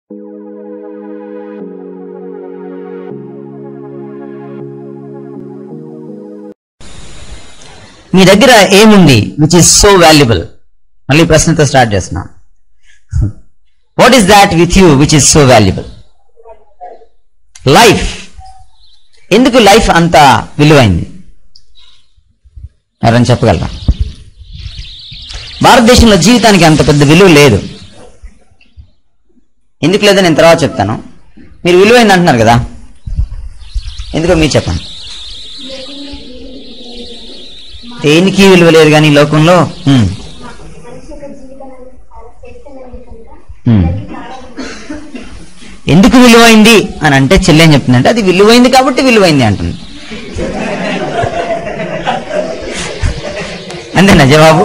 మీ దగ్గర ఏముంది which is so valuable మళ్ళీ ప్రశ్నతో స్టార్ట్ చేస్తున్నా what is that with you which is so valuable life ఎందుకు లైఫ్ అంత విలువైంది ఎవరైనా చెప్పగలరా భారతదేశంలో జీవితానికి అంత పెద్ద విలువ లేదు ఎందుకు లేదో నేను తర్వాత చెప్తాను మీరు విలువైంది అంటున్నారు కదా ఎందుకో మీరు చెప్పండి దేనికి విలువ లేదు కానీ ఈ లోకంలో ఉమ్, మనిషి యొక్క జీవితాన్ని చాలా శ్రేష్టమైనది కనుక ఉమ్. అందరికీ చాలా ఎందుకు విలువైంది అని అంటే చెల్లి ఏం చెప్తుందంటే అది విలువైంది కాబట్టి విలువైంది అంటుంది అంతేనా జవాబు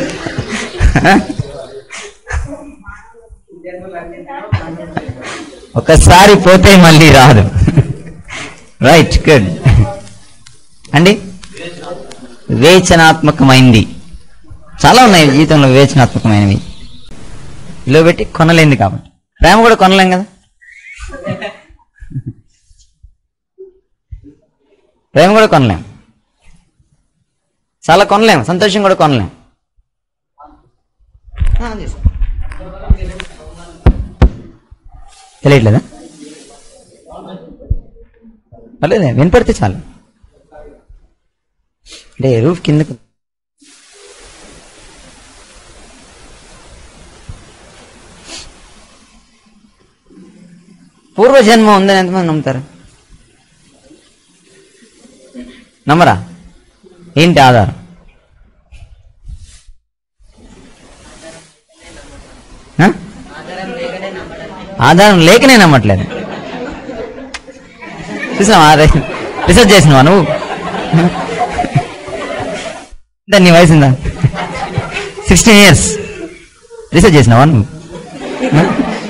ఒకసారి పోతే మళ్ళీ రాదు రైట్ గుడ్ అండి వివేచనాత్మకమైంది చాలా ఉన్నాయి జీవితంలో వివేచనాత్మకమైనవి విలువ పెట్టి కొనలేంది కాబట్టి ప్రేమ కూడా కొనలేం కదా ప్రేమ కూడా కొనలేం చాలా కొనలేం సంతోషం కూడా కొనలేం ఆ, అది సార్. తెలియట్లేదా పర్లేదే వినపడితే చాలు అంటే రూఫ్ కిందకు పూర్వజన్మ ఉందని ఎంతమంది నమ్ముతారు నమ్మరా ఏంటి ఆధారం ఆ? ఆధారం లేకనే నమ్మట్లేదు చూసావా రీసెర్చ్ చేసినవా నువ్వు ఎంత నీ వయసు ఉందా సిక్స్టీన్ ఇయర్స్ రీసెర్చ్ చేసినావా నువ్వు ఆ?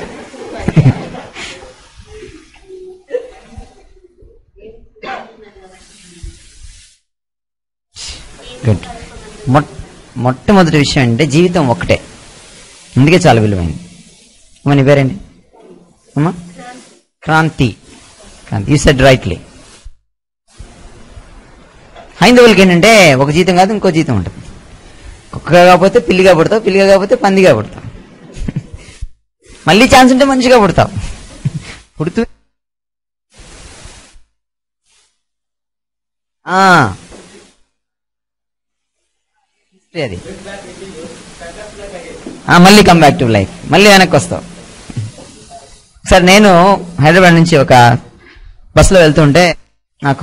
గుడ్ మొట్ మొట్టమొదటి విషయం అంటే జీవితం ఒక్కటే అందుకే చాలా విలువైంది అమ్మ నీ పేరేంటి అమ్మా Kranti Kranti you said rightly హైందవులకి ఏంటంటే ఒక జీతం కాదు ఇంకో జీతం ఉంటుంది కుక్కగా కాకపోతే పిల్లిగా పుడతావు పిల్లిగా కాకపోతే పందిగా పుడతావు మళ్ళీ ఛాన్స్ ఉంటే మంచిగా పుడతావు పుడుతూ ఆ. History అది ఆ, మళ్ళీ కమ్ బ్యాక్ టు లైఫ్ మళ్ళీ వెనక్కి వస్తావు సార్ నేను హైదరాబాద్ నుంచి ఒక బస్సులో వెళ్తుంటే నాకు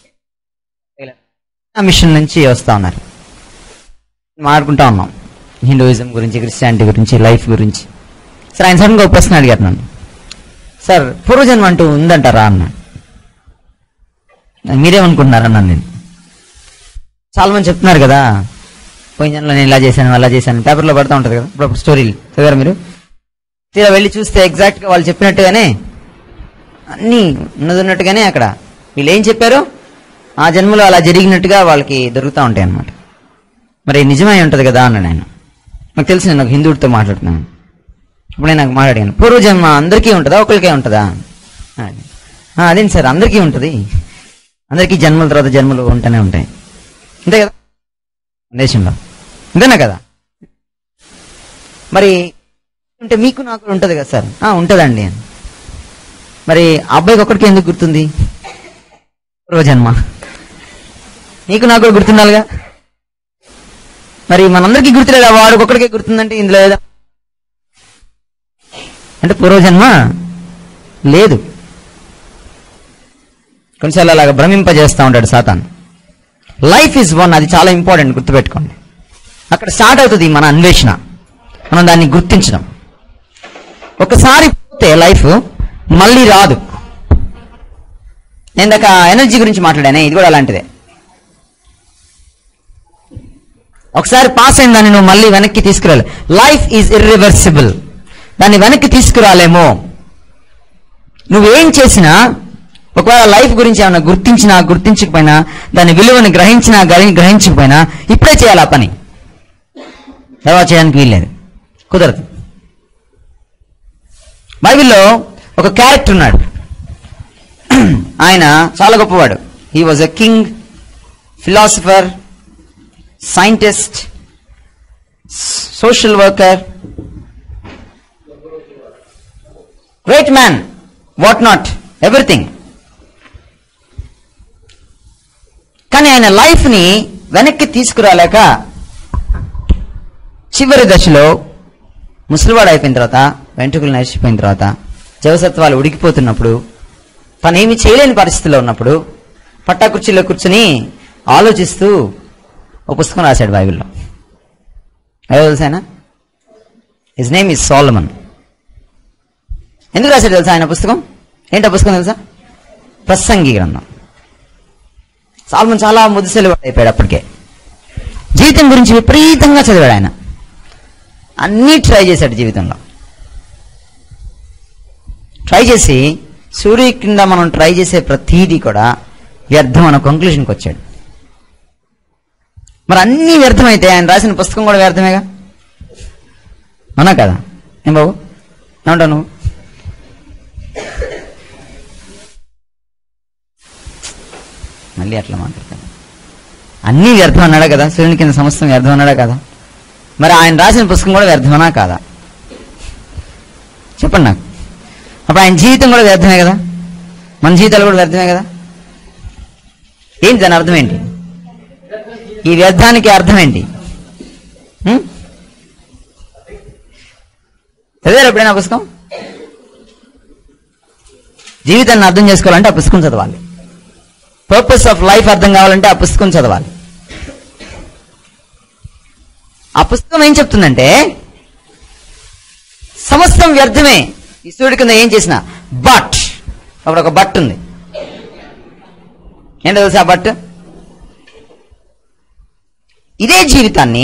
ఆ మిషన్ నుంచి వస్తా ఉన్నారు మాట్లాడుకుంటా ఉన్నాం హిందూయిజం గురించి క్రిస్టియానిటీ గురించి లైఫ్ గురించి సార్ ఆయన సడన్గా ఒక ప్రశ్న అడిగారు నన్ను సార్ పూర్వజన్మ అంటూ ఉందంటారా అన్నాడు మీరేమనుకుంటున్నారన్నాను నేను చాలా మంది చెప్తున్నారు కదా పోయిన జన్మలో నేను ఇలా చేశాను అలా చేశాను పేపర్లో పడుతూ ఉంటుంది కదా ఇప్పుడు స్టోరీలు చదివారు మీరు తీరా వెళ్ళి చూస్తే ఎగ్జాక్ట్గా వాళ్ళు చెప్పినట్టుగానే అన్నీ ఉన్నది ఉన్నట్టుగానే అక్కడ వీళ్ళు ఏం చెప్పారు ఆ జన్మలో అలా జరిగినట్టుగా వాళ్ళకి దొరుకుతూ ఉంటాయి అన్నమాట మరి నిజమై ఉంటుంది కదా అన్నాడు ఆయన నాకు తెలిసి నేను ఒక హిందువుడితో మాట్లాడుతున్నాను ఇప్పుడు నేను నాకు మాట్లాడాను పూర్వజన్మ అందరికీ ఉంటుందా ఒకరికే ఉంటుందా అన్నాడు. "ఆ, అదేంటి సార్ అందరికీ ఉంటుంది అందరికీ జన్మల తర్వాత జన్మలు ఉంటూనే ఉంటాయి అంతే కదా దేశంలో అంతేనా కదా మరి అంటే మీకు నాకు కూడా ఉంటుంది కదా సార్ "ఆ, ఉంటుందండి అని మరి ఆ అబ్బాయికి ఒక్కడికి ఎందుకు గుర్తుంది పూర్వజన్మ నీకు నాకు కూడా గుర్తుండాలిగా మరి మనందరికీ గుర్తులేదా వాడు ఒక్కడికే గుర్తుందంటే ఇందులో ఏదా అంటే పూర్వజన్మ లేదు కొన్నిసార్లు అలాగా భ్రమింపజేస్తూ ఉంటాడు సాతాన్ లైఫ్ ఇస్ వన్ అది చాలా ఇంపార్టెంట్ గుర్తుపెట్టుకోండి అక్కడ స్టార్ట్ అవుతుంది మన అన్వేషణ మనం దాన్ని గుర్తించడం ఒకసారి పోతే లైఫ్ మళ్ళీ రాదు నేను ఇందాక ఎనర్జీ గురించి మాట్లాడానే ఇది కూడా అలాంటిదే ఒకసారి పాస్ అయిన దాన్ని నువ్వు మళ్ళీ వెనక్కి తీసుకురాలి లైఫ్ ఈజ్ ఇర్రివర్సిబుల్ దాన్ని వెనక్కి తీసుకురాలేమో నువ్వేం చేసినా ఒకవేళ లైఫ్ గురించి ఏమైనా గుర్తించినా గుర్తించకపోయినా దాని విలువని గ్రహించినా గ్రహి- గ్రహించకపోయినా ఇప్పుడే చేయాలి ఆ పని తర్వాత చేయడానికి వీల్లేదు కుదరదు బైబిల్లో ఒక క్యారెక్టర్ ఉన్నాడు ఆయన చాలా గొప్పవాడు he was a king philosopher scientist social worker great man what not everything కానీ ఆయన లైఫ్ని వెనక్కి తీసుకురాలేక చివరి దశలో ముసలివాడు అయిపోయిన తర్వాత వెంట్రుకలు నడిచిపోయిన తర్వాత జవసత్వాలు ఉడికిపోతున్నప్పుడు తనేమి చేయలేని పరిస్థితిలో ఉన్నప్పుడు పట్టా కుర్చీలో కూర్చుని ఆలోచిస్తూ ఒక పుస్తకం రాశాడు బైబిల్లో ఎవరు తెలుసాయన హిజ్ నేమ్ ఇస్ సోలమన్ ఎందుకు రాశాడు తెలుసా ఆయన పుస్తకం ఏంటి ఆ పుస్తకం తెలుసా ప్రసంగి గ్రంథం సాల్మన్ చాలా ముదిసెలు అయిపోయాడు అప్పటికే జీవితం గురించి విపరీతంగా చదివాడు ఆయన అన్నీ ట్రై చేశాడు జీవితంలో ట్రై చేసి సూర్య కింద మనం ట్రై చేసే ప్రతీది కూడా వ్యర్థం అన్న కంక్లూషన్కి వచ్చాడు మరి అన్నీ వ్యర్థమైతే ఆయన రాసిన పుస్తకం కూడా వ్యర్థమేగా అవునా కదా ఏం బాబు ఏమంటావు నువ్వు మళ్ళీ అట్లా మాట్లాడతాను అన్నీ వ్యర్థం అన్నాడా కదా సూర్యుని కింద సమస్తం వ్యర్థం అన్నాడా కదా మరి ఆయన రాసిన పుస్తకం కూడా వ్యర్థమనా కాదా చెప్పండి నాకు అప్పుడు ఆయన జీవితం కూడా వ్యర్థమే కదా మన జీవితాలు కూడా వ్యర్థమే కదా ఏంటి దాని అర్థం ఏంటి ఈ వ్యర్థానికి అర్థం ఏంటి హ్మ్? చదివారు ఎప్పుడైనా ఆ పుస్తకం జీవితాన్ని అర్థం చేసుకోవాలంటే ఆ పుస్తకం చదవాలి పర్పస్ ఆఫ్ లైఫ్ అర్థం కావాలంటే ఆ పుస్తకం చదవాలి ఆ పుస్తకం ఏం చెప్తుందంటే సమస్తం వ్యర్థమే ఈ సూర్యుడి కింద ఏం చేసిన బట్ అప్పుడు ఒక బట్ ఉంది ఏంటో తెలుసా ఆ బట్ ఇదే జీవితాన్ని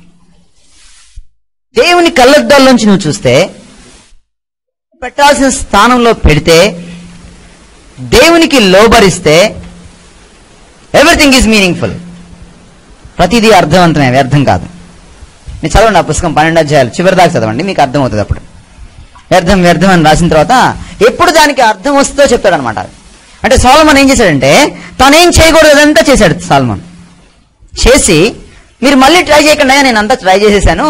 దేవుని కళ్ళద్దాల్లోంచి నువ్వు చూస్తే పెట్టాల్సిన స్థానంలో పెడితే దేవునికి లోబరిస్తే ఎవ్రీథింగ్ ఈజ్ మీనింగ్ఫుల్ ప్రతిదీ అర్థవంతమే వ్యర్థం కాదు మీరు చదవండి ఆ పుస్తకం పన్నెండు అధ్యాయాలు చివరి దాకా చదవండి మీకు అర్థం అవుతుంది అప్పుడు వ్యర్థం వ్యర్థం అని రాసిన తర్వాత ఎప్పుడు దానికి అర్థం వస్తుందో చెప్తాడు అనమాట అంటే సాల్మన్ ఏం చేశాడంటే తనేం చేయకూడదు అదంతా చేశాడు సాల్మన్ చేసి మీరు మళ్ళీ ట్రై చేయకుండా నేను అంతా ట్రై చేసేసాను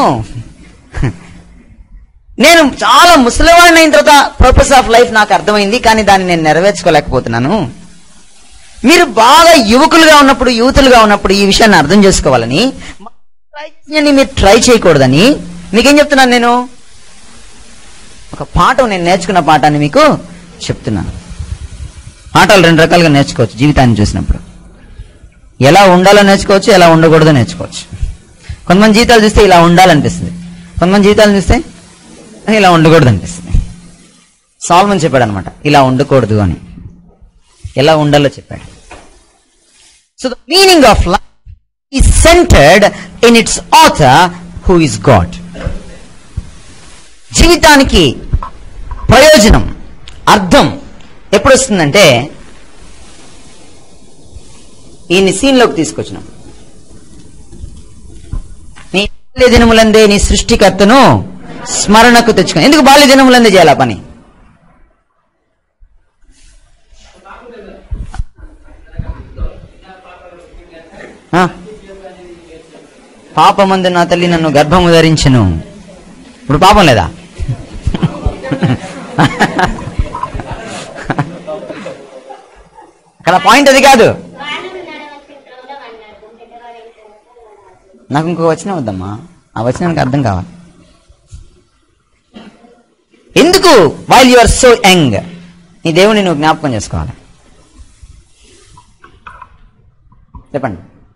నేను చాలా ముసలివాడిని అయిన తర్వాత పర్పస్ ఆఫ్ లైఫ్ నాకు అర్థమైంది కానీ దాన్ని నేను నెరవేర్చుకోలేకపోతున్నాను మీరు బాగా యువకులుగా ఉన్నప్పుడు యూతులుగా ఉన్నప్పుడు ఈ విషయాన్ని అర్థం చేసుకోవాలని ట్రై చేయండి మీరు ట్రై చేయకూడదని మీకేం చెప్తున్నాను నేను ఒక పాఠం నేను నేర్చుకున్న పాఠాన్ని మీకు చెప్తున్నాను పాఠాలు రెండు రకాలుగా నేర్చుకోవచ్చు జీవితాన్ని చూసినప్పుడు ఎలా ఉండాలో నేర్చుకోవచ్చు ఎలా ఉండకూడదో నేర్చుకోవచ్చు కొంతమంది జీవితాలు చూస్తే ఇలా ఉండాలనిపిస్తుంది కొంతమంది జీవితాలు చూస్తే ఇలా ఉండకూడదు అనిపిస్తుంది సాల్మన్ చెప్పాడు అనమాట ఇలా ఉండకూడదు అని ఎలా ఉండాలో చెప్పాడు so the meaning of life is centred in its author who is God జీవితానికి ప్రయోజనం అర్థం ఎప్పుడు వస్తుందంటే ఈయన్ని సీన్లోకి తీసుకొచ్చినాం నీ బాల్య దినములందే నీ సృష్టికర్తను స్మరణకు తెచ్చుకుని ఎందుకు బాల్య దినములందే చేయాలి ఆ పని ఆ? పాపమందు నా తల్లి నన్ను గర్భము ధరించను ఇప్పుడు పాపం లేదా అక్కడ పాయింట్ అది కాదు వానలు నడవలసిన త్రోవ అన్నాడు పెద్దవాడైన తర్వాత నాకు ఇంకో వచనం వద్దమ్మా ఆ వచనానికి అర్థం కావాలి ఎందుకు while you are so young నీ దేవుని నువ్వు జ్ఞాపకం చేసుకోవాలి చెప్పండి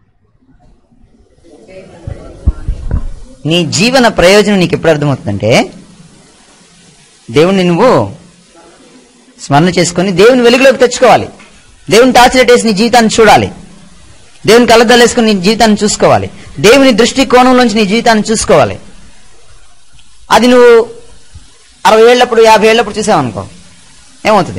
నీ జీవన ప్రయోజనం నీకు ఎప్పుడు అర్థమవుతుందంటే దేవుణ్ణి నువ్వు స్మరణ చేసుకొని దేవుని వెలుగులోకి తెచ్చుకోవాలి దేవుని టార్చ్ వేసి నీ జీవితాన్ని చూడాలి దేవుని కళ్ళద్దాలేసుకుని నీ జీవితాన్ని చూసుకోవాలి దేవుని దృష్టి కోణంలోంచి నీ జీవితాన్ని చూసుకోవాలి అది నువ్వు అరవై ఏళ్ళప్పుడు యాభై ఏళ్ళప్పుడు చూసావనుకో ఏమవుతుంది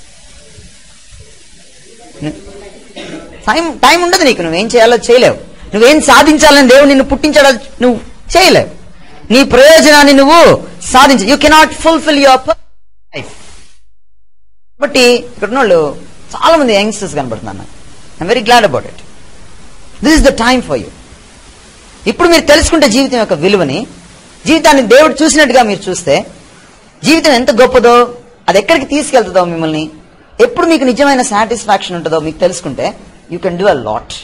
టైం టైం ఉండదు నీకు నువ్వేం చేయాలో చేయలేవు నువ్వేం సాధించాలని దేవుడు నిన్ను పుట్టించాడో నువ్వు చేయలేవు నీ ప్రయోజనాన్ని నువ్వు సాధించ you cannot fulfil your life కాబట్టి ఇక్కడ ఉన్న వాళ్ళు చాలా మంది యంగ్స్టర్స్ కనబడుతున్నారు నాకు I'm very glad about it this is the time for you ఇప్పుడు మీరు తెలుసుకుంటే జీవితం యొక్క విలువని జీవితాన్ని దేవుడు చూసినట్టుగా మీరు చూస్తే జీవితం ఎంత గొప్పదో అది ఎక్కడికి తీసుకెళ్తుందో మిమ్మల్ని ఎప్పుడు మీకు నిజమైన సాటిస్ఫాక్షన్ ఉంటుందో మీకు తెలుసుకుంటే you can do a lot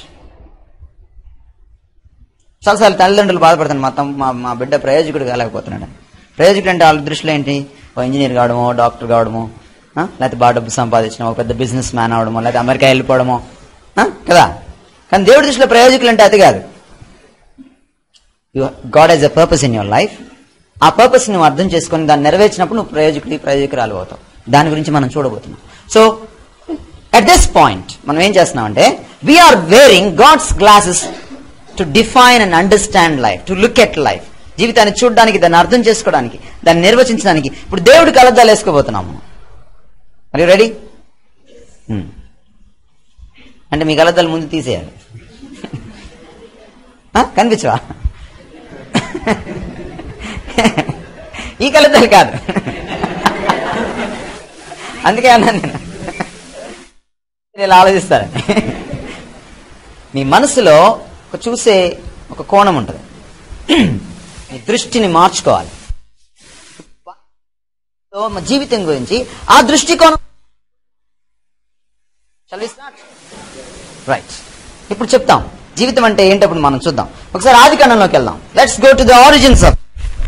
చాలాసార్లు తల్లిదండ్రులు బాధపడుతాను మా తమ్ మా మా బిడ్డ ప్రయోజకుడు కాలేకపోతున్నాడు ప్రయోజకుడు అంటే వాళ్ళ దృష్టిలో ఏంటి ఓ ఇంజనీర్ కావడమో డాక్టర్ కావడమో ఆ? లేకపోతే బాగా డబ్బు సంపాదించడం ఒక పెద్ద బిజినెస్ మ్యాన్ అవడమో లేకపోతే అమెరికా వెళ్ళిపోవడమో ఆ? కదా కానీ దేవుడి దృష్టిలో ప్రయోజకులు అంటే అది కాదు God has a purpose in your life ఆ పర్పస్ నువ్వు అర్థం చేసుకొని దాన్ని నెరవేర్చినప్పుడు నువ్వు ప్రయోజకుడి ప్రయోజకురాలు అవుతావు దాని గురించి మనం చూడబోతున్నాం సో అట్ దిస్ పాయింట్ మనం ఏం చేస్తున్నామంటే we are wearing God's glasses to define and understand life to look at life జీవితాన్ని చూడడానికి దాన్ని అర్థం చేసుకోవడానికి దాన్ని నిర్వచించడానికి ఇప్పుడు దేవుడి కలద్దాలు వేసుకోబోతున్నాము మరి రెడీ అంటే మీ కలద్దాలు ముందు తీసేయాలి ఆ? కనిపించవా ఈ కలద్దాలు కాదు అందుకే అన్నాను నేను మీరు ఇలా ఆలోచిస్తారని మీ మనసులో ఒక చూసే ఒక కోణం ఉంటుంది మీ దృష్టిని మార్చుకోవాలి సో మా జీవితం గురించి ఆ దృష్టికోణం రైట్ ఇప్పుడు చెప్తాం జీవితం అంటే ఏంటప్పుడు మనం చూద్దాం ఒకసారి ఆది కాండంలోకి వెళ్దాం let's go to the origins of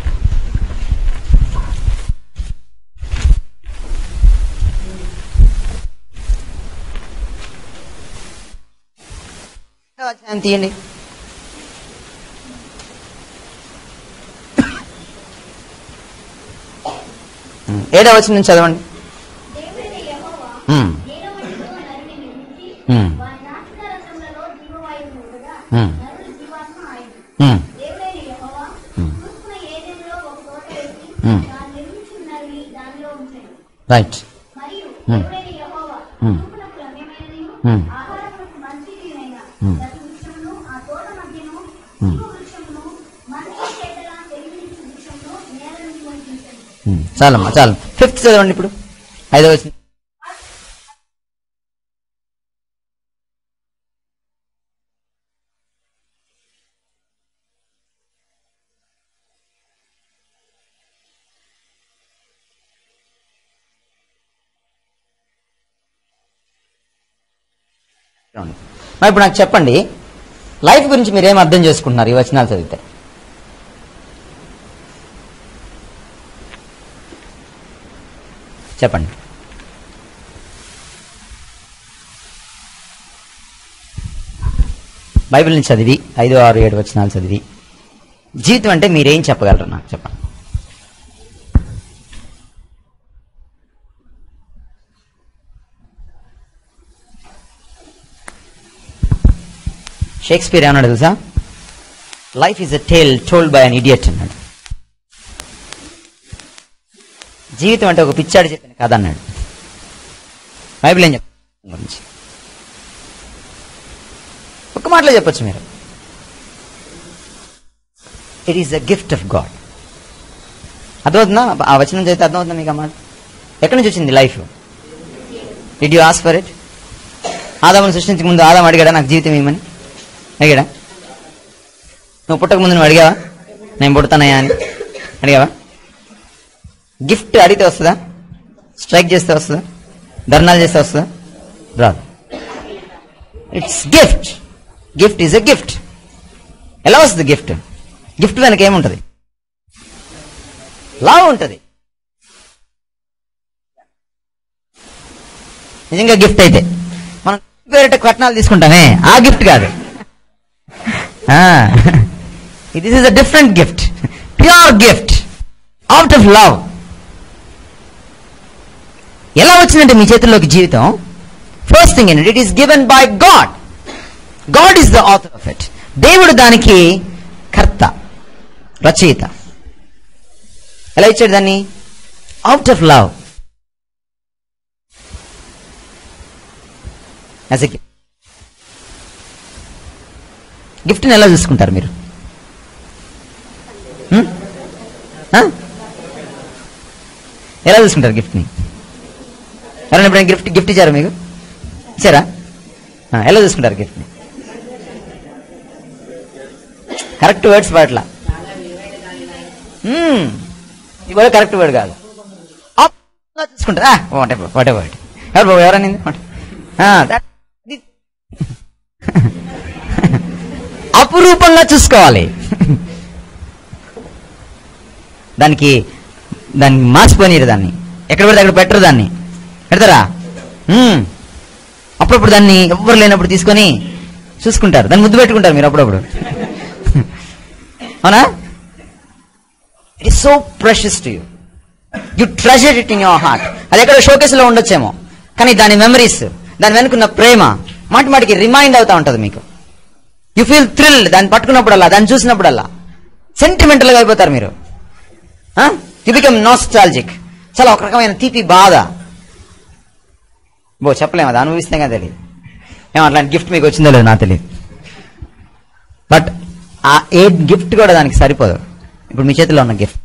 అధ్యాయం తీయండి ఉమ్, ఏడవ వచ్చిన నుంచి చదవండి దేవుడైన యెహోవా ఉమ్, ఏడవ రోజున నరుని నిర్మించి, ఉమ్, వారి నాసికారంధ్రములలో జీవవాయువు ఉండగా, ఉమ్. నరుడు జీవాత్మ ఆయను. ఉమ్, దేవుడైన యెహోవా ఉమ్. తూర్పున ఏదెనులో ఒక తోట వేసి, ఉమ్. దాన్ని నిర్మించిన నరుని దానిలో ఉంచెను. రైట్ మరియు ఉమ్. దేవుడైన యెహోవా ఉమ్. తూర్పునకు రమ్యమైనదియు, ఉమ్. ఆహారమునకు మంచిదియైన ఉమ్. ప్రతి వృక్షమును, ఆ తోట మధ్యను ఉమ్. జీవ వృక్షమును, మంచి చెడ్డల తెలివినిచ్చు వృక్షమును నేలను నియమించెను. ఉమ్, చాలమ్మా చాలు ఫిఫ్త్ చదవండి ఇప్పుడు ఐదవ వచ్చిన మరి ఇప్పుడు నాకు చెప్పండి లైఫ్ గురించి మీరు ఏం అర్థం చేసుకుంటున్నారు ఈ వచనాలు చదివితే చెప్పండి బైబిల్ని చదివి ఐదు ఆరు ఏడు వచనాలు చదివి జీవితం అంటే మీరేం చెప్పగలరు నాకు చెప్పండి షేక్స్పియర్ ఏమన్నాడు తెలుసా life is a tale told by an idiot అన్నాడు జీవితం అంటే ఒక పిచ్చాడు చెప్పిన కథ అన్నాడు బైబిల్ ఏం చెప్తాను గురించి ఒక మాటలో చెప్పొచ్చు మీరు it is the gift of God అర్థమవుతుందా ఆ వచనం చదివితే అర్థమవుతుందా మీకు ఆ మాట ఎక్కడి నుంచి వచ్చింది life did you ask for it ఆదామును సృష్టించక ముందు ఆదాం అడిగాడా నాకు జీవితం ఏమని అడిగాడా నువ్వు పుట్టక ముందు నువ్వు అడిగావా నేను పుడతానయ్యా అని అడిగావా గిఫ్ట్ అడిగితే వస్తుందా స్ట్రైక్ చేస్తే వస్తుందా ధర్నాలు చేస్తే వస్తుందా రాదు it's gift gift is a gift ఎలా వస్తుంది గిఫ్ట్ గిఫ్ట్ వెనక ఏముంటది లవ్ ఉంటుంది నిజంగా గిఫ్ట్ అయితే మనం పేరిట కట్నాలు తీసుకుంటామే ఆ గిఫ్ట్ కాదు this is a different gift pure gift out of love ఎలా వచ్చిందంటే మీ చేతుల్లోకి జీవితం ఫస్ట్ థింగ్ ఏంటంటే it is given by God God is the author of it దేవుడు దానికి కర్త రచయిత ఎలా ఇచ్చాడు దాన్ని out of love as a గిఫ్ట్ని ఎలా చూసుకుంటారు మీరు హ్మ్? ఆ? ఎలా చూసుకుంటారు గిఫ్ట్ని ఎవరైనా ఎప్పుడైనా గిఫ్ట్ గిఫ్ట్ ఇచ్చారా మీకు ఇచ్చారా ఆ, ఎలా చూసుకుంటారు గిఫ్ట్ని కరెక్ట్ వర్డ్స్ వాట్లా మ్మ్. ఇది కూడా కరెక్ట్ వర్డ్ కాదు అప్ గా చూసుకుంటారా వాట్ ఎవర్ వాట్ ఎవర్ ఎవరు బాబు ఎవరని అపురూపంగా చూసుకోవాలి దానికి దాన్ని మార్చిపోయినారు దాన్ని ఎక్కడ పెడితే అక్కడ పెట్టరు దాన్ని పెడతారా మ్మ్. అప్పుడప్పుడు దాన్ని ఎవ్వరు లేనప్పుడు తీసుకొని చూసుకుంటారు దాన్ని ముద్దు పెట్టుకుంటారు మీరు అప్పుడప్పుడు అవునా it is so precious to you you treasure it in your heart అది ఎక్కడ షోకేస్ లో ఉండొచ్చేమో కానీ దాని మెమరీస్ దాని వెనుకున్న ప్రేమ మాటి మాటికి రిమైండ్ అవుతా ఉంటది మీకు యు ఫీల్ థ్రిల్ దాన్ని పట్టుకున్నప్పుడల్లా దాన్ని చూసినప్పుడల్లా సెంటిమెంటల్ గా అయిపోతారు మీరు యు బికమ్ నాస్టాలజిక్ చాలా ఒక రకమైన తీపి బాధ బో చెప్పలేము అది అనుభవిస్తే కదా తెలియదు ఏమో అట్లాంటి గిఫ్ట్ మీకు వచ్చిందో లేదో నాకు తెలియదు బట్ ఆ ఏ గిఫ్ట్ కూడా దానికి సరిపోదు ఇప్పుడు మీ చేతిలో ఉన్న gift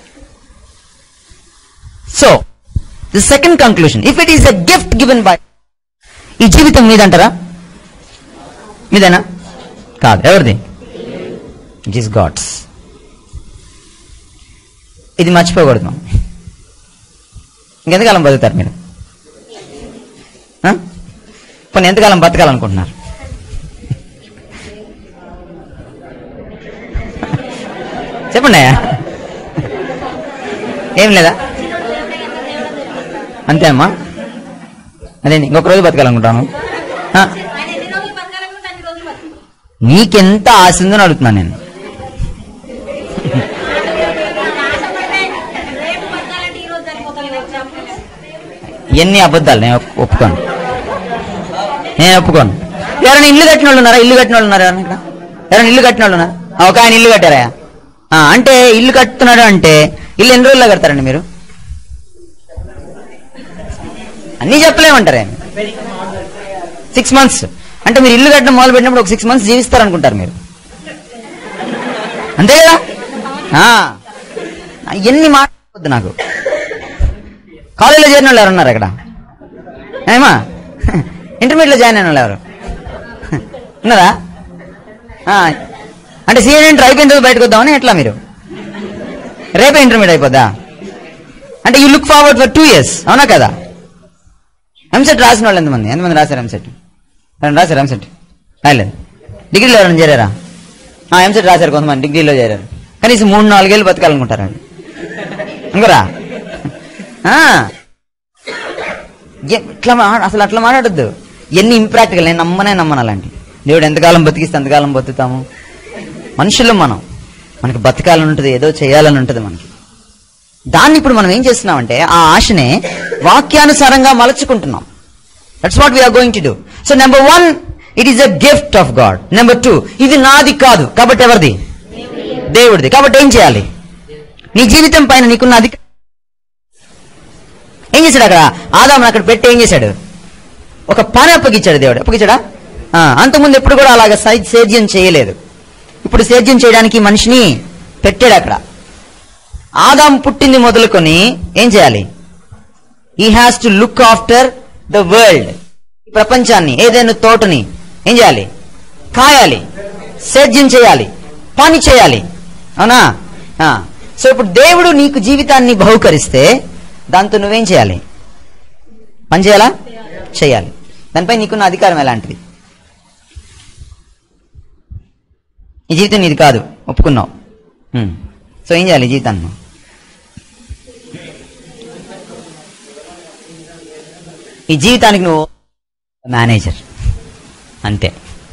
so the second conclusion if it is a gift given by ఈ జీవితం మీదంటారా మీదేనా కాదు ఎవరిది ఇట్ ఈస్ గాడ్స్ ఇది మర్చిపోకూడదు మనం ఇంకెంతకాలం బతుకుతారు మీరు ఆ? పోనీ ఎంతకాలం బతకాలనుకుంటున్నారు చెప్పండి అయ్యా. ఏం లేదా అంతే అమ్మా అదే ఇంకొక రోజు బతకాలనుకుంటాను ఆ, ఆయన ఎన్ని రోజులు బతకాలనుకుంటే అన్ని రోజులు బతుకు నీకెంత ఆశ ఉందని అడుగుతున్నాను నేను ఆశపడితే రేపు బతకాలంటే ఈ రోజు చనిపోతాను నాకు చెప్పలేదు ఎన్ని అబద్ధాలు నేను ఒప్- ఒప్పుకోను నేను ఒప్పుకోను ఎవరైనా ఇల్లు కట్టిన వాళ్ళు ఉన్నారా ఇల్లు కట్టిన వాళ్ళు ఉన్నారా ఎవరైనా ఇక్కడ ఎవరైనా ఇల్లు కట్టిన వాళ్ళు ఉన్నారా ఆ, ఒక ఆయన ఇల్లు కట్టారా ఆ, అంటే ఇల్లు కట్టుతున్నాడు అంటే ఇల్లు ఎన్ని రోజుల్లో కడతారండి మీరు అన్నీ చెప్పలేమంటారే సిక్స్ మంత్స్ అంటే మీరు ఇల్లు కట్టడం మొదలు పెట్టినప్పుడు ఒక సిక్స్ మంత్స్ జీవిస్తారనుకుంటారు మీరు అంతే కదా ఆ. ఎన్ని మాట్లాడవద్దు నాకు కాలేజీలో చేరిన వాళ్ళు ఎవరు ఉన్నారు అక్కడ ఏమా ఇంటర్మీడియట్లో జాయిన్ అయిన వాళ్ళు ఎవరు ఉన్నారా ఆ, అంటే సీనియర్ ఇంటర్ అయిపోయిన తర్వాత బయటకు వద్దామని ఎట్లా మీరు రేపే ఇంటర్మీడియట్ అయిపోద్దా అంటే you look forward for two years అవునా కదా ఎంసెట్ రాసిన వాళ్ళు ఎంతమంది ఎంతమంది రాశారు ఎంసెట్ ఎవరైనా రాశారు ఎంసెట్ రాయలేదు డిగ్రీలో ఎవరైనా చేరారా ఆ, ఎంసెట్ రాశారు కొంతమంది డిగ్రీలో చేరారు కనీసం మూడు నాలుగేళ్ళు బతకాలనుకుంటారు వాళ్ళు ఇంకోరా ఆ. ఏ- ఇట్లా మా- అసలు అట్లా మాట్లాడద్దు ఎన్ని ఇంప్రాక్టికల్ నేను నమ్మనే నమ్మను అలాంటి దేవుడు ఎంతకాలం బతికిస్తే ఎంతకాలం బతుకుతాము మనుషులు మనం మనకి బతకాలని ఉంటుంది ఏదో చేయాలని ఉంటుంది మనకి దాన్ని ఇప్పుడు మనం ఏం చేస్తున్నామంటే ఆ ఆశనే వాక్యానుసారంగా మలచుకుంటున్నాం that's what we are going to do so number one it is a gift of God number two ఇది నాది కాదు కాబట్టి ఎవరిది దేవుడిది కాబట్టి ఏం చేయాలి నీ జీవితం పైన నీకున్న అధిక ఏం చేశాడు అక్కడ ఆదామును అక్కడ పెట్టి ఏం చేశాడు ఒక పని అప్పగించాడు దేవుడు అప్పగించాడా ఆ, అంతకుముందు ఎప్పుడు కూడా అలాగ సై- సేద్యం చేయలేదు ఇప్పుడు సేద్యం చేయడానికి మనిషిని పెట్టాడు అక్కడ ఆదాం పుట్టింది మొదలుకొని ఏం చేయాలి ఈ has to look after the world ఈ ప్రపంచాన్ని ఏదైనా తోటని ఏం చేయాలి కాయాలి సేద్యం చేయాలి పని చేయాలి అవునా ఆ. సో ఇప్పుడు దేవుడు నీకు జీవితాన్ని బహుకరిస్తే దాంతో నువ్వేం చేయాలి పని చేయాలా చేయాలి దానిపై నీకున్న అధికారం ఎలాంటిది ఈ జీవితం నీది కాదు ఒప్పుకున్నావు ఉమ్. సో ఏం చేయాలి ఈ జీవితాన్ని నువ్వు? ఈ జీవితానికి నువ్వు మేనేజర్ అంతే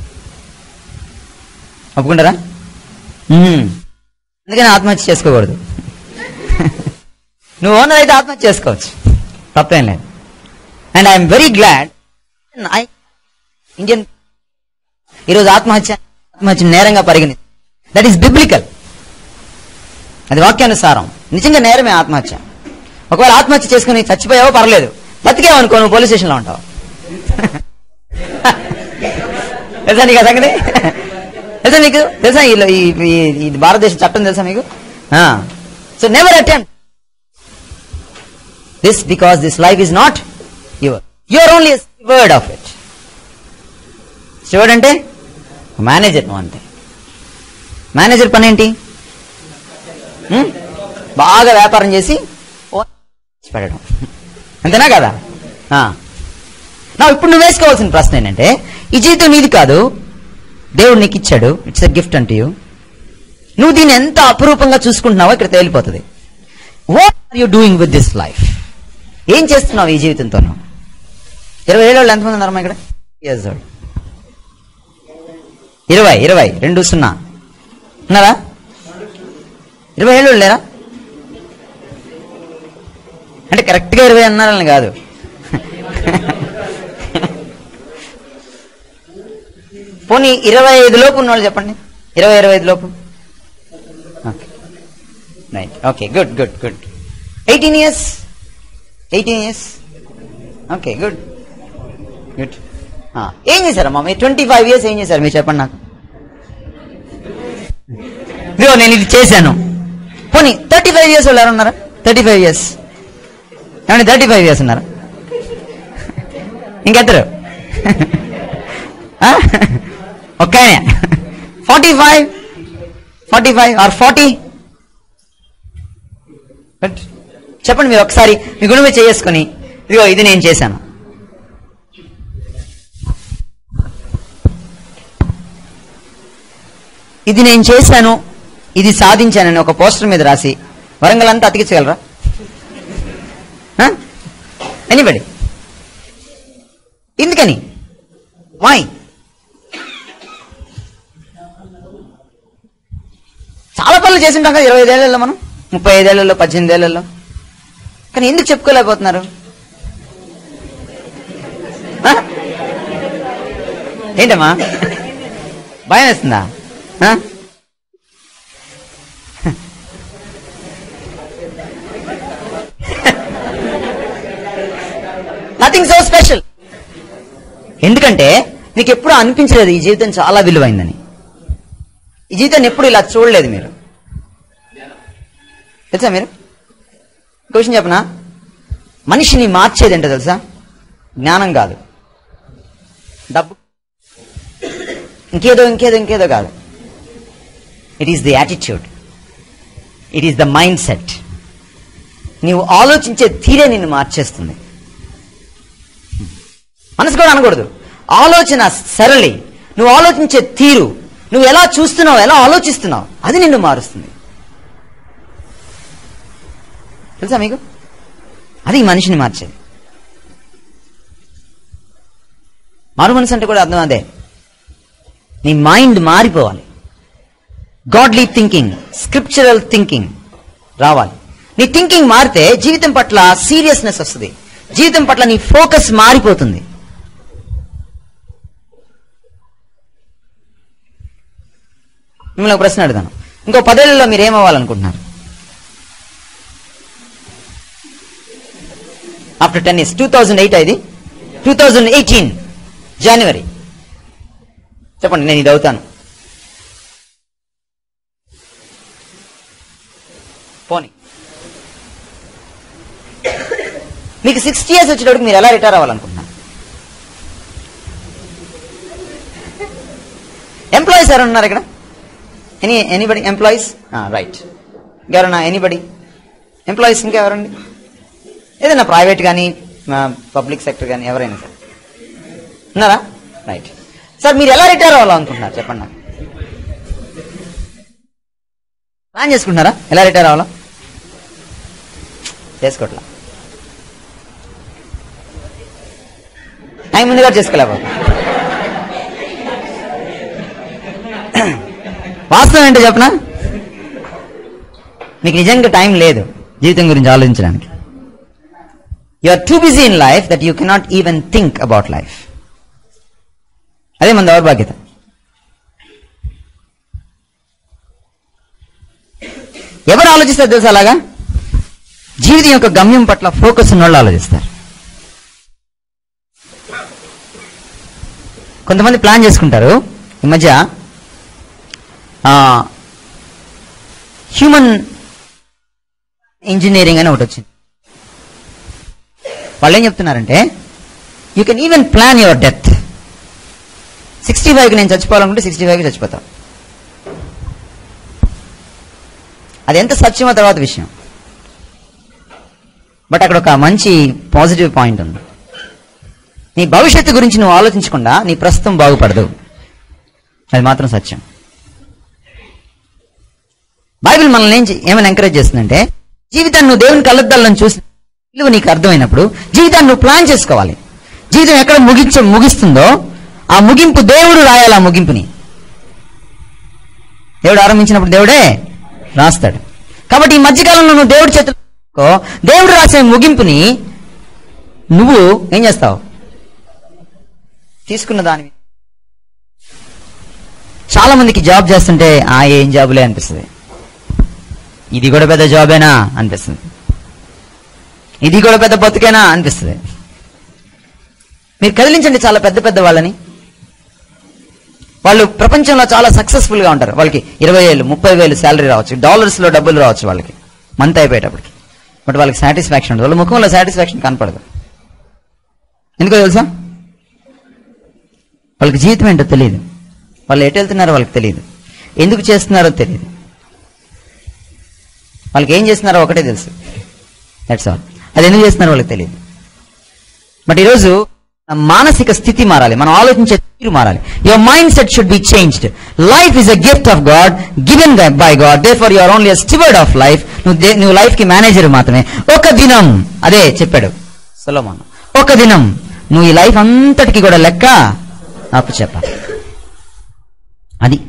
ఒప్పుకుంటారా ఉమ్. అందుకని ఆత్మహత్య చేసుకోకూడదు నువ్వు ఓనర్ అయితే ఆత్మహత్య చేసుకోవచ్చు తప్పేం లేదు and I'm very glad I Indian ఈరోజు ఆత్మహత్య ఆత్మహత్య నేరంగా పరిగణి దట్ ఈస్ బిబ్లికల్ అది వాక్యానుసారం నిజంగా నేరమే ఆత్మహత్య ఒకవేళ ఆత్మహత్య చేసుకుని చచ్చిపోయావో పర్లేదు బతికేవో అనుకో నువ్వు పోలీస్ స్టేషన్లో ఉంటావు తెలుసా నీకు ఆ సంగతి తెలుసా నీకు తెలుసా ఈ ఈ- ఈ- ఈ భారతదేశ చట్టం తెలుసా మీకు so never attempt this because this life is not your your only word of it steward అంటే మేనేజర్ నువ్వు అంతే మేనేజర్ పని ఏంటి హ్మ్? బాగా వ్యాపారం చేసి ఓ పెట్టడం అంతేనా కదా ఆ. నా ఇప్పుడు నువ్వు వేసుకోవాల్సిన ప్రశ్న ఏంటంటే ఈ జీవితం నీది కాదు దేవుడు నీకు ఇచ్చాడు ఇట్స్ ఎ గిఫ్ట్ అంటూ యూ నువ్వు దీన్ని ఎంత అపురూపంగా చూసుకుంటున్నావో ఇక్కడ తేలిపోతుంది what are you doing with this life ఏం చేస్తున్నావు ఈ జీవితంతో నువ్వు ఇరవై ఏడు వాళ్ళు ఎంతమంది ఉన్నారమ్మా ఇక్కడ ఇయర్స్ ఓల్డ్ ఇరవై ఇరవై రెండు సున్నా ఉన్నారా ఇరవై ఏళ్ళు లేరా అంటే కరెక్ట్గా ఇరవై అన్నారని కాదు పోనీ ఇరవై ఐదు లోపు ఉన్నవాళ్ళు చెప్పండి ఇరవై ఇరవై ఐదు లోపు okay right okay good good good eighteen years eighteen years okay good good ఏం చేశారమ్మా మీరు ట్వంటీ ఫైవ్ ఇయర్స్ ఏం చేశారు మీరు చెప్పండి నాకు ఇదిగో నేను ఇది చేశాను పోనీ థర్టీ ఫైవ్ ఇయర్స్ వాళ్ళు ఎవరు ఉన్నారా థర్టీ ఫైవ్ ఇయర్స్ ఏమండి థర్టీ ఫైవ్ ఇయర్స్ ఉన్నారా ఇంకెద్దరు ఒక్క forty five forty five or forty చెప్పండి మీరు ఒకసారి మీ గుణమే చేసుకొని ఇదిగో ఇది నేను చేశాను ఇది నేను చేశాను ఇది సాధించానని ఒక పోస్టర్ మీద రాసి వరంగల్ అంతా అతికించగలరా ఎనీబడి ఎందుకని వై చాలా పనులు చేసి ఉంటాం కదా ఇరవై ఐదేళ్లలో మనం ముప్పై ఐదేళ్లలో పద్దెనిమిది ఏళ్లలో కానీ ఎందుకు చెప్పుకోలేకపోతున్నారు ఆ? ఏంటమ్మా భయం వేస్తుందా ఆ? నథింగ్ సో స్పెషల్ ఎందుకంటే మీకు ఎప్పుడు అనిపించలేదు ఈ జీవితం చాలా విలువైందని ఈ జీవితాన్ని ఎప్పుడు ఇలా చూడలేదు మీరు తెలుసా మీరు క్వశ్చన్ చెప్పనా మనిషిని మార్చేది ఏంటో తెలుసా జ్ఞానం కాదు డబ్బు ఇంకేదో ఇంకేదో ఇంకేదో కాదు it is the attitude it is the mind set నీవు ఆలోచించే తీరే నిన్ను మార్చేస్తుంది మనసు కూడా అనకూడదు ఆలోచన సరళి నువ్వు ఆలోచించే తీరు నువ్వు ఎలా చూస్తున్నావు ఎలా ఆలోచిస్తున్నావు అది నిన్ను మారుస్తుంది తెలుసా మీకు అది ఈ మనిషిని మార్చేది మారు మనసు అంటే కూడా అర్థం అదే నీ మైండ్ మారిపోవాలి గాడ్లీ థింకింగ్ స్క్రిప్చరల్ థింకింగ్ రావాలి నీ థింకింగ్ మారితే జీవితం పట్ల సీరియస్నెస్ వస్తుంది జీవితం పట్ల నీ ఫోకస్ మారిపోతుంది మిమ్మల్ని ఒక ప్రశ్న అడుగుతాను ఇంకో పదేళ్లలో మీరు ఏమవ్వాలనుకుంటున్నారు after ten years two thousand eight ఇది టూ థౌజండ్ ఎయిటీన్ జనవరి చెప్పండి నేను ఇది అవుతాను పోనీ మీకు సిక్స్టీ ఇయర్స్ వచ్చేటప్పుడు మీరు ఎలా రిటైర్ అవ్వాలనుకుంటున్నారు ఎంప్లాయీస్ ఎవరు ఉన్నారు ఇక్కడ ఎనీ ఎనీబడి ఎంప్లాయీస్ రైట్ ఇంకెవరన్నా ఎనీబడి ఎంప్లాయీస్ ఇంకెవరండి ఏదైనా ప్రైవేట్ కానీ పబ్లిక్ సెక్టర్ కానీ ఎవరైనా సరే ఉన్నారా రైట్ సార్ మీరు ఎలా రిటైర్ అవ్వాలనుకుంటున్నారు చెప్పండి నాకు ప్లాన్ చేసుకుంటున్నారా ఎలా రిటైర్ అవ్వాలా చేసుకోవట్లా టైం ముందు కూడా చేసుకోలేకపోతే వాస్తవం ఏంటో చెప్పనా మీకు నిజంగా టైం లేదు జీవితం గురించి ఆలోచించడానికి you are too busy in life that you cannot even think about life అదే మన దౌర్భాగ్యత ఎవరు ఆలోచిస్తారు తెలుసా అలాగా జీవితం యొక్క గమ్యం పట్ల ఫోకస్ ఉన్న వాళ్ళు ఆలోచిస్తారు కొంతమంది ప్లాన్ చేసుకుంటారు ఈ మధ్య హ్యూమన్ ఇంజనీరింగ్ అని ఒకటి వచ్చింది వాళ్ళు ఏం చెప్తున్నారంటే you can even plan your death sixty ఫైవ్కి నేను చచ్చిపోవాలనుకుంటే సిక్స్టీ ఫైవ్కి చచ్చిపోతాం అది ఎంత సత్యమో తర్వాత విషయం బట్ అక్కడ ఒక మంచి పాజిటివ్ పాయింట్ ఉంది నీ భవిష్యత్తు గురించి నువ్వు ఆలోచించకుండా నీ ప్రస్తుతం బాగుపడదు అది మాత్రం సత్యం బైబిల్ మనల్ని ఏం చే- ఏమని ఎంకరేజ్ చేస్తుందంటే జీవితాన్ని నువ్వు దేవుని కళ్ళద్దాలను చూసి విలువ నీకు అర్థమైనప్పుడు జీవితాన్ని నువ్వు ప్లాన్ చేసుకోవాలి జీవితం ఎక్కడ ముగించ ముగిస్తుందో ఆ ముగింపు దేవుడు రాయాలి ఆ ముగింపుని దేవుడు ఆరంభించినప్పుడు దేవుడే రాస్తాడు కాబట్టి ఈ మధ్యకాలంలో నువ్వు దేవుడి చేతుల్లో దేవుడు రాసే ముగింపుని నువ్వు ఏం చేస్తావు తీసుకున్న దాని మీద. చాలా మందికి జాబ్ చేస్తుంటే ఆ ఏం జాబులే అనిపిస్తుంది ఇది కూడా పెద్ద జాబేనా అనిపిస్తుంది ఇది కూడా పెద్ద బతుకేనా అనిపిస్తుంది మీరు కదిలించండి చాలా పెద్ద పెద్ద వాళ్ళని వాళ్ళు ప్రపంచంలో చాలా సక్సెస్ఫుల్ గా ఉంటారు వాళ్ళకి ఇరవై వేలు ముప్పై వేలు శాలరీ రావచ్చు డాలర్స్ లో డబ్బులు రావచ్చు వాళ్ళకి మంత్ అయిపోయేటప్పటికి బట్ వాళ్ళకి సాటిస్ఫాక్షన్ ఉండదు వాళ్ళ ముఖంలో సాటిస్ఫాక్షన్ కనపడదు ఎందుకో తెలుసా వాళ్ళకి జీవితం ఏంటో తెలియదు వాళ్ళు ఎటు వెళ్తున్నారో వాళ్ళకి తెలియదు ఎందుకు చేస్తున్నారో తెలియదు వాళ్ళకి ఏం చేస్తున్నారో ఒకటే తెలుసు దట్స్ ఆల్ అది ఎందుకు చేస్తున్నారో వాళ్ళకి తెలియదు బట్ ఈరోజు మన మానసిక స్థితి మారాలి మనం ఆలోచించే తీరు మారాలి your mind set should be changed life is a gift of God given by God therefore you're only steward of life నువ్వు దే- నువ్వు లైఫ్ కి మేనేజర్ మాత్రమే ఒక దినం అదే చెప్పాడు సులభం ఒక దినం నువ్వు ఈ లైఫ్ అంతటికి కూడా లెక్క నాకు చెప్పాలి అది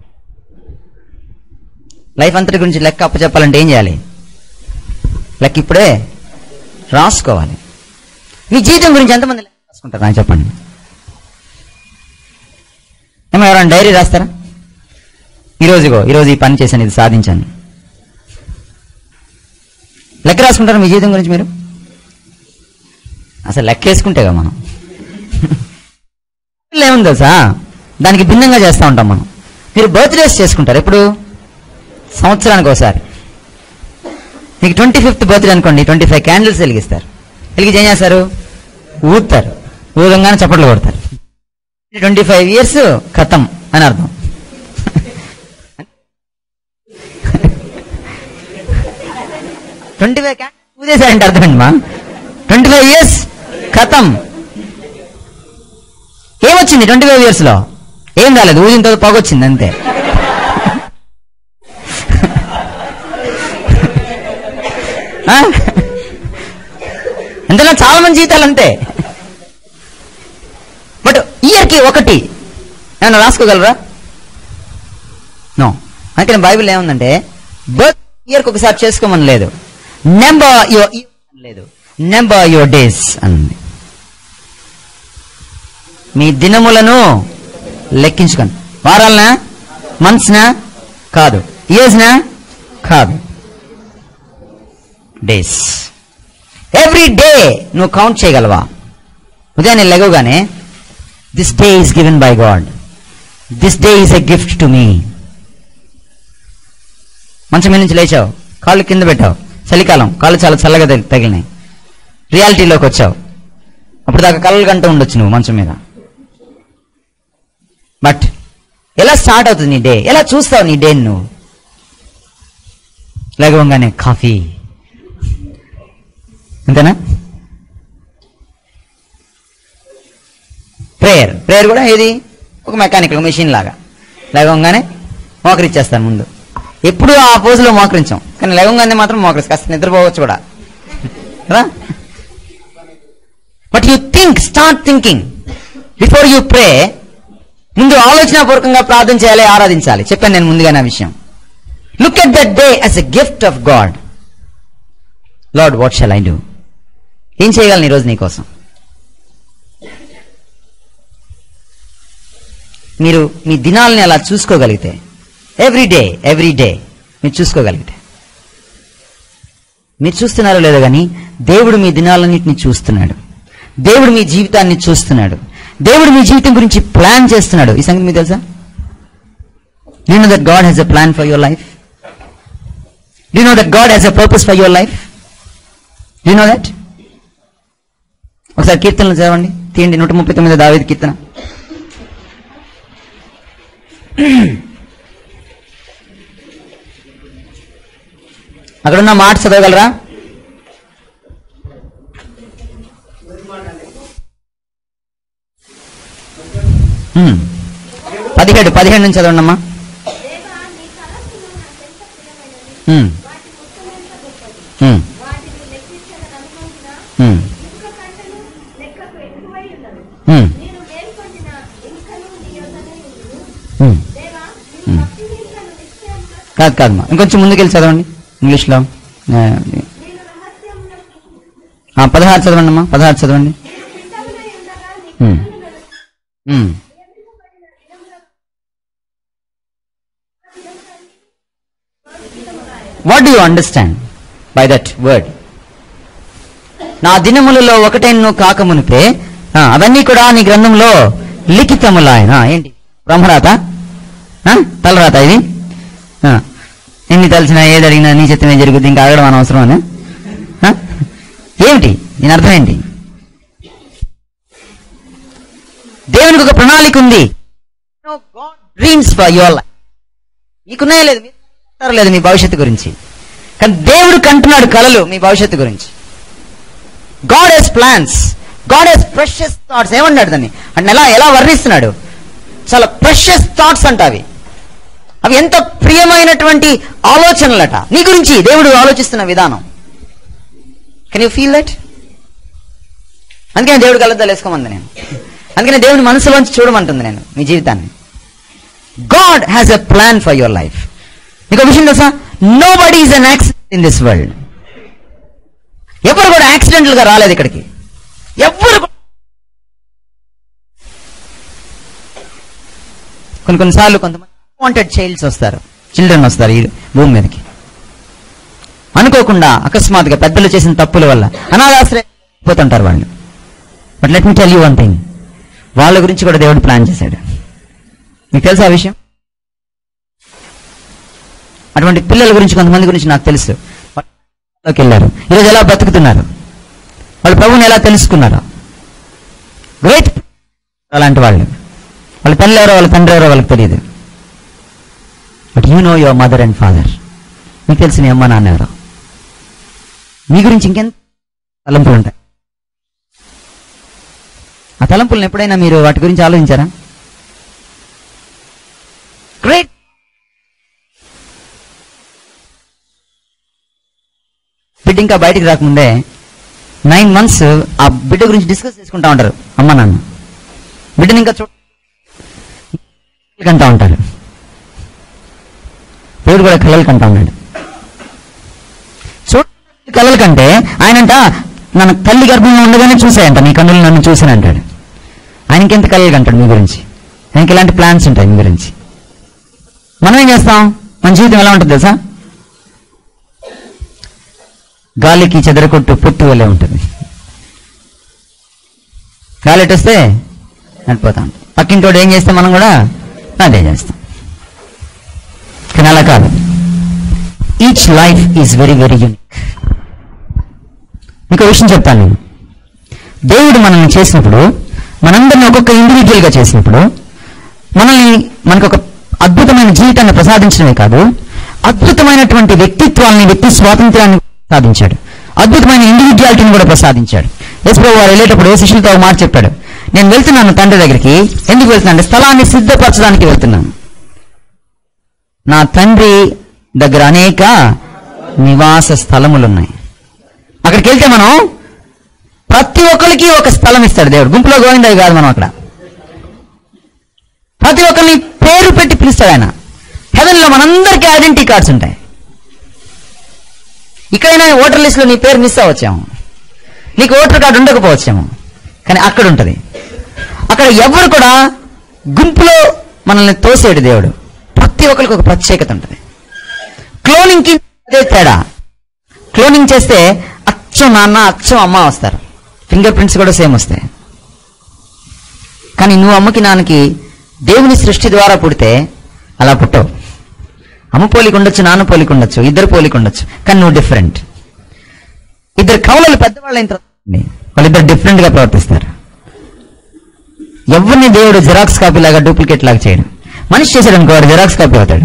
లైఫ్ అంతటి గురించి లెక్క అప్పు చెప్పాలంటే ఏం చేయాలి లెక్క ఇప్పుడే రాసుకోవాలి మీ జీవితం గురించి ఎంతమంది లెక్క రాసుకుంటారు నాకు చెప్పండి ఏమో ఎవరైనా డైరీ రాస్తారా ఈరోజుగో ఈరోజు ఈ పని చేశాను ఇది సాధించాను లెక్క రాసుకుంటారా మీ జీవితం గురించి మీరు అసలు లెక్క వేసుకుంటేగా మనం ఏముంది తెలుసా దానికి భిన్నంగా చేస్తూ ఉంటాం మనం మీరు బర్త్డేస్ చేసుకుంటారు ఎప్పుడు సంవత్సరానికి ఒకసారి మీకు ట్వంటీ ఫిఫ్త్ బర్త్డే అనుకోండి ట్వంటీ ఫైవ్ క్యాండిల్స్ వెలిగిస్తారు వెలిగించి ఏం చేస్తారు ఊదుతారు ఊదంగానే చప్పట్లు కొడతారు ట్వంటీ ఫైవ్ ఇయర్స్ ఖతం అని అర్థం ట్వంటీ ఫైవ్ క్యాండిల్స్ ఊదేశారంటే అర్థమండి మా ట్వంటీ ఫైవ్ ఇయర్స్ ఖతం ఏమొచ్చింది ట్వంటీ ఫైవ్ ఇయర్స్ లో ఏం రాలేదు ఊదిన తర్వాత పొగొచ్చింది అంతే ఆ? అంతేనా చాలా మంది జీవితాలు అంతే బట్ ఇయర్ కి ఒకటి ఏమన్నా రాసుకోగలరా నో అందుకని బైబిల్ ఏముందంటే బర్త్ ఇయర్ కి ఒకసారి చేసుకోమని లేదు నెంబర్ యువర్ లేదు నెంబర్ యువర్ డేస్ అంది మీ దినములను లెక్కించుకోండి వారాలనా మంత్స్నా కాదు ఇయర్స్నా కాదు డేస్ ఎవ్రీ డే నువ్వు కౌంట్ చేయగలవా ఉదయాన్నే లెగవగానే this day is given by God this day is a gift to మీ మంచం మీద నుంచి లేచావు కాళ్ళు కింద పెట్టావు చలికాలం కాళ్ళు చాలా చల్లగా తగిలి- తగిలినాయి రియాలిటీలోకి వచ్చావు అప్పుడు దాకా కళ్ళు గంట ఉండొచ్చు నువ్వు మంచం మీద బట్ ఎలా స్టార్ట్ అవుతుంది నీ డే ఎలా చూస్తావు నీ డే నువ్వు లేకపోగానే కాఫీ అంతేనా ప్రేయర్ ప్రేయర్ కూడా ఏది ఒక మెకానికల్ మెషిన్ లాగా లేవగానే మోకరిచ్చేస్తాను ముందు ఎప్పుడు ఆ పోజులో మోకరించాం కానీ లేవగానే మాత్రం మోకరిస్తాం కాస్త నిద్రపోవచ్చు కూడా కదా but you think start thinking before you pray ముందు ఆలోచనాపూర్వకంగా ప్రార్థన చేయాలి ఆరాధించాలి చెప్పాను నేను ముందుగా నా విషయం look at that day as a gift of God Lord what shall I do ఏం చేయగలను ఈరోజు నీకోసం మీరు మీ దినాలని అలా చూసుకోగలిగితే ఎవ్రీ డే ఎవ్రీ డే మీరు చూసుకోగలిగితే మీరు చూస్తున్నారో లేదో కానీ దేవుడు మీ దినాలన్నింటినీ చూస్తున్నాడు దేవుడు మీ జీవితాన్ని చూస్తున్నాడు దేవుడు మీ జీవితం గురించి ప్లాన్ చేస్తున్నాడు ఈ సంగతి మీకు తెలుసా you know that God has a plan for your life you know that God has a purpose for your life you know that ఒకసారి కీర్తనలు చదవండి తీయండి నూట ముప్పై తొమ్మిది దావేది కీర్తన అక్కడున్న మాట చదవగలరా ఉమ్. పదిహేడు పదిహేడు నుంచి చదవండి అమ్మా దేవా నీ తలపులు నాకెంత ప్రియమైనవి ఉమ్, వాటి మొత్తం ఎంత గొప్పది ఉమ్, వాటిని లెక్కించగలనుకుంటున్న ఉమ్, ఇంక కంటలు లెక్కకు ఎక్కువై ఉన్నవి ఉమ్, నేను మేల్కొండిన ఇంకను నీ యొద్దనే ఉండును ఉమ్. దేవా నీ భక్తిహీనులను నిశ్చయంగా కాదు కాదమ్మా ఇంకొంచెం ముందుకెళ్ళి చదవండి ఇంగ్లీష్లో ఆ, నేను రహస్యమున ఆ, పదహారు చదవండి అమ్మా పదహారు చదవండి నేను పిండమునై ఉండగా నీ ఉమ్. కన్నులు నన్ను ఉమ్. నియమింపబడిన దినముల what do understand by that word నా దినములలో ఒకటెన్ను కాకమునిపే ఆ, అవన్నీ కూడా నీ గ్రంథంలో లిఖితములాయన ఏంటి బ్రహ్మరాత ఆ, తలరాత ఇది ఆ, ఎన్ని తలచినా ఏది అడిగినా నీ చిత్తమే జరుగుద్ది ఇంకా అడగడం అనవసరం అని ఆ? ఏమిటి దీని అర్థం ఏంటి దేవునికి ఒక ప్రణాళిక ఉంది డ్రీమ్స్ ఫర్ యువర్ లైఫ్ మీకున్నాయో లేదు మీరు అనుకుంటారో లేదు మీ భవిష్యత్తు గురించి కానీ దేవుడు కంటున్నాడు కలలు మీ భవిష్యత్తు గురించి God has plans God has precious thoughts ఏమన్నాడు దాన్ని అంటే ఎలా ఎలా వర్ణిస్తున్నాడు చాలా ప్రెషస్ థాట్స్ అంట అవి అవి ఎంత ప్రియమైనటువంటి ఆలోచనలట నీ గురించి దేవుడు ఆలోచిస్తున్న విధానం కెన్ యూ ఫీల్ దట్ అందుకని దేవుడు కలద్దాలు వేసుకోమంది నేను అందుకని దేవుని మనసులోంచి చూడమంటుంది నేను మీ జీవితాన్ని God has a plan for your life మీకు విషయం తెలుసా nobody is an accident in this world ఎవరు కూడా యాక్సిడెంటల్ గా రాలేదు ఇక్కడికి ఎవరు కూడా- కొన్ని కొన్నిసార్లు కొంతమంది వాంటెడ్ చైల్డ్స్ వస్తారు చిల్డ్రన్ వస్తారు ఈ భూమి మీదకి అనుకోకుండా అకస్మాత్తుగా పెద్దలు చేసిన తప్పుల వల్ల అనాథాశ్రయం పోతుంటారు వాళ్ళు but let me tell you one thing వాళ్ళ గురించి కూడా దేవుడు ప్లాన్ చేశాడు మీకు తెలుసా ఆ విషయం అటువంటి పిల్లల గురించి కొంతమంది గురించి నాకు తెలుసు వాళ్ళకి వెళ్ళారు ఈరోజు ఎలా బతుకుతున్నారు వాళ్ళు ప్రభుని ఎలా తెలుసుకున్నారు గ్రేట్ అలాంటి వాళ్ళు వాళ్ళ తల్లి ఎవరో వాళ్ళ తండ్రి ఎవరో వాళ్ళకి తెలియదు but you know your mother and father మీకు తెలిసి మీ అమ్మ నాన్న ఎవరో మీ గురించి ఇంకెంత తలంపులు ఉంటాయి ఆ తలంపులను ఎప్పుడైనా మీరు వాటి గురించి ఆలోచించారా గ్రేట్ బిడ్డ ఇంకా బయటికి రాకముందే నైన్ మంత్స్ ఆ బిడ్డ గురించి డిస్కస్ చేసుకుంటా ఉంటారు అమ్మ నాన్న బిడ్డని ఇంకా చూ కంటా ఉంటారు దేవుడు కూడా కళలు కంటా ఉన్నాడు చూడ కళలు కంటే ఆయనంట నన్ను తల్లి గర్భంలో ఉండగానే చూసాయంట నీ కన్నులు నన్ను చూసానంటాడు ఆయనకి ఎంత కళలు కంటాడు మీ గురించి ఆయనకి ఇలాంటి ప్లాన్స్ ఉంటాయి మీ గురించి మనం ఏం చేస్తాం మన జీవితం ఎలా ఉంటుంది తెలుసా గాలికి చెదరకొట్టు పొట్టు వల్లే ఉంటుంది గాలి ఎటు వస్తే నడిపోతాం పక్కింటోడు ఏం చేస్తే మనం కూడా అదే చేస్తాం కానీ అలా కాదు each life is very very unique మీకు విషయం చెప్తాను నేను దేవుడు మనల్ని చేసినప్పుడు మనందరిని ఒక్కొక్క ఇండివిజువల్గా చేసినప్పుడు మనల్ని మనకు ఒక అద్భుతమైన జీవితాన్ని ప్రసాదించడమే కాదు అద్భుతమైనటువంటి వ్యక్తిత్వాన్ని వ్యక్తి స్వాతంత్రాన్ని ప్రసాదించాడు అద్భుతమైన ఇండివిజువాలిటీని కూడా ప్రసాదించాడు యశ్వరావు వారు వెళ్ళేటప్పుడు శిష్యులతో ఒక మాట చెప్పాడు నేను వెళ్తున్నాను తండ్రి దగ్గరికి ఎందుకు వెళ్తున్నాను స్థలాన్ని సిద్ధపరచడానికి వెళ్తున్నాను నా తండ్రి దగ్గర అనేక నివాస స్థలములు ఉన్నాయి అక్కడికి వెళ్తే మనం ప్రతి ఒక్కరికి ఒక స్థలం ఇస్తాడు దేవుడు గుంపులో గోవిందయ్య కాదు మనం అక్కడ ప్రతి ఒక్కరిని పేరు పెట్టి పిలుస్తాడు ఆయన హెవెన్ లో మనందరికీ ఐడెంటిటీ కార్డ్స్ ఉంటాయి ఇక్కడైనా ఓటర్ లిస్ట్ లో నీ పేరు మిస్ అవ్వచ్చేమో నీకు ఓటర్ కార్డు ఉండకపోవచ్చేమో కానీ అక్కడ ఉంటది అక్కడ ఎవరు కూడా గుంపులో మనల్ని తోసేడు దేవుడు ప్రతి ఒక్కరికి ఒక ప్రత్యేకత ఉంటుంది క్లోనింగ్ కి అదే తేడా క్లోనింగ్ చేస్తే అచ్చం నాన్న అచ్చం అమ్మ వస్తారు ఫింగర్ ప్రింట్స్ కూడా సేమ్ వస్తాయి కానీ నువ్వు అమ్మకి నాన్నకి దేవుని సృష్టి ద్వారా పుడితే అలా పుట్టవు అమ్మ పోలిక ఉండొచ్చు నాన్న పోలిక ఉండొచ్చు ఇద్దరు పోలిక ఉండొచ్చు కానీ నువ్వు డిఫరెంట్ ఇద్దరు కవులలు పెద్దవాళ్ళు అయిన తర్వాత వాళ్ళిద్దరు డిఫరెంట్ గా ప్రవర్తిస్తారు ఎవరిని దేవుడు జిరాక్స్ కాపీ లాగా డూప్లికేట్ లాగా చేయడు మనిషి చేశాడు అనుకో వాడు జిరాక్స్ కాపీ అవుతాడు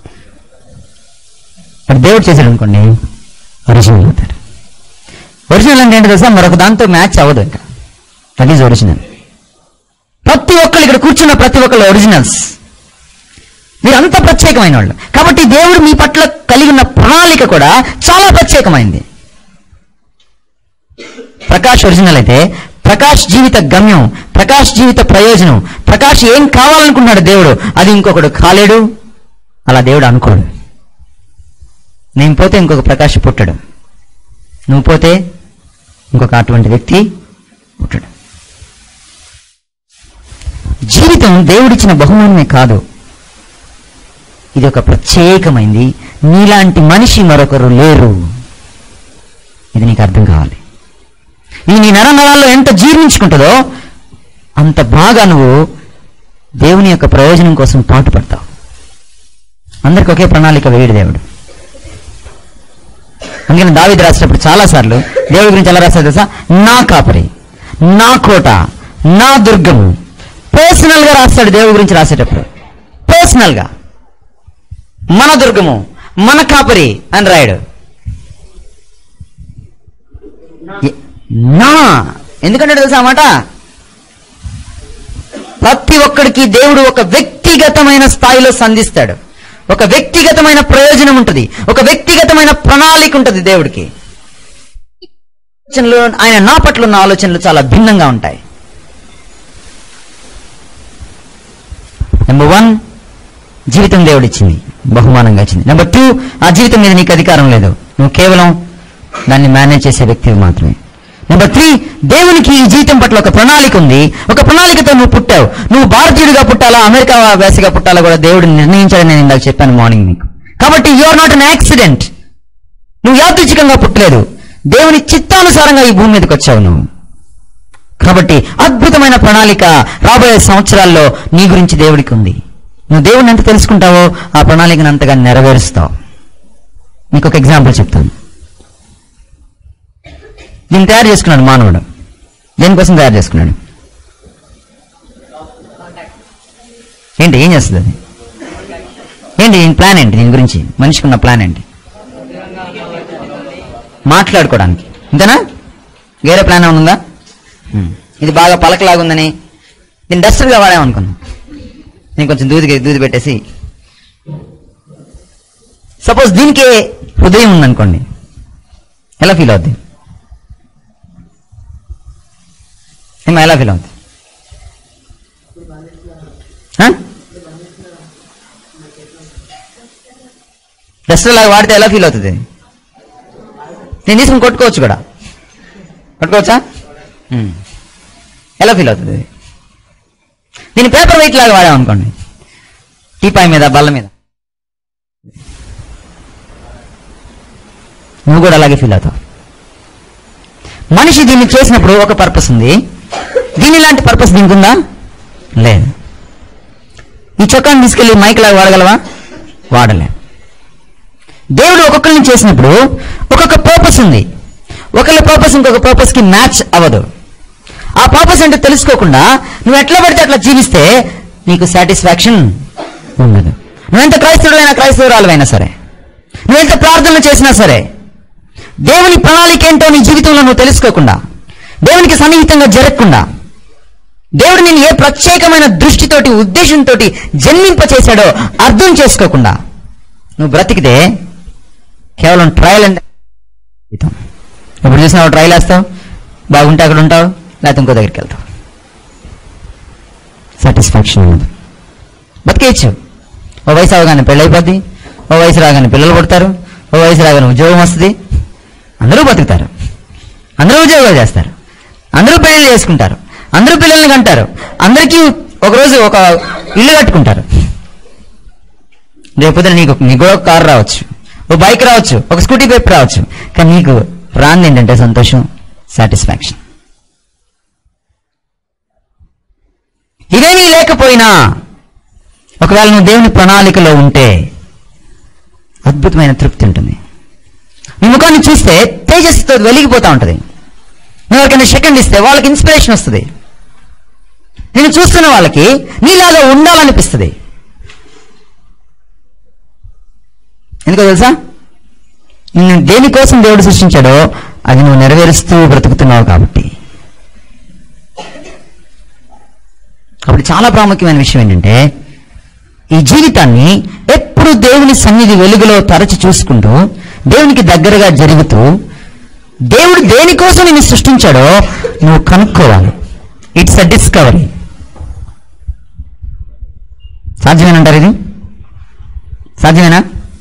వాడు దేవుడు చేశాడు అనుకోండి ఒరిజినల్ అవుతాడు ఒరిజినల్ అంటే ఏంటి తెలుసా మరొక దాంతో మ్యాచ్ అవ్వదు ఇంకా దట్ ఈజ్ ఒరిజినల్ ప్రతి ఒక్కళ్ళు ఇక్కడ కూర్చున్న ప్రతి ఒక్కళ్ళు ఒరిజినల్స్ మీరు అంత ప్రత్యేకమైన వాళ్ళు కాబట్టి దేవుడు మీ పట్ల కలిగి ఉన్న ప్రణాళిక కూడా చాలా ప్రత్యేకమైంది ప్రకాష్ ఒరిజినల్ అయితే ప్రకాష్ జీవిత గమ్యం ప్రకాష్ జీవిత ప్రయోజనం ప్రకాష్ ఏం కావాలనుకున్నాడు దేవుడు అది ఇంకొకడు కాలేడు అలా దేవుడు అనుకోడు నేను పోతే ఇంకొక ప్రకాష్ పుట్టడు నువ్వు పోతే ఇంకొక అటువంటి వ్యక్తి పుట్టడు జీవితం దేవుడిచ్చిన బహుమానమే కాదు ఇది ఒక ప్రత్యేకమైంది నీలాంటి మనిషి మరొకరు లేరు ఇది నీకు అర్థం కావాలి ఇది నీ నరనరాల్లో ఎంత జీర్ణించుకుంటుందో అంత బాగా నువ్వు దేవుని యొక్క ప్రయోజనం కోసం పాటుపడతావు అందరికి ఒకే ప్రణాళిక వేయడు దేవుడు అందుకని దావిది రాసేటప్పుడు చాలా సార్లు దేవుడి గురించి ఎలా రాశాడు తెలుసా నా కాపరి నా కోట నా దుర్గము పర్సనల్ గా రాస్తాడు దేవుడి గురించి రాసేటప్పుడు పర్సనల్ గా మన దుర్గము మన కాపరి అని రాయడు ఎ- నా ఎందుకంటే తెలుసా ఆ మాట ప్రతి ఒక్కడికి దేవుడు ఒక వ్యక్తిగతమైన స్థాయిలో సంధిస్తాడు ఒక వ్యక్తిగతమైన ప్రయోజనం ఉంటుంది ఒక వ్యక్తిగతమైన ప్రణాళిక ఉంటుంది దేవుడికి ఆలోచనలు ఆయన నా పట్ల ఉన్న ఆలోచనలు చాలా భిన్నంగా ఉంటాయి నెంబర్ వన్ జీవితం దేవుడిచ్చింది బహుమానంగా ఇచ్చింది నెంబర్ టూ ఆ జీవితం మీద నీకు అధికారం లేదు నువ్వు కేవలం దాన్ని మేనేజ్ చేసే వ్యక్తివి మాత్రమే నెంబర్ త్రీ దేవునికి ఈ జీవితం పట్ల ఒక ప్రణాళిక ఉంది ఒక ప్రణాళికతో నువ్వు పుట్టావు నువ్వు భారతీయుడిగా పుట్టాలా అమెరికా వేసగా పుట్టాలా కూడా దేవుడు నిర్ణయించాడని నేను ఇందాక చెప్పాను మార్నింగ్ మీకు కాబట్టి you are not an accident నువ్వు యాదృచ్ఛికంగా పుట్టలేదు దేవుని చిత్తానుసారంగా ఈ భూమి మీదకి వచ్చావు నువ్వు కాబట్టి అద్భుతమైన ప్రణాళిక రాబోయే సంవత్సరాల్లో నీ గురించి దేవుడికి ఉంది నువ్వు దేవుడిని ఎంత తెలుసుకుంటావో ఆ ప్రణాళికను అంతగా నెరవేరుస్తావు మీకు ఒక ఎగ్జాంపుల్ చెప్తాను దీన్ని తయారు చేసుకున్నాడు మానవుడు దేనికోసం తయారు చేసుకున్నాడు ఏంటి ఏం చేస్తుంది అది ఏంటి దీని ప్లాన్ ఏంటి దీని గురించి మనిషికి ఉన్న ప్లాన్ ఏంటి మాట్లాడుకోవడానికి ఇంతేనా వేరే ప్లాన్ ఏమైనా ఉందా ఉమ్. ఇది బాగా పలకలాగుందని దీన్ని డస్టర్గా వాడామనుకున్నాం నేను కొంచెం దూది దూది పెట్టేసి సపోజ్ దీనికి హృదయం ఉందనుకోండి ఎలా ఫీల్ అవుద్ది ఏమో ఎలా ఫీల్ అవుద్ది ఆ? డస్టర్ లాగా వాడితే ఎలా ఫీల్ అవుతుంది నేను తీసుకుని కొట్టుకోవచ్చు కూడా కొట్టుకోవచ్చా ఉమ్. ఎలా ఫీల్ అవుతుంది ఇది? దీన్ని పేపర్ వెయిట్ లాగా వాడామనుకోండి టీపాయ్ మీద బల్ల మీద నువ్వు కూడా అలాగే ఫీల్ అవుతావు మనిషి దీన్ని చేసినప్పుడు ఒక పర్పస్ ఉంది దీని లాంటి పర్పస్ దీనికి ఉందా లేదు ఈ చొక్కాని తీసుకెళ్లి మైక్ లాగా వాడగలవా వాడలే దేవుడు ఒక్కొక్కరిని చేసినప్పుడు ఒక్కొక్క పర్పస్ ఉంది ఒకళ్ళ పర్పస్ ఇంకొక పర్పస్ కి మ్యాచ్ అవ్వదు ఆ పర్పస్ అంటే తెలుసుకోకుండా నువ్వు ఎట్లా పడితే అట్లా జీవిస్తే నీకు సాటిస్ఫాక్షన్ ఉండదు నువ్వెంత క్రైస్తవుడైనా క్రైస్తవురాలువైనా సరే నువ్వెంత ప్రార్థనలు చేసినా సరే దేవుని ప్రణాళిక ఏంటో నీ జీవితంలో నువ్వు తెలుసుకోకుండా దేవునికి సన్నిహితంగా జరగకుండా దేవుడు నేను ఏ ప్రత్యేకమైన దృష్టితోటి ఉద్దేశంతో జన్మింప చేశాడో అర్థం చేసుకోకుండా నువ్వు బ్రతికితే కేవలం ట్రయల్ అంటే జీవితం ఎప్పుడు చూసినా ట్రయల్ వేస్తావు బాగుంటే అక్కడ ఉంటావు లేకపోతే ఇంకో దగ్గరికి వెళ్తావు సాటిస్ఫాక్షన్ ఉండదు బతికేయచ్చు ఓ వయసు అవగానే పెళ్ళైపోద్ది ఓ వయసు రాగానే పిల్లలు పుడతారు ఓ వయసు రాగానే ఉద్యోగం వస్తుంది అందరూ బతుకుతారు అందరూ ఉద్యోగాలు చేస్తారు అందరూ పెళ్లి చేసుకుంటారు అందరూ పిల్లల్ని కంటారు అందరికీ ఒకరోజు ఒక ఇల్లు కట్టుకుంటారు రేపు నీకు నీకు కూడా ఒక కారు రావచ్చు ఓ బైక్ రావచ్చు ఒక స్కూటీ బైక్ రావచ్చు కానీ నీకు రాంది ఏంటంటే సంతోషం సాటిస్ఫాక్షన్ ఇవేమీ లేకపోయినా ఒకవేళ నువ్వు దేవుని ప్రణాళికలో ఉంటే అద్భుతమైన తృప్తి ఉంటుంది నీ ముఖాన్ని చూస్తే తేజస్సుతో వెలిగిపోతా ఉంటది నువ్వు ఎవరికైనా సెకండ్ ఇస్తే వాళ్ళకి ఇన్స్పిరేషన్ వస్తుంది నేను చూస్తున్న వాళ్ళకి నీలాగా ఉండాలనిపిస్తుంది ఎందుకో తెలుసా నిన్ను దేనికోసం దేవుడు సృష్టించాడో అది నువ్వు నెరవేరుస్తూ బ్రతుకుతున్నావు కాబట్టి కాబట్టి చాలా ప్రాముఖ్యమైన విషయం ఏంటంటే ఈ జీవితాన్ని ఎప్పుడు దేవుని సన్నిధి వెలుగులో తరచి చూసుకుంటూ దేవునికి దగ్గరగా జరుగుతూ దేవుడు దేనికోసం నిన్ను సృష్టించాడో నువ్వు కనుక్కోవాలి ఇట్స్ అ డిస్కవరీ సాధ్యమేనంటారు ఇది సాధ్యమేనా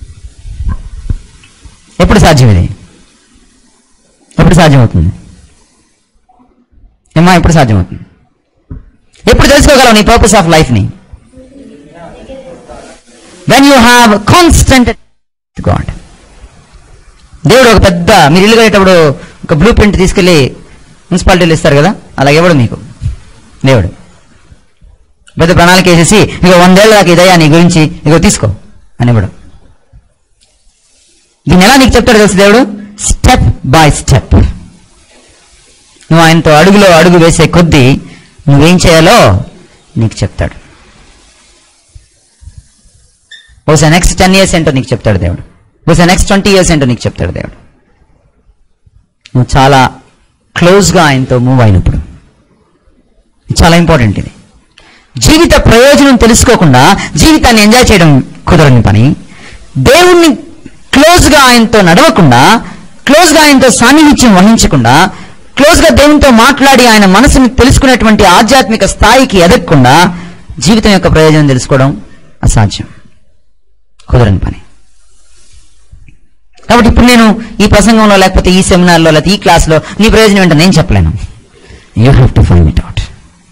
ఎప్పుడు సాధ్యం ఇది ఎప్పుడు సాధ్యమవుతుంది ఏమా ఎప్పుడు సాధ్యమవుతుంది ఎప్పుడు తెలుసుకోగలవు నీ పర్పస్ ఆఫ్ లైఫ్ని when you have constant God దేవుడు ఒక పెద్ద మీరు ఇల్లు కట్టేటప్పుడు ఒక బ్లూ ప్రింట్ తీసుకెళ్ళి మున్సిపాలిటీలు ఇస్తారు కదా అలా ఇవ్వడు మీకు దేవుడు పెద్ద ప్రణాళిక వేసేసి ఇక వందేళ్ళ దాకా ఇదయ్యా నీ గురించి ఇగో తీసుకో అని ఇవ్వడు దీన్ని ఎలా నీకు చెప్తాడు తెలుసు దేవుడు స్టెప్ బై స్టెప్ నువ్వు ఆయనతో అడుగులో అడుగు వేసే కొద్దీ నువ్వేం చేయాలో నీకు చెప్తాడు బహుశా నెక్స్ట్ టెన్ ఇయర్స్ ఏంటో నీకు చెప్తాడు దేవుడు బహుశా నెక్స్ట్ ట్వంటీ ఇయర్స్ ఏంటో నీకు చెప్తాడు దేవుడు నువ్వు చాలా క్లోజ్గా ఆయనతో మూవ్ అయినప్పుడు ఇది చాలా ఇంపార్టెంట్ ఇది జీవిత ప్రయోజనం తెలుసుకోకుండా జీవితాన్ని ఎంజాయ్ చేయడం కుదరని పని దేవుణ్ణి క్లోజ్గా ఆయనతో నడవకుండా క్లోజ్గా ఆయనతో సాన్నిహిత్యం వహించకుండా క్లోజ్గా దేవునితో మాట్లాడి ఆయన మనసుని తెలుసుకునేటువంటి ఆధ్యాత్మిక స్థాయికి ఎదగకుండా జీవితం యొక్క ప్రయోజనం తెలుసుకోవడం అసాధ్యం కుదరని పని కాబట్టి ఇప్పుడు నేను ఈ ప్రసంగంలో లేకపోతే ఈ సెమినార్లో లేకపోతే ఈ క్లాస్లో నీ ప్రయోజనం ఏంటో నేను చెప్పలేను you have to find it out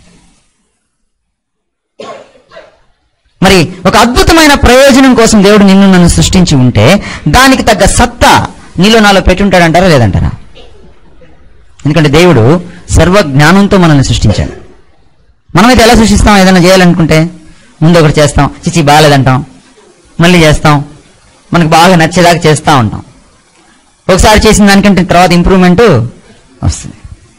మరి ఒక అద్భుతమైన ప్రయోజనం కోసం దేవుడు నిన్ను నన్ను సృష్టించి ఉంటే దానికి తగ్గ సత్తా నీలో నాలో పెట్టుంటాడంటారా లేదంటారా ఎందుకంటే దేవుడు సర్వ జ్ఞానంతో మనల్ని సృష్టించాడు మనమైతే ఎలా సృష్టిస్తాం ఏదైనా చేయాలనుకుంటే ముందు ఒకటి చేస్తాం చిచి బాగాలేదంటాం మళ్ళీ చేస్తాం మనకు బాగా నచ్చేదాకా చేస్తూ ఉంటాం ఒకసారి చేసిన దానికంటే తర్వాత ఇంప్రూవ్మెంట్ వస్తుంది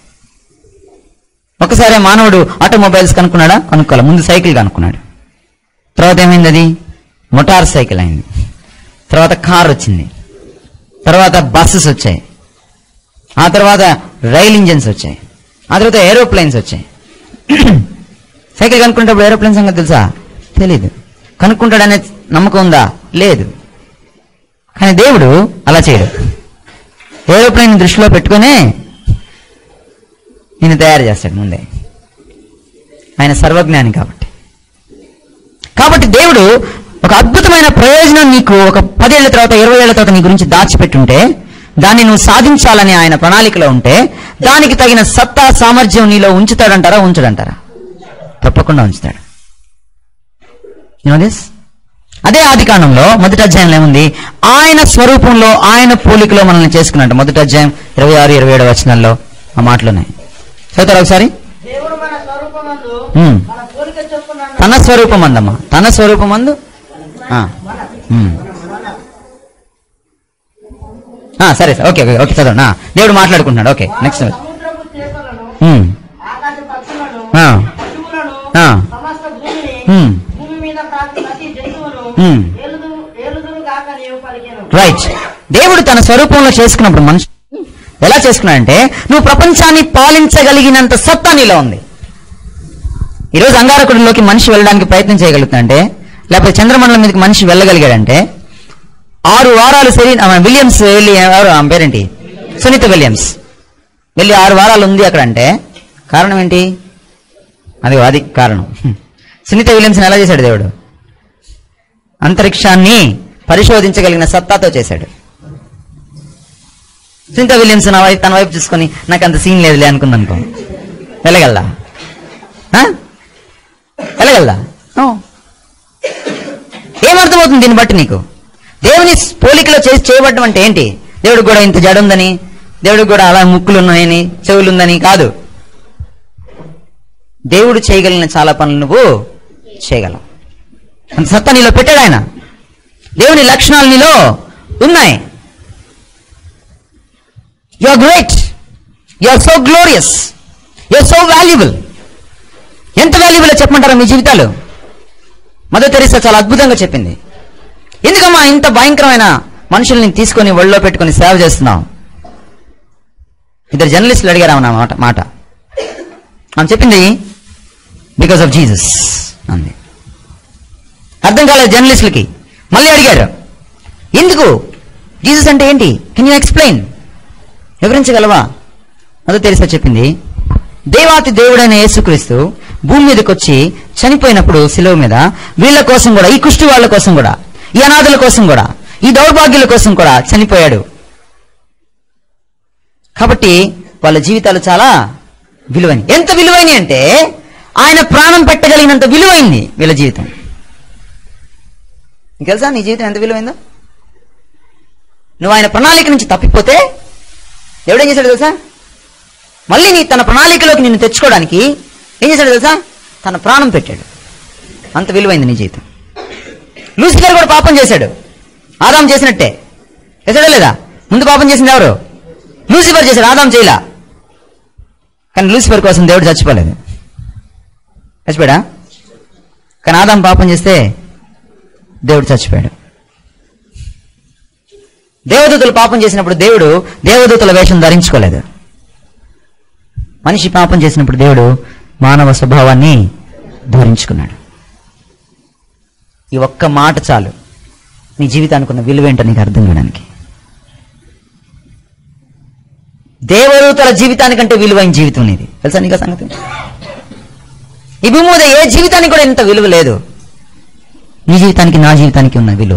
ఒకసారి మానవుడు ఆటోమొబైల్స్ కనుక్కున్నాడా కనుక్కోవాలి ముందు సైకిల్ కనుక్కున్నాడు తర్వాత ఏమైంది అది మోటార్ సైకిల్ అయింది తర్వాత కార్ వచ్చింది తర్వాత బస్సెస్ వచ్చాయి ఆ తర్వాత రైల్ ఇంజన్స్ వచ్చాయి ఆ తర్వాత ఏరోప్లేన్స్ వచ్చాయి సైకిల్ కనుక్కునేటప్పుడు ఏరోప్లేన్ సంగతి తెలుసా తెలీదు కనుక్కుంటాడనే నమ్మకం ఉందా లేదు కానీ దేవుడు అలా చేయడు ఏరోప్లేన్ దృష్టిలో పెట్టుకునే నేను తయారు చేస్తాడు ముందే ఆయన సర్వజ్ఞాని కాబట్టి కాబట్టి దేవుడు ఒక అద్భుతమైన ప్రయోజనం నీకు ఒక పదేళ్ల తర్వాత ఇరవై ఏళ్ల తర్వాత నీ గురించి దాచిపెట్టుంటే దాన్ని నువ్వు సాధించాలని ఆయన ప్రణాళికలో ఉంటే దానికి తగిన సత్తా సామర్థ్యం నీలో ఉంచుతాడంటారా ఉంచడంటారా తప్పకుండా ఉంచుతాడు దిస్ అదే ఆది కాండంలో మొదటి అధ్యాయంలో ఏముంది ఆయన స్వరూపంలో ఆయన పోలికలో మనల్ని చేసుకున్నట్టు మొదటి అధ్యాయం ఇరవై ఆరు ఇరవై ఏడు వచనాల్లో ఆ మాటలున్నాయి చదువుతారా ఒకసారి దేవుడు మన స్వరూపమందు ఉమ్. మన పోలిక చొప్పున తన స్వరూపం అందమ్మా తన స్వరూపమందు ఆ, ఉమ్. ఆ, సరే సరే ఓకే ఓకే ఓకే చదవండి ఆ, దేవుడు మాట్లాడుకుంటున్నాడు ఓకే నెక్స్ట్ సముద్రపు చేపలను ఉమ్, ఆకాశ పక్షులను ఆ, పశువులను ఆ. సమస్త భూమిని ఉమ్. భూమి మీద ప్రాకు ప్రతి జంతువును ఉమ్. ఏలుదురు ఏలుదురు కాక నీవు పలికెను రైట్ దేవుడు తన స్వరూపంలో చేసుకున్నప్పుడు మనిషి ఎలా చేసుకున్నాడంటే నువ్వు ప్రపంచాన్ని పాలించగలిగినంత సత్తా నీలో ఉంది ఈరోజు అంగారకుడిలోకి మనిషి వెళ్ళడానికి ప్రయత్నం చేయగలుగుతాడంటే లేకపోతే చంద్రమండలం మీదకి మనిషి వెళ్ళగలిగాడంటే ఆరు వారాలు సరి ఆ, విలియమ్స్ వెళ్ళి ఎవరు ఆమె పేరేంటి సునీత విలియమ్స్ వెళ్ళి ఆరు వారాలు ఉంది అక్కడ అంటే కారణం ఏంటి అది అది కారణం సునీత విలియమ్స్ని ఎలా చేశాడు దేవుడు అంతరిక్షాన్ని పరిశోధించగలిగిన సత్తాతో చేశాడు సునీత విలియమ్స్ నా వైపు తన వైపు చూసుకొని నాకు అంత సీన్ లేదులే అనుకుంది అనుకో వెళ్ళగలదా ఆ? వెళ్ళగలదా ఓ. ఏమర్థమవుతుంది దీన్ని బట్టి నీకు దేవుని పోలికలో చేసి చేయబడడం అంటే ఏంటి దేవుడికి కూడా ఇంత జడ ఉందని దేవుడికి కూడా అలా ముక్కులు ఉన్నాయని చెవులు ఉందని కాదు దేవుడు చేయగలిగిన చాలా పనులు నువ్వు చేయగలవు అంత సత్తా నీలో పెట్టాడు ఆయన దేవుని లక్షణాలు నీలో ఉన్నాయి you are great you are so glorious you are so valuable ఎంత వాల్యుబుల్ చెప్పమంటారా మీ జీవితాలు మదర్ తెరీసా చాలా అద్భుతంగా చెప్పింది ఎందుకమ్మా ఇంత భయంకరమైన మనుషుల్ని తీసుకొని ఒళ్ళో పెట్టుకొని సేవ చేస్తున్నాం ఇద్దరు జర్నలిస్టులు అడిగారు ఆమె నా మాట మాట ఆమె చెప్పింది బికాస్ ఆఫ్ జీసస్ అంది అర్థం కాలేదు జర్నలిస్టులకి మళ్ళీ అడిగారు ఎందుకు జీసస్ అంటే ఏంటి కెన్ యూ ఎక్స్ప్లెయిన్ వివరించగలవా అదో తెలుసా చెప్పింది దేవాతి దేవుడైన యేసుక్రీస్తు భూమి మీదకి వచ్చి చనిపోయినప్పుడు శిలువ మీద వీళ్ళ కోసం కూడా ఈ కుష్టి వాళ్ళ కోసం కూడా ఈ అనాథుల కోసం కూడా ఈ దౌర్భాగ్యుల కోసం కూడా చనిపోయాడు కాబట్టి వాళ్ళ జీవితాలు చాలా విలువైన ఎంత విలువైనవి అంటే ఆయన ప్రాణం పెట్టగలిగినంత విలువైంది వీళ్ళ జీవితం నీకు తెలుసా నీ జీవితం ఎంత విలువైందో నువ్వు ఆయన ప్రణాళిక నుంచి తప్పిపోతే దేవుడు ఏం చేశాడు తెలుసా మళ్ళీ నీ తన ప్రణాళికలోకి నిన్ను తెచ్చుకోవడానికి ఏం చేశాడు తెలుసా తన ప్రాణం పెట్టాడు అంత విలువైంది నీ జీవితం లూసిఫర్ కూడా పాపం చేశాడు ఆదాం చేసినట్టే చేశాడా లేదా ముందు పాపం చేసింది ఎవరు లూసిఫర్ చేశాడు ఆదాం చేయలా కానీ లూసిఫర్ కోసం దేవుడు చచ్చిపోలేదు చచ్చిపోయాడా కానీ ఆదాం పాపం చేస్తే దేవుడు చచ్చిపోయాడు దేవదూతలు పాపం చేసినప్పుడు దేవుడు దేవదూతల వేషం ధరించుకోలేదు మనిషి పాపం చేసినప్పుడు దేవుడు మానవ స్వభావాన్ని ధరించుకున్నాడు ఈ ఒక్క మాట చాలు నీ జీవితానికి ఉన్న విలువేంటో నీకు అర్థం కావడానికి దేవదూతల జీవితానికంటే విలువైన జీవితం నీది తెలుసా నీకు ఆ సంగతి ఈ భూమి మీద ఏ జీవితానికి కూడా ఇంత విలువ లేదు నీ జీవితానికి నా జీవితానికి ఉన్న విలువ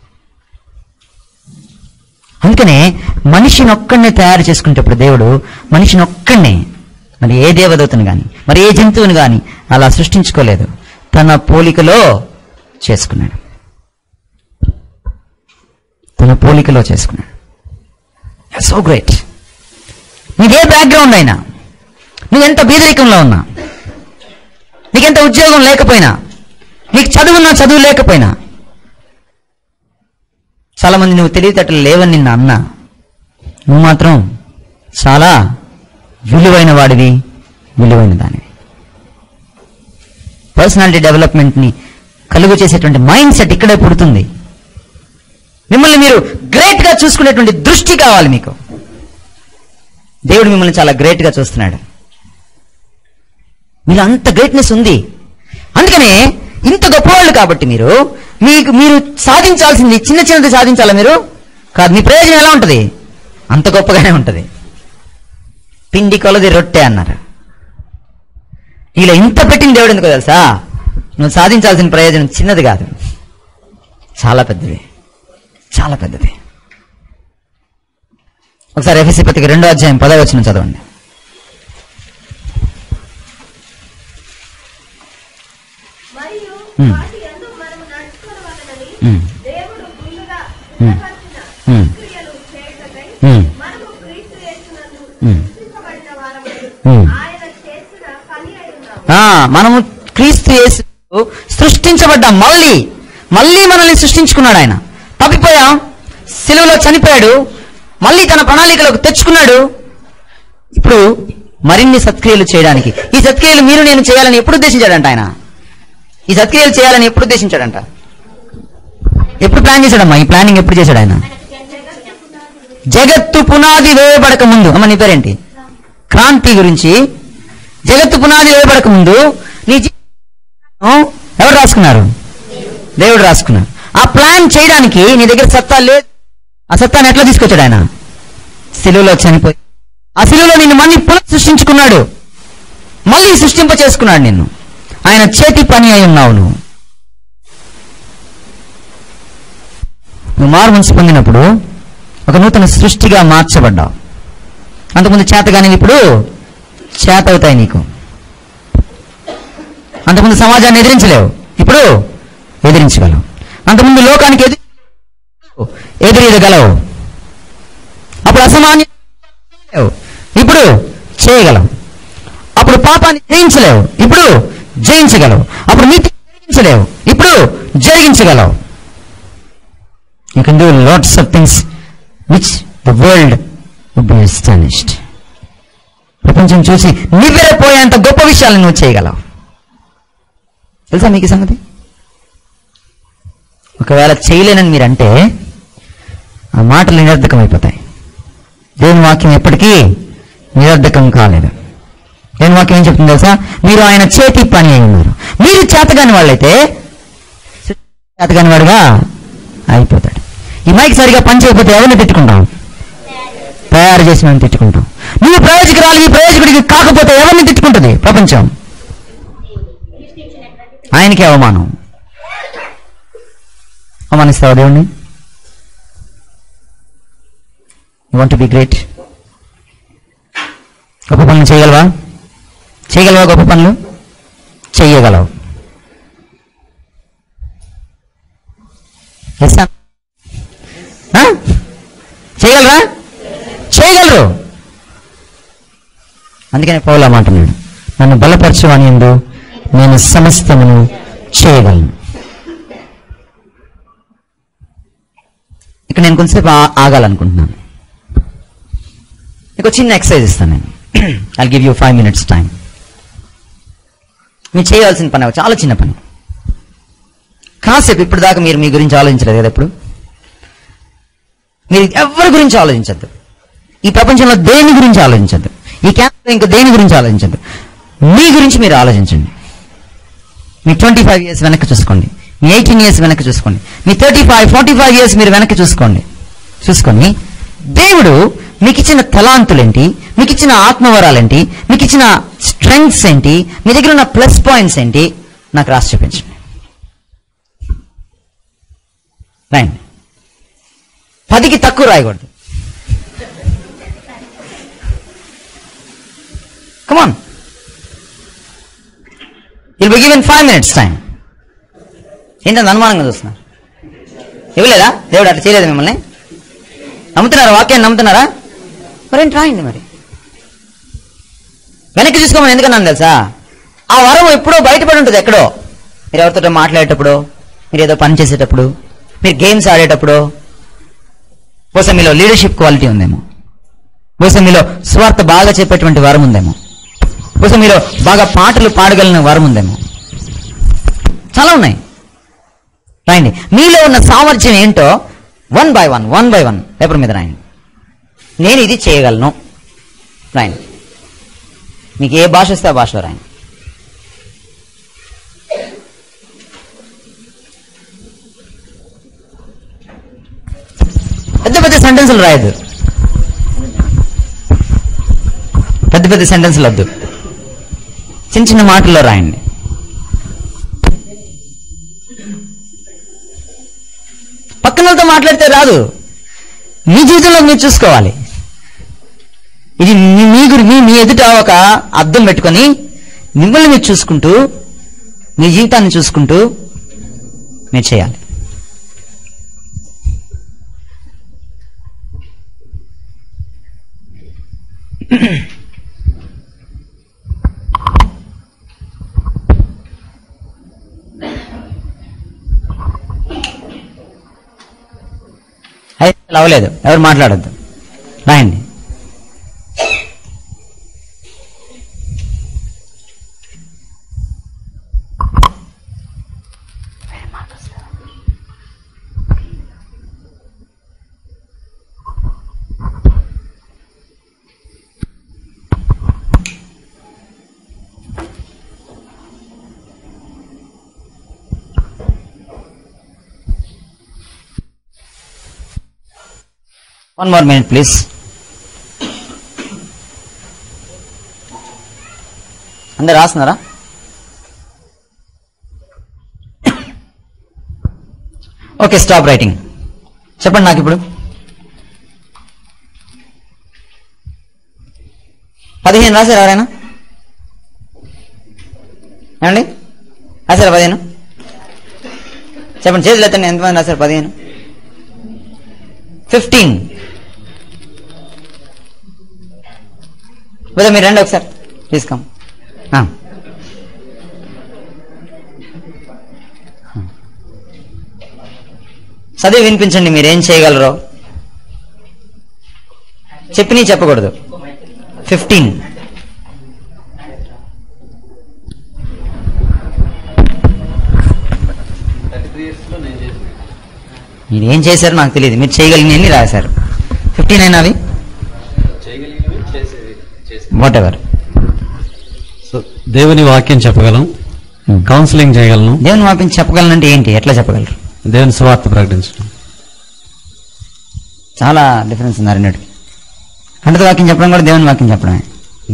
అందుకనే మనిషిని ఒక్కడినే తయారు చేసుకునేటప్పుడు దేవుడు మనిషిని ఒక్కడినే మరి ఏ దేవదూతను గాని మరి ఏ జంతువుని గాని అలా సృష్టించుకోలేదు తన పోలికలో చేసుకున్నాడు తన పోలికలో చేసుకున్నాడు సో గ్రేట్ నీదే బ్యాక్గ్రౌండ్ అయినా నువ్వెంత బీదరికంలో ఉన్నా నీకెంత ఉద్యోగం లేకపోయినా నీకు చదువున్నా చదువు లేకపోయినా చాలా మంది నువ్వు తెలివితేటలు లేవని నిన్న అన్నా నువ్వు మాత్రం చాలా విలువైన వాడివి విలువైన దానివి పర్సనాలిటీ డెవలప్మెంట్ని కలుగు చేసేటువంటి మైండ్ సెట్ ఇక్కడే పుడుతుంది మిమ్మల్ని మీరు గ్రేట్గా చూసుకునేటువంటి దృష్టి కావాలి మీకు దేవుడు మిమ్మల్ని చాలా గ్రేట్గా చూస్తున్నాడు మీలో అంత గ్రేట్నెస్ ఉంది అందుకనే ఇంత గొప్పవాళ్ళు కాబట్టి మీరు మీకు మీరు సాధించాల్సింది చిన్న చిన్నది సాధించాలా మీరు కాదు మీ ప్రయోజనం ఎలా ఉంటుంది అంత గొప్పగానే ఉంటుంది పిండి కొలది రొట్టె అన్నారు ఇలా ఇంత పెట్టిన దేవుడు ఎందుకో తెలుసా నువ్వు సాధించాల్సిన ప్రయోజనం చిన్నది కాదు చాలా పెద్దది చాలా పెద్దది ఒకసారి ఎఫ్ఎస్సి పత్రిక రెండో అధ్యాయం పదవచనం చదవండి మరియు మ్మ్. వాటి యందు మనము నడుచుకొనవలెనని మ్మ్. దేవుడు ముందుగా మ్మ్. సిద్ధపరిచిన మ్మ్. క్రియలు చేయుటకై మ్మ్. మనము క్రీస్తు యేసునందు మ్మ్. సృష్టించబడిన వారమై మ్మ్. ఆయన చేసిన పని అయి ఉన్నాము ఆ, మనము క్రీస్తు యేసు సృష్టించబడ్డాం మళ్ళీ మళ్ళీ మనల్ని సృష్టించుకున్నాడు ఆయన తప్పిపోయాం సిలువలో చనిపోయాడు మళ్ళీ తన ప్రణాళికలోకి తెచ్చుకున్నాడు ఇప్పుడు మరిన్ని సత్క్రియలు చేయడానికి ఈ సత్క్రియలు మీరు నేను చేయాలని ఎప్పుడు ఉద్దేశించాడంట ఆయన ఈ సత్క్రియలు చేయాలని ఎప్పుడు ఉద్దేశించాడంట ఎప్పుడు ప్లాన్ చేశాడమ్మా ఈ ప్లానింగ్ ఎప్పుడు చేశాడు ఆయన జగత్తు పునాది వేయబడక ముందు అమ్మ నీ పేరేంటి క్రాంతి గురించి జగత్తు పునాది వేయబడక ముందు నీ జీ- ఆ, ఎవరు రాసుకున్నారు దేవుడు రాసుకున్నారు ఆ ప్లాన్ చేయడానికి నీ దగ్గర సత్తా లేదు ఆ సత్తాన్ని ఎట్లా తీసుకొచ్చాడు ఆయన సిలువలో చనిపోయి ఆ సిలువలో నిన్ను మళ్ళీ పునః సృష్టించుకున్నాడు మళ్ళీ సృష్టింప చేసుకున్నాడు నిన్ను ఆయన చేతి పని అయి ఉన్నావు నువ్వు నువ్వు మారు మనసు పొందినప్పుడు ఒక నూతన సృష్టిగా మార్చబడ్డావు అంతకుముందు చేతగానే ఇప్పుడు చేత అవుతాయి నీకు అంతకుముందు సమాజాన్ని ఎదిరించలేవు ఇప్పుడు ఎదిరించగలవు అంతకుముందు లోకానికి ఎదురు ఎదురీదగలవు అప్పుడు అసమాన్యం చేయలేవు. ఇప్పుడు చేయగలవు అప్పుడు పాపాన్ని జయించలేవు ఇప్పుడు జయించగలవు అప్పుడు నీతి జరిగించలేవు ఇప్పుడు జరిగించగలవు you can do lots of things which the world would be astonished ప్రపంచం చూసి నివ్వెరపోయేంత గొప్ప విషయాలను నువ్వు చేయగలవు తెలుసా మీకు ఈ సంగతి ఒకవేళ చేయలేనని మీరంటే ఆ మాటలు నిరర్ధకం అయిపోతాయి దేవుని వాక్యం ఎప్పటికీ నిరర్ధకం కాలేదు దేవుని వాక్యం ఏం చెప్తుంది తెలుసా మీరు ఆయన చేతి పని అయి ఉన్నారు మీరు చేతగాని వాళ్ళైతే చేతగాని వాడుగా అయిపోతాడు ఈ మైక్ సరిగా పని చేయకపోతే ఎవరిని తిట్టుకుంటాం తయారు చేసిన వాడిని తిట్టుకుంటాం నువ్వు ప్రయోజకురాలు ఈ ప్రయోజకుడికి కాకపోతే ఎవరిని తిట్టుకుంటుంది ప్రపంచం ఆయనకే అవమానం అవమానిస్తావా దేవుణ్ణి యూ వాంట్ బి గ్రేట్ గొప్ప పనులు చేయగలవా చేయగలవా గొప్ప పనులు చెయ్యగలవు Yes, sir. ఆ? చేయగలరా చేయగలరు అందుకని పౌలా అంటున్నాడు నన్ను బలపరచు అని ఎందు నేను సమస్తమును చేయగలను ఇక్కడ నేను కొంతసేపు ఆ- ఆగాలనుకుంటున్నాను మీకు చిన్న ఎక్సర్సైజ్ ఇస్తాను నేను I give you five minutes time మీరు చేయాల్సిన పని చాలా చిన్న పని కాసేపు ఇప్పుడు దాకా మీరు మీ గురించి ఆలోచించలేదు కదా ఎప్పుడు మీరు ఎవరి గురించి ఆలోచించద్దు ఈ ప్రపంచంలో దేని గురించి ఆలోచించద్దు ఈ క్యాన్సర్ ఇంకా దేని గురించి ఆలోచించద్దు మీ గురించి మీరు ఆలోచించండి మీ ట్వంటీ ఫైవ్ ఇయర్స్ వెనక్కి చూసుకోండి మీ ఎయిటీన్ ఇయర్స్ వెనక్కి చూసుకోండి మీ thirty five forty five years మీరు వెనక్కి చూసుకోండి చూసుకొని దేవుడు మీకు ఇచ్చిన తలాంతులేంటి మీకు ఇచ్చిన ఆత్మవరాలేంటి మీకు ఇచ్చిన స్ట్రెంగ్స్ ఏంటి మీ దగ్గర ఉన్న ప్లస్ పాయింట్స్ ఏంటి నాకు రాసి చూపించండి రైట్ పదికి తక్కువ రాయకూడదు come on will be given five minutes time ఏంటంత అనుమానంగా చూస్తున్నారు ఇవ్వలేదా దేవుడు అట్లా చేయలేదు మిమ్మల్ని నమ్ముతున్నారా వాక్యాన్ని నమ్ముతున్నారా మరేంటి రాయండి మరి వెనక్కి చూసుకోమని ఎందుకన్నాను తెలుసా ఆ వరం ఎప్పుడో బయటపడి ఉంటుంది ఎక్కడో మీరు ఎవరితో మాట్లాడేటప్పుడు మీరు ఏదో పని చేసేటప్పుడు మీరు గేమ్స్ ఆడేటప్పుడు బహుశా మీలో లీడర్షిప్ క్వాలిటీ ఉందేమో బహుశా మీలో స్వార్థ బాగా చెప్పేటువంటి వరం ఉందేమో బహుశా మీలో బాగా పాటలు పాడగలిగిన వరం ఉందేమో చాలా ఉన్నాయి రాయండి మీలో ఉన్న సామర్థ్యం ఏంటో one by one one by one paper మీద రాయండి నేను ఇది చేయగలను రాయండి మీకు ఏ భాష వస్తే ఆ భాషలో రాయండి పెద్ద పెద్ద సెంటెన్సులు రాయద్దు పెద్ద పెద్ద సెంటెన్సులు వద్దు చిన్న చిన్న మాటల్లో రాయండి పక్కన వాళ్ళతో మాట్లాడితే రాదు మీ జీవితంలో మీరు చూసుకోవాలి ఇది మీ మీ గురి మీ మీ ఎదుట ఒక అద్దం పెట్టుకొని మిమ్మల్ని మీరు చూసుకుంటూ మీ జీవితాన్ని చూసుకుంటూ మీరు చేయాలి అయితే అవ్వలేదు ఎవరు మాట్లాడద్దు రాయండి వన్ మోర్ మినిట్ ప్లీజ్ అందరు రాస్తున్నారా ఓకే స్టాప్ రైటింగ్ చెప్పండి నాకు ఇప్పుడు పదిహేను రాశారు ఎవరైనా ఏమండి రాశారా పదిహేను చెప్పండి చేతులు ఎత్తండి ఎంతమంది రాశారు పదిహేను ఫిఫ్టీన్ లేదా మీరు రండి ఒకసారి తీసుకోం చదివి వినిపించండి మీరు ఏం చేయగలరో చెప్పినవి చెప్పకూడదు ఫిఫ్టీన్ మీరు ఏం చేశారో నాకు తెలియదు మీరు చేయగలిగినవి రాశారు ఫిఫ్టీ నైన్ అవి వాట్ ఎవర్ సో దేవుని వాక్యం చెప్పగలం కౌన్సిలింగ్ చేయగలను దేవుని వాక్యం చెప్పగలనంటే ఏంటి ఎట్లా చెప్పగలరు దేవుని సువార్త ప్రకటించడం చాలా డిఫరెన్స్ ఉంది రెండింటికి అంటే వాక్యం చెప్పడం కూడా దేవుని వాక్యం చెప్పడమే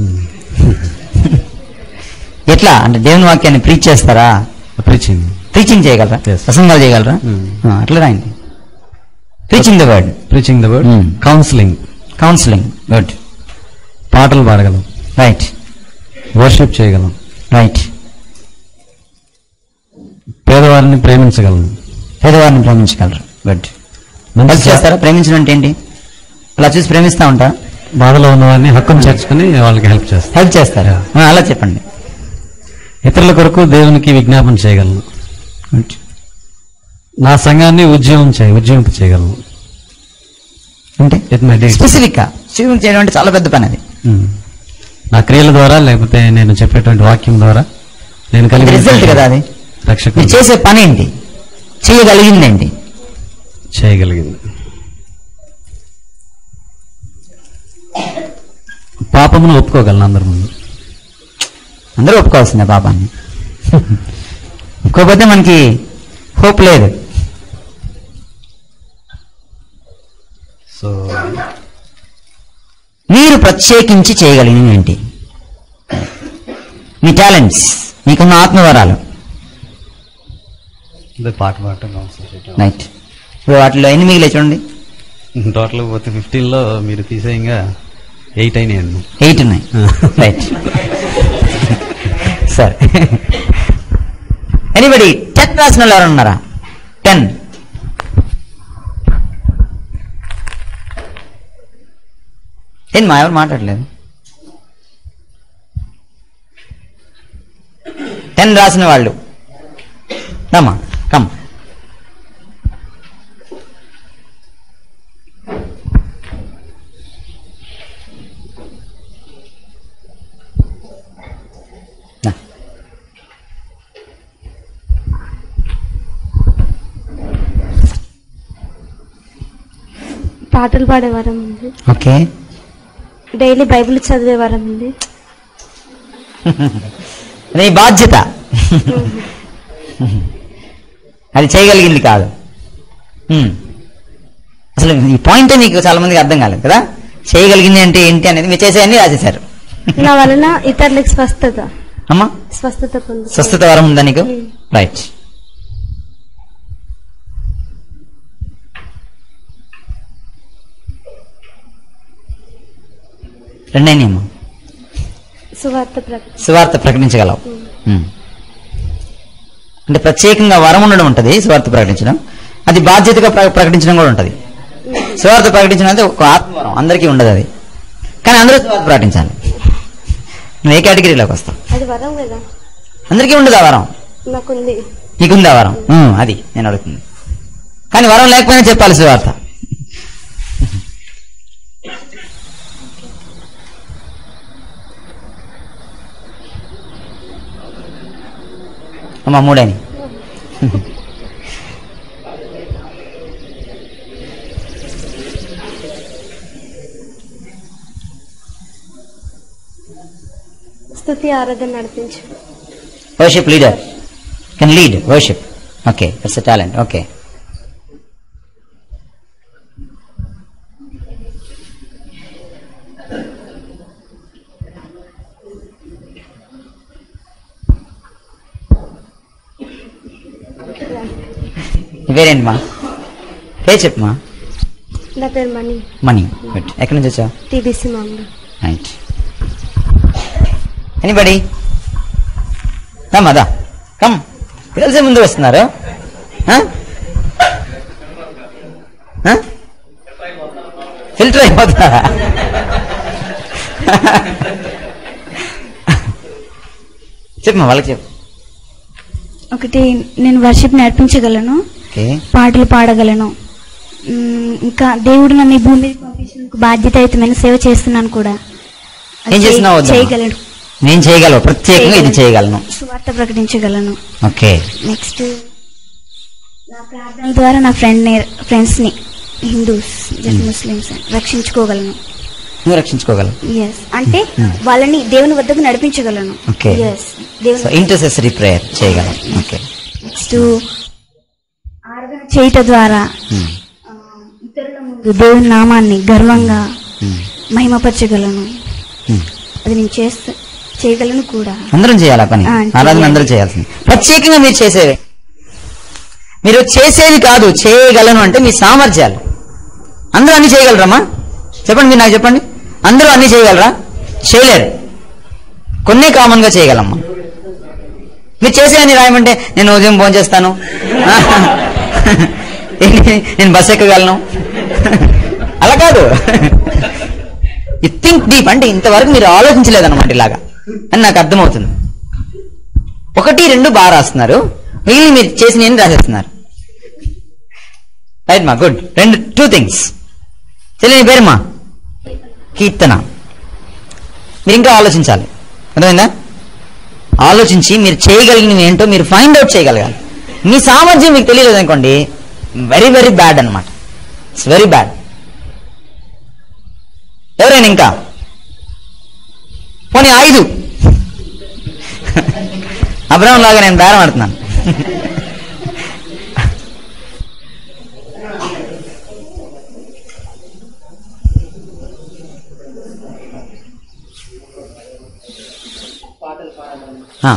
ఎట్లా అంటే దేవుని వాక్యాన్ని ప్రీచ్ చేస్తారా ప్రీచింగ్ ప్రీచింగ్ చేయగలరా Yes. ప్రసంగాలు చేయగలరా Hmm. ఆ, అట్లా రాయండి preaching the word preaching the word Hmm. Counselling counselling good పాటలు పాడగలం రైట్ వర్షిప్ చేయగలం రైట్ పేదవారిని ప్రేమించగలను పేదవారిని ప్రేమించగలరు గుడ్ మంచి హెల్ప్ చేస్తారా ప్రేమించడం అంటే ఏంటి అలా చూసి ప్రేమిస్తా ఉంటా బాధలో ఉన్న వారిని హక్కును చేర్చుకుని వాళ్ళకి హెల్ప్ చేస్తాను హెల్ప్ చేస్తారా Yeah. ఆ, అలా చెప్పండి ఇతరుల కొరకు దేవునికి విజ్ఞాపన చేయగలను గుడ్ నా సంఘాన్ని ఉద్యమం చేయ ఉద్యమింప చేయగలను అంటే విత్ మై డేస్ స్పెసిఫిక్ గా స్విమ్మింగ్ చేయడం అంటే చాలా పెద్ద పని అది నా క్రియల ద్వారా లేకపోతే నేను చెప్పేటువంటి వాక్యం ద్వారా నేను కలిగి రిజల్ట్ కదా అది మీరు రక్షకుడు చేసే పని ఏంటి చేయగలిగింది ఏంటి చేయగలిగింది పాపమును ఒప్పుకోగలను అందరి ముందు అందరూ ఒప్పుకోవాల్సిందే పాపాన్ని ఒప్పుకోకపోతే మనకి హోప్ లేదు సో మీరు ప్రత్యేకించి చేయగలిగినవి ఏంటి మీ టాలెంట్స్ మీకున్న ఆత్మవరాలు అదే పాట పాడటం కౌన్సిల్ చేయటం రైట్ ఇప్పుడు వాటిలో ఎన్ని మిగిలే చూడండి టోటల్ పోతే ఫిఫ్టీన్ లో మీరు తీసేయంగా ఎయిట్ అయినాయండి ఎయిట్ ఉన్నాయి రైట్ సరే ఎనీబడి టెన్ రాసిన వాళ్ళు ఎవరు ఉన్నారా టెన్ ఏంటి మా ఎవరు మాట్లాడలేదు టెన్ రాసిన వాళ్ళు రమ్మా కమ్ నా. పాటలు పాడేవారం ఉంది ఓకే డైలీ బైబిల్ చదివేవారం ఉంది నీ బాధ్యత అది చేయగలిగింది కాదు హ్మ్. అసలు ఈ పాయింట్ మీకు చాలా మందికి అర్థం కాలేదు కదా చేయగలిగింది అంటే ఏంటి అనేది మీరు చేసేయన్ని రాసేశారు నా వలన ఇతరులకు స్వస్థత అమ్మా స్వస్థత పొందు స్వస్థత వరం ఉందా నీకు Hmm. రైట్ రెండైనాయమ్మా సువార్త ప్రకటన సువార్త ప్రకటించగలవు ఉమ్. అంటే ప్రత్యేకంగా వరం ఉండడం ఉంటుంది సువార్త ప్రకటించడం అది బాధ్యతగా ప్ర- ప్రకటించడం కూడా ఉంటుంది సువార్త ప్రకటించడం అంటే ఒక ఆత్మవరం అందరికీ ఉండదు అది కానీ అందరూ సువార్త ప్రకటించాలి నువ్వు ఏ కేటగిరీలోకి వస్తావు అది వరం కదా అందరికీ ఉండదు ఆ వరం నాకుంది నీకుంది ఆ వరం ఉమ్, అది నేను అడుగుతుంది కానీ వరం లేకపోయినా చెప్పాలి సువార్త అమ్మా మూడని స్థుతి ఆరాధన నడిపించు worship leader can lead worship okay it's a talent okay వేరేంటమ్మా పేరు చెప్పమ్మా నా పేరు మణి మనీ గుడ్ ఎక్కడి నుంచి వచ్చావు టీడీసీ మామూలు రైట్ ఎనీబడి కమ్ అదా కమ్ పిల్లలసే ముందు వస్తున్నారు ఫిల్టర్ అయిపోతున్నారా చెప్పమ్మా వాళ్ళకి చెప్పు ఒకటి నేను వర్షిప్ నేర్పించగలను ఓకే పాటలు పాడగలను మ్, ఇంకా దేవుడు నన్ను ఈ భూమి మీదకి పంపించినందుకు బాధ్యతాయుతమైన సేవ చేస్తున్నాను కూడా అది ఏం చేయ- చేస్తున్నావు వద్దమ్మా? చేయగలను నేను చేయగలను ప్రత్యేకంగా ఇది చేయగలను సువార్త ప్రకటించగలను ఓకే నెక్స్ట్ నా ప్రార్థన ద్వారా నా ఫ్రెండ్ ఫ్రెండ్స్ని హిందూస్ జస్ట్ ముస్లిమ్స్ రక్షించుకోగలను నువ్వు రక్షించుకోగలవు ఎస్ అంటే వాళ్ళని దేవుని వద్దకు నడిపించగలను Okay. ఎస్ దేవుని సో ఇంటర్సెసరీ ప్రేయర్ చేయగలం ఓకే నెక్స్ట్ ఆరాధన చేయట ద్వారా Hmm. ఆ, ఇతరుల ముందు దేవుని నామాన్ని గర్వంగా మహిమపరచగలను Hmm. అది నేను చేస్తా చేయగలను కూడా అందరం చేయాలి ఆ పని ఆ, ఆరాధన చేయాలి. అందరూ చేయాల్సింది ప్రత్యేకంగా మీరు చేసేవి మీరు చేసేది కాదు చేయగలను అంటే మీ సామర్థ్యాలు అందరూ అన్ని చేయగలరమ్మా చెప్పండి మీరు నాకు చెప్పండి అందరూ అన్ని చేయగలరా చేయలేరు కొన్నే కామన్ గా చేయగలమ్మా మీరు చేసేయని రాయమంటే నేను ఉదయం ఫోన్ చేస్తాను నేను బస్ ఎక్కగలను అలా కాదు యు థింక్ డీప్ అంటే ఇంతవరకు మీరు ఆలోచించలేదన్నమాట ఇలాగా అని నాకు అర్థమవుతుంది ఒకటి రెండు బాగా రాస్తున్నారు మిగిలిన మీరు చేసిన ఏం రాసేస్తున్నారు రైట్ మా గుడ్ రెండు టూ థింగ్స్ తెలియని పేరుమా కీర్తన మీరు ఇంకా ఆలోచించాలి అర్థమైందా ఆలోచించి మీరు చేయగలిగినవి ఏంటో మీరు ఫైండ్ అవుట్ చేయగలగాలి మీ సామర్థ్యం మీకు తెలియలేదు అనుకోండి వెరీ వెరీ బ్యాడ్ అన్నమాట ఇట్స్ వెరీ బ్యాడ్ ఎవరైనా ఇంకా పోనీ ఐదు అబ్రహం లాగా నేను బేరం ఆడుతున్నాను ఆ.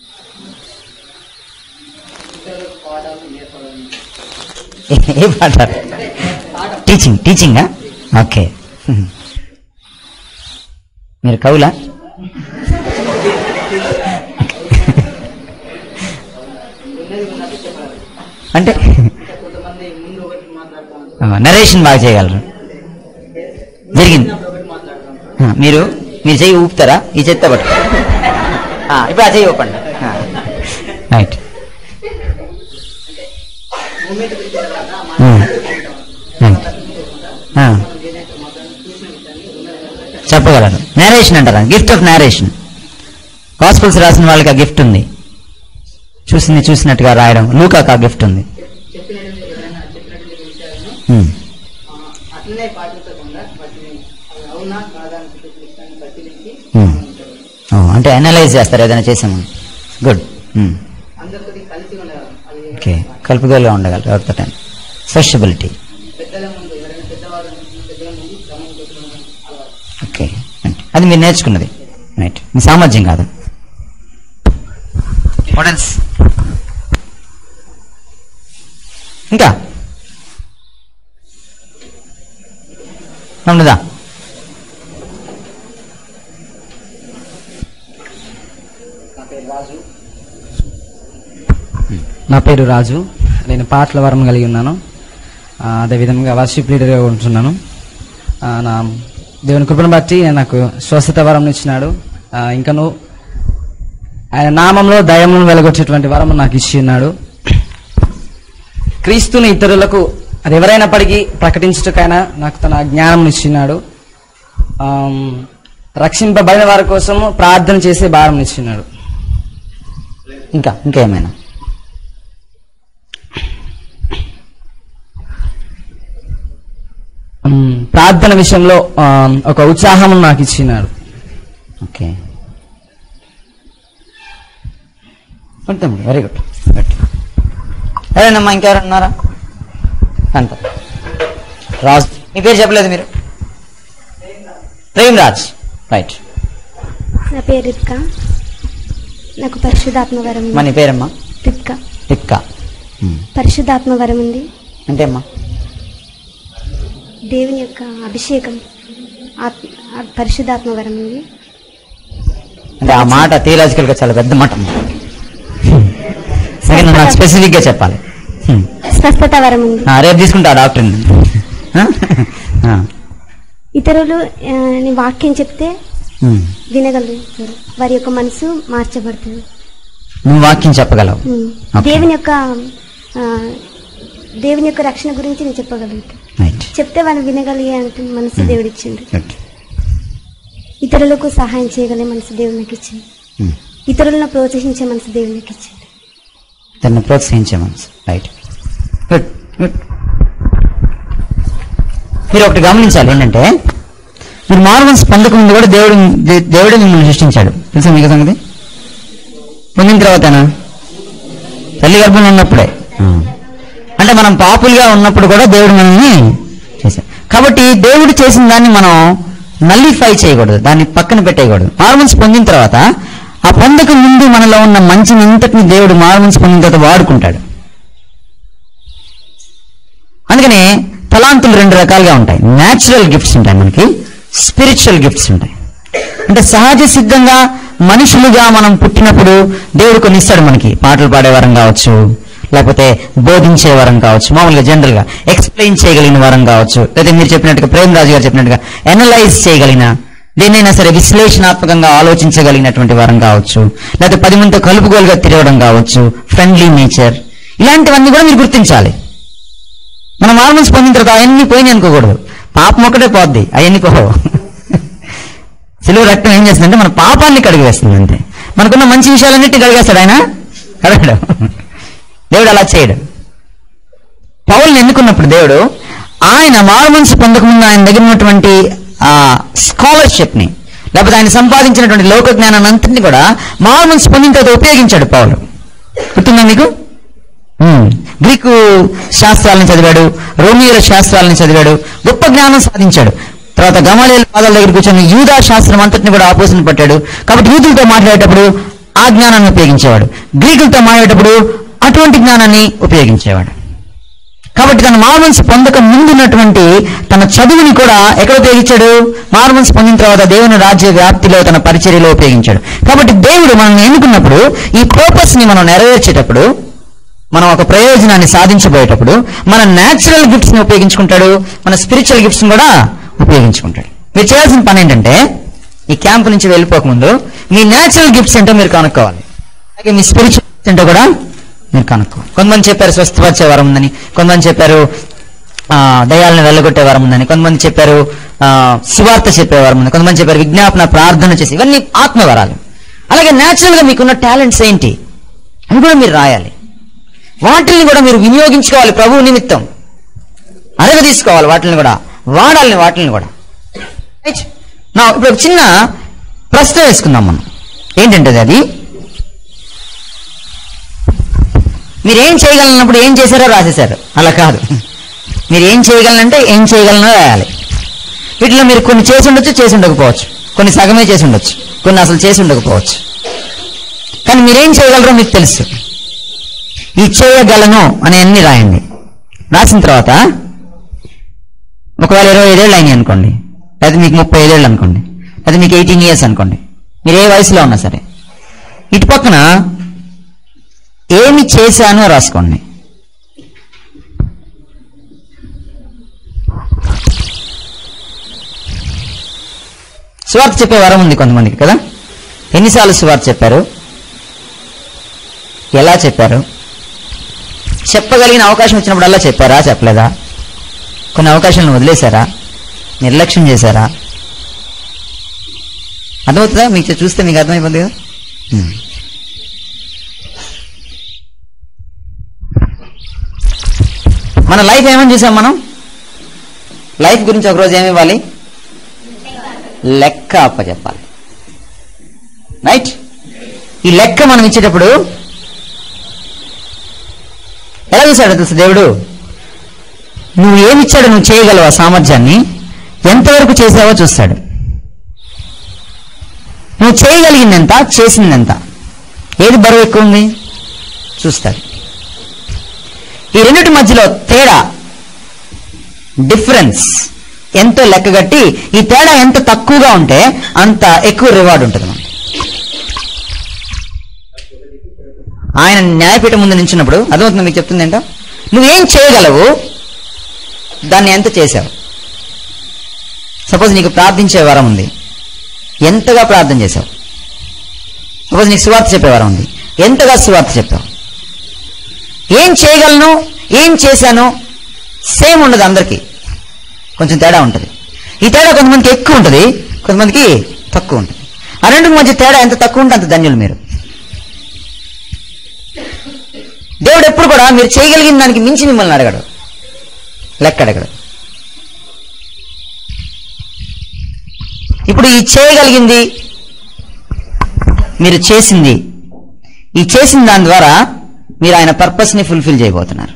ఏ- ఏ పాట టీచింగ్ టీచింగా ఓకే మీరు కవులా అంటే నరేషన్ బాగా చేయగలరు జరిగింది ఆ, మీరు మీరు చెయ్యి ఊపుతారా ఈ చెత్త పట్టు ఆ, ఇప్పుడు ఆ చెయ్యి ఊపండి రైట్ చెప్పగలరు నేరేషన్ అంటారా గిఫ్ట్ ఆఫ్ నేరేషన్ గాస్పుల్స్ రాసిన వాళ్ళకి ఆ గిఫ్ట్ ఉంది చూసింది చూసినట్టుగా రాయడం లూకాకు ఆ గిఫ్ట్ ఉంది Hmm. అట్లనే పాటించకుండా వాటిని అవి అవునా కాదా అని చెప్పి పరిశీలించి Hmm. Oh, అంటే అనలైజ్ చేస్తారు ఏదైనా చేసామని గుడ్ అందరితో కలిసి ఉండగలం అది ఓకే కలుపుదోలుగా ఉండగలరు ఎవరితో టైం సోషబిలిటీ పెద్దల ముందు ఎవరైనా పెద్దవారు పెద్దల ముందు క్రమం పెట్టుకోవడం అలవాటు ఓకే అది మీరు నేర్చుకున్నది రైట్ మీ సామర్థ్యం కాదు What else? ఇంకా ఉండదా నా పేరు రాజు నేను పాటల వరం కలిగి ఉన్నాను ఆ, అదేవిధంగా వర్షిప్ లీడర్గా ఉంటున్నాను ఆ, నా దేవుని కృపను బట్టి నాకు స్వస్థత వరం ఇచ్చినాడు ఆ, ఇంకను ఆయన నామంలో దయమును వెలగొచ్చేటువంటి వరం నాకు ఇచ్చి ఉన్నాడు క్రీస్తుని ఇతరులకు అది ఎవరైనప్పటికీ ప్రకటించుటకైనా నాకు తన జ్ఞానం ఇచ్చినాడు ఆమ్, రక్షింపబడిన వారి కోసము ప్రార్థన చేసే భారం ఇచ్చినాడు ఇంకా ఇంకా ఏమైనా మ్, ప్రార్థన విషయంలో ఆ, ఒక ఉత్సాహం నాకు ఇచ్చినాడు ఓకే వెరీ గుడ్ గుడ్ ఎవరైనా ఇంకెవరు ఉన్నారా అంత రాజ్ మీ పేరు చెప్పలేదు మీరు ప్రేమ్ రాజ్ రైట్ నా పేరు రిత్కా నాకు పరిశుద్ధాత్మ వరం మా నీ ఉంది పేరమ్మా రిత్కా టిక్కా పరిశుద్ధాత్మ వరం ఉంది అంటే అమ్మా దేవుని యొక్క అభిషేకం ఆత్మ ఆ పరిశుద్ధాత్మ వరం ఉంది అంటే ఆ మాట థియలాజికల్ గా చాలా పెద్ద మాట అమ్మా. సరే, నువ్వు నాకు స్పెసిఫిక్ గా చెప్పాలి హ్మ్. స్వస్థత వరం ఉంది ఆ, రేపు తీసుకుంటా డాక్టర్ ఇతరులు ఆ, నీ వాక్యం చెప్తే వినగలుగుతారు వారి యొక్క మనసు మార్చబడుతుంది నువ్వు వాక్యం చెప్పగలవు ఉమ్. Okay. దేవుని యొక్క ఆ, దేవుని యొక్క రక్షణ గురించి నేను చెప్పగలుగుతాను రైట్ చెప్తే వాళ్ళు వినగలిగే అంత మనసు దేవుడు ఇచ్చిండు గుడ్ ఇతరులకు సహాయం చేయగలిగే మనసు దేవుడు నాకు ఇచ్చింది ఇతరులను ప్రోత్సహించే మనసు దేవుడు నాకు ఇచ్చింది దాన్ని ప్రోత్సహించే మనసు రైట్ మీరు ఒకటి గమనించాలి ఏంటంటే మీరు మారుమనసు పొందక ముందు కూడా దేవుడు దే- దేవుడే మిమ్మల్ని సృష్టించాడు తెలుసా మీకు సంగతి పొందిన తర్వాతనా తల్లి గర్భంలో ఉన్నప్పుడే అంటే మనం పాపులుగా ఉన్నప్పుడు కూడా దేవుడు మనల్ని చేశాడు కాబట్టి దేవుడు చేసిన దాన్ని మనం నల్లిఫై చేయకూడదు దాన్ని పక్కన పెట్టేయకూడదు మారుమనసు పొందిన తర్వాత ఆ పొందక ముందు మనలో ఉన్న మంచిని ఇంతటిని దేవుడు మారుమనసు పొందిన తర్వాత వాడుకుంటాడు అందుకనే తలాంతులు రెండు రకాలుగా ఉంటాయి న్యాచురల్ గిఫ్ట్స్ ఉంటాయి మనకి స్పిరిచువల్ గిఫ్ట్స్ ఉంటాయి అంటే సహజ సిద్ధంగా మనుషులుగా మనం పుట్టినప్పుడు దేవుడు కొన్ని ఇస్తాడు మనకి పాటలు పాడే వరం కావచ్చు లేకపోతే బోధించే వరం కావచ్చు మామూలుగా జనరల్ గా ఎక్స్ప్లెయిన్ చేయగలిగిన వరం కావచ్చు లేదా మీరు చెప్పినట్టుగా ప్రేమరాజు గారు చెప్పినట్టుగా ఎనలైజ్ చేయగలిగిన దేన్నైనా సరే విశ్లేషణాత్మకంగా ఆలోచించగలిగినటువంటి వరం కావచ్చు లేకపోతే పది మందితో కలుపుగోలుగా తిరగడం కావచ్చు ఫ్రెండ్లీ నేచర్ ఇలాంటివన్నీ కూడా మీరు గుర్తించాలి మనం మామూలు పొందిన తర్వాత అవన్నీ పోయినాయి అనుకోకూడదు పాపం ఒక్కటే పోద్ది అవన్నీ పోవు సిలువ రక్తం ఏం చేస్తుందంటే మన పాపాన్ని కడిగేస్తుంది అంతే మనకున్న మంచి విషయాలన్నిటిని కడిగేస్తాడు ఆయన కడగడు దేవుడు అలా చేయడు పౌల్ని ఎన్నుకున్నప్పుడు దేవుడు ఆయన మారు మనసు పొందకముందు ఆయన దగ్గర ఉన్నటువంటి ఆ స్కాలర్షిప్ ని లేకపోతే ఆయన సంపాదించినటువంటి లోక జ్ఞానాన్ని అంతటిని కూడా మారు మనసు పొందిన తర్వాత ఉపయోగించాడు పౌలు గుర్తుందా మీకు ఉమ్. గ్రీకు శాస్త్రాలను చదివాడు రోమియోల శాస్త్రాలను చదివాడు గొప్ప జ్ఞానం సాధించాడు తర్వాత గమాలియల పాదాల దగ్గర కూర్చొని యూదా శాస్త్రం అంతటిని కూడా ఆపోజిట్ పట్టాడు కాబట్టి యూదులతో మాట్లాడేటప్పుడు ఆ జ్ఞానాన్ని ఉపయోగించేవాడు గ్రీకులతో మాట్లాడేటప్పుడు అటువంటి జ్ఞానాన్ని ఉపయోగించేవాడు కాబట్టి తన మారుమనసు పొందక ముందున్నటువంటి తన చదువుని కూడా ఎక్కడ ఉపయోగించాడు మారుమనసు పొందిన తర్వాత దేవుని రాజ్య వ్యాప్తిలో తన పరిచర్యలో ఉపయోగించాడు కాబట్టి దేవుడు మనల్ని ఎన్నుకున్నప్పుడు ఈ పర్పస్ ని మనం నెరవేర్చేటప్పుడు మనం ఒక ప్రయోజనాన్ని సాధించబోయేటప్పుడు మన న్యాచురల్ గిఫ్ట్స్ ని ఉపయోగించుకుంటాడు మన స్పిరిచువల్ గిఫ్ట్స్ ని కూడా ఉపయోగించుకుంటాడు మీరు చేయాల్సిన పని ఏంటంటే ఈ క్యాంప్ నుంచి వెళ్ళిపోకముందు మీ న్యాచురల్ గిఫ్ట్స్ ఏంటో మీరు కనుక్కోవాలి అలాగే మీ స్పిరిచువల్ గిఫ్ట్స్ ఏంటో కూడా మీరు కనుక్కో కొంతమంది చెప్పారు స్వస్థపరిచే వరం ఉందని కొంతమంది చెప్పారు ఆ, దయాలను వెళ్ళగొట్టే వరం ఉందని కొంతమంది చెప్పారు ఆ, సువార్త చెప్పే వరం ఉంది కొంతమంది చెప్పారు విజ్ఞాపన ప్రార్థన చేసి ఇవన్నీ ఆత్మవరాలు అలాగే న్యాచురల్ గా మీకున్న టాలెంట్స్ ఏంటి అవి కూడా మీరు రాయాలి వాటిని కూడా మీరు వినియోగించుకోవాలి ప్రభువు నిమిత్తం అరగ తీసుకోవాలి వాటిని కూడా వాడాలి వాటిని కూడా Right? నా ఇప్పుడు ఒక చిన్న ప్రశ్న వేసుకుందాం మనం ఏంటంటే అది మీరు ఏం చేయగలనప్పుడు ఏం చేశారో రాసేశారు అలా కాదు మీరు ఏం చేయగలనంటే ఏం చేయగలనో రాయాలి వీటిలో మీరు కొన్ని చేసి ఉండొచ్చు చేసి ఉండకపోవచ్చు కొన్ని సగమే చేసి ఉండొచ్చు కొన్ని అసలు చేసి ఉండకపోవచ్చు కానీ మీరేం చేయగలరో మీకు తెలుసు ఈ చేయగలను అనే అన్ని రాయండి రాసిన తర్వాత ఒకవేళ ఇరవై ఐదేళ్ళు అయినాయి అనుకోండి లేదా మీకు ముప్పై ఐదేళ్ళు అనుకోండి లేదా మీకు ఎయిటీన్ ఇయర్స్ అనుకోండి మీరు ఏ వయసులో ఉన్నా సరే ఇటు పక్కన ఏమి చేశానో రాసుకోండి సువార్త చెప్పే వరం ఉంది కొంతమందికి కదా ఎన్నిసార్లు సువార్త చెప్పారు ఎలా చెప్పారు చెప్పగలిగిన అవకాశం వచ్చినప్పుడల్లా చెప్పారా చెప్పలేదా కొన్ని అవకాశాలను వదిలేశారా నిర్లక్ష్యం చేశారా అర్థమవుతుందా మీకు చూస్తే మీకు అర్థమైపోతుంది కదా ఉమ్. మన లైఫ్ ఏమని చూసాం మనం లైఫ్ గురించి ఒకరోజు ఏమి ఇవ్వాలి లెక్క అప్పచెప్పాలి రైట్ ఈ లెక్క మనం ఇచ్చేటప్పుడు ఎలా చూశాడు తెలుసు దేవుడు నువ్వు ఏమిచ్చాడు నువ్వు చేయగలవు ఆ సామర్థ్యాన్ని ఎంతవరకు చేసావో చూస్తాడు నువ్వు చేయగలిగిందెంత చేసిందెంత ఏది బరువు ఎక్కువ ఉంది చూస్తాడు ఈ రెండింటి మధ్యలో తేడా డిఫరెన్స్ ఎంతో లెక్కగట్టి ఈ తేడా ఎంత తక్కువగా ఉంటే అంత ఎక్కువ రివార్డ్ ఉంటుంది మనకి ఆయన న్యాయపీఠం ముందు నించున్నప్పుడు అర్థమవుతుంది మీకు చెప్తుంది ఏంటో నువ్వేం చేయగలవు దాన్ని ఎంత చేసావు సపోజ్ నీకు ప్రార్థించే వరం ఉంది ఎంతగా ప్రార్థన చేసావు సపోజ్ నీకు సువార్త చెప్పే వరం ఉంది ఎంతగా సువార్త చెప్పావు ఏం చేయగలను ఏం చేశాను సేమ్ ఉండదు అందరికీ కొంచెం తేడా ఉంటుంది ఈ తేడా కొంతమందికి ఎక్కువ ఉంటుంది కొంతమందికి తక్కువ ఉంటుంది ఆ రెండు మధ్య తేడా ఎంత తక్కువ ఉంటే అంత ధన్యులు మీరు దేవుడు ఎప్పుడు కూడా మీరు చేయగలిగిన దానికి మించి మిమ్మల్ని అడగడు లెక్క అడగడు ఇప్పుడు ఈ చేయగలిగింది మీరు చేసింది ఈ చేసిన దాని ద్వారా మీరు ఆయన పర్పస్ ని ఫుల్ఫిల్ చేయబోతున్నారు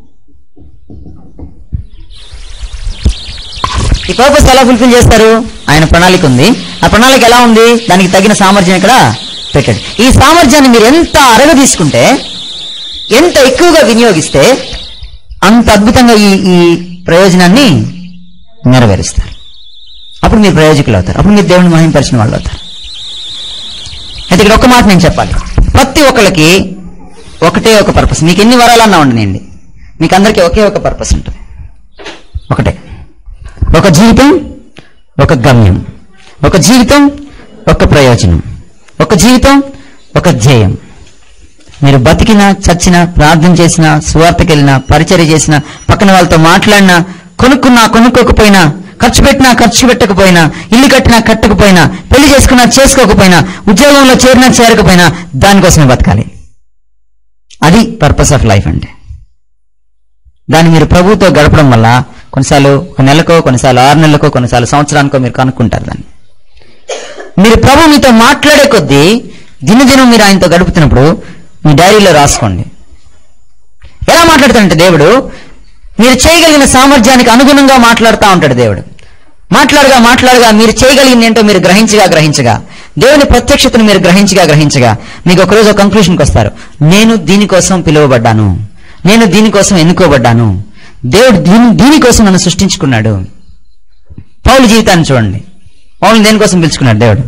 ఈ పర్పస్ ఎలా ఫుల్ఫిల్ చేస్తారు ఆయన ప్రణాళిక ఉంది ఆ ప్రణాళిక ఎలా ఉంది దానికి తగిన సామర్థ్యం ఇక్కడ పెట్టాడు ఈ సామర్థ్యాన్ని మీరు ఎంత అరగ తీసుకుంటే ఎంత ఎక్కువగా వినియోగిస్తే అంత అద్భుతంగా ఈ ఈ ప్రయోజనాన్ని నెరవేరుస్తారు అప్పుడు మీరు ప్రయోజకులు అవుతారు అప్పుడు మీరు దేవుని మహింపరిచిన వాళ్ళు అవుతారు అయితే ఇక్కడ ఒక మాట నేను చెప్పాలి ప్రతి ఒక్కళ్ళకి ఒకటే ఒక పర్పస్ మీకు ఎన్ని వరాలన్నా ఉండనండి మీకు అందరికీ ఒకే ఒక పర్పస్ ఉంటుంది ఒకటే ఒక జీవితం ఒక గమ్యం ఒక జీవితం ఒక ప్రయోజనం ఒక జీవితం ఒక ధ్యేయం మీరు బతికినా చచ్చినా ప్రార్థన చేసినా సువార్తకెళ్ళినా పరిచర్య చేసినా పక్కన వాళ్ళతో మాట్లాడినా కొనుక్కున్నా కొనుక్కోకపోయినా ఖర్చు పెట్టినా ఖర్చు పెట్టకపోయినా ఇల్లు కట్టినా కట్టకపోయినా పెళ్లి చేసుకున్నా చేసుకోకపోయినా ఉద్యోగంలో చేరినా చేరకపోయినా దానికోసమే బతకాలి అది పర్పస్ ఆఫ్ లైఫ్ అంటే దాన్ని మీరు ప్రభుతో గడపడం వల్ల కొన్నిసార్లు ఒక నెలకో కొన్నిసార్లు ఆరు నెలలకో కొన్నిసార్లు సంవత్సరానికో మీరు కనుక్కుంటారు దాన్ని మీరు ప్రభు మీతో మాట్లాడే కొద్దీ దినదినం మీరు ఆయనతో గడుపుతున్నప్పుడు మీ డైరీలో రాసుకోండి ఎలా మాట్లాడుతాడంటే దేవుడు మీరు చేయగలిగిన సామర్థ్యానికి అనుగుణంగా మాట్లాడుతూ ఉంటాడు దేవుడు మాట్లాడగా మాట్లాడగా మీరు చేయగలిగింది ఏంటో మీరు గ్రహించగా గ్రహించగా దేవుని ప్రత్యక్షతను మీరు గ్రహించగా గ్రహించగా మీకు ఒకరోజు ఒక కంక్లూషన్కి వస్తారు నేను దీనికోసం పిలువబడ్డాను నేను దీనికోసం ఎన్నుకోబడ్డాను దేవుడు దీని దీనికోసం నన్ను సృష్టించుకున్నాడు పౌలు జీవితాన్ని చూడండి పౌలు దేనికోసం పిలుచుకున్నాడు దేవుడు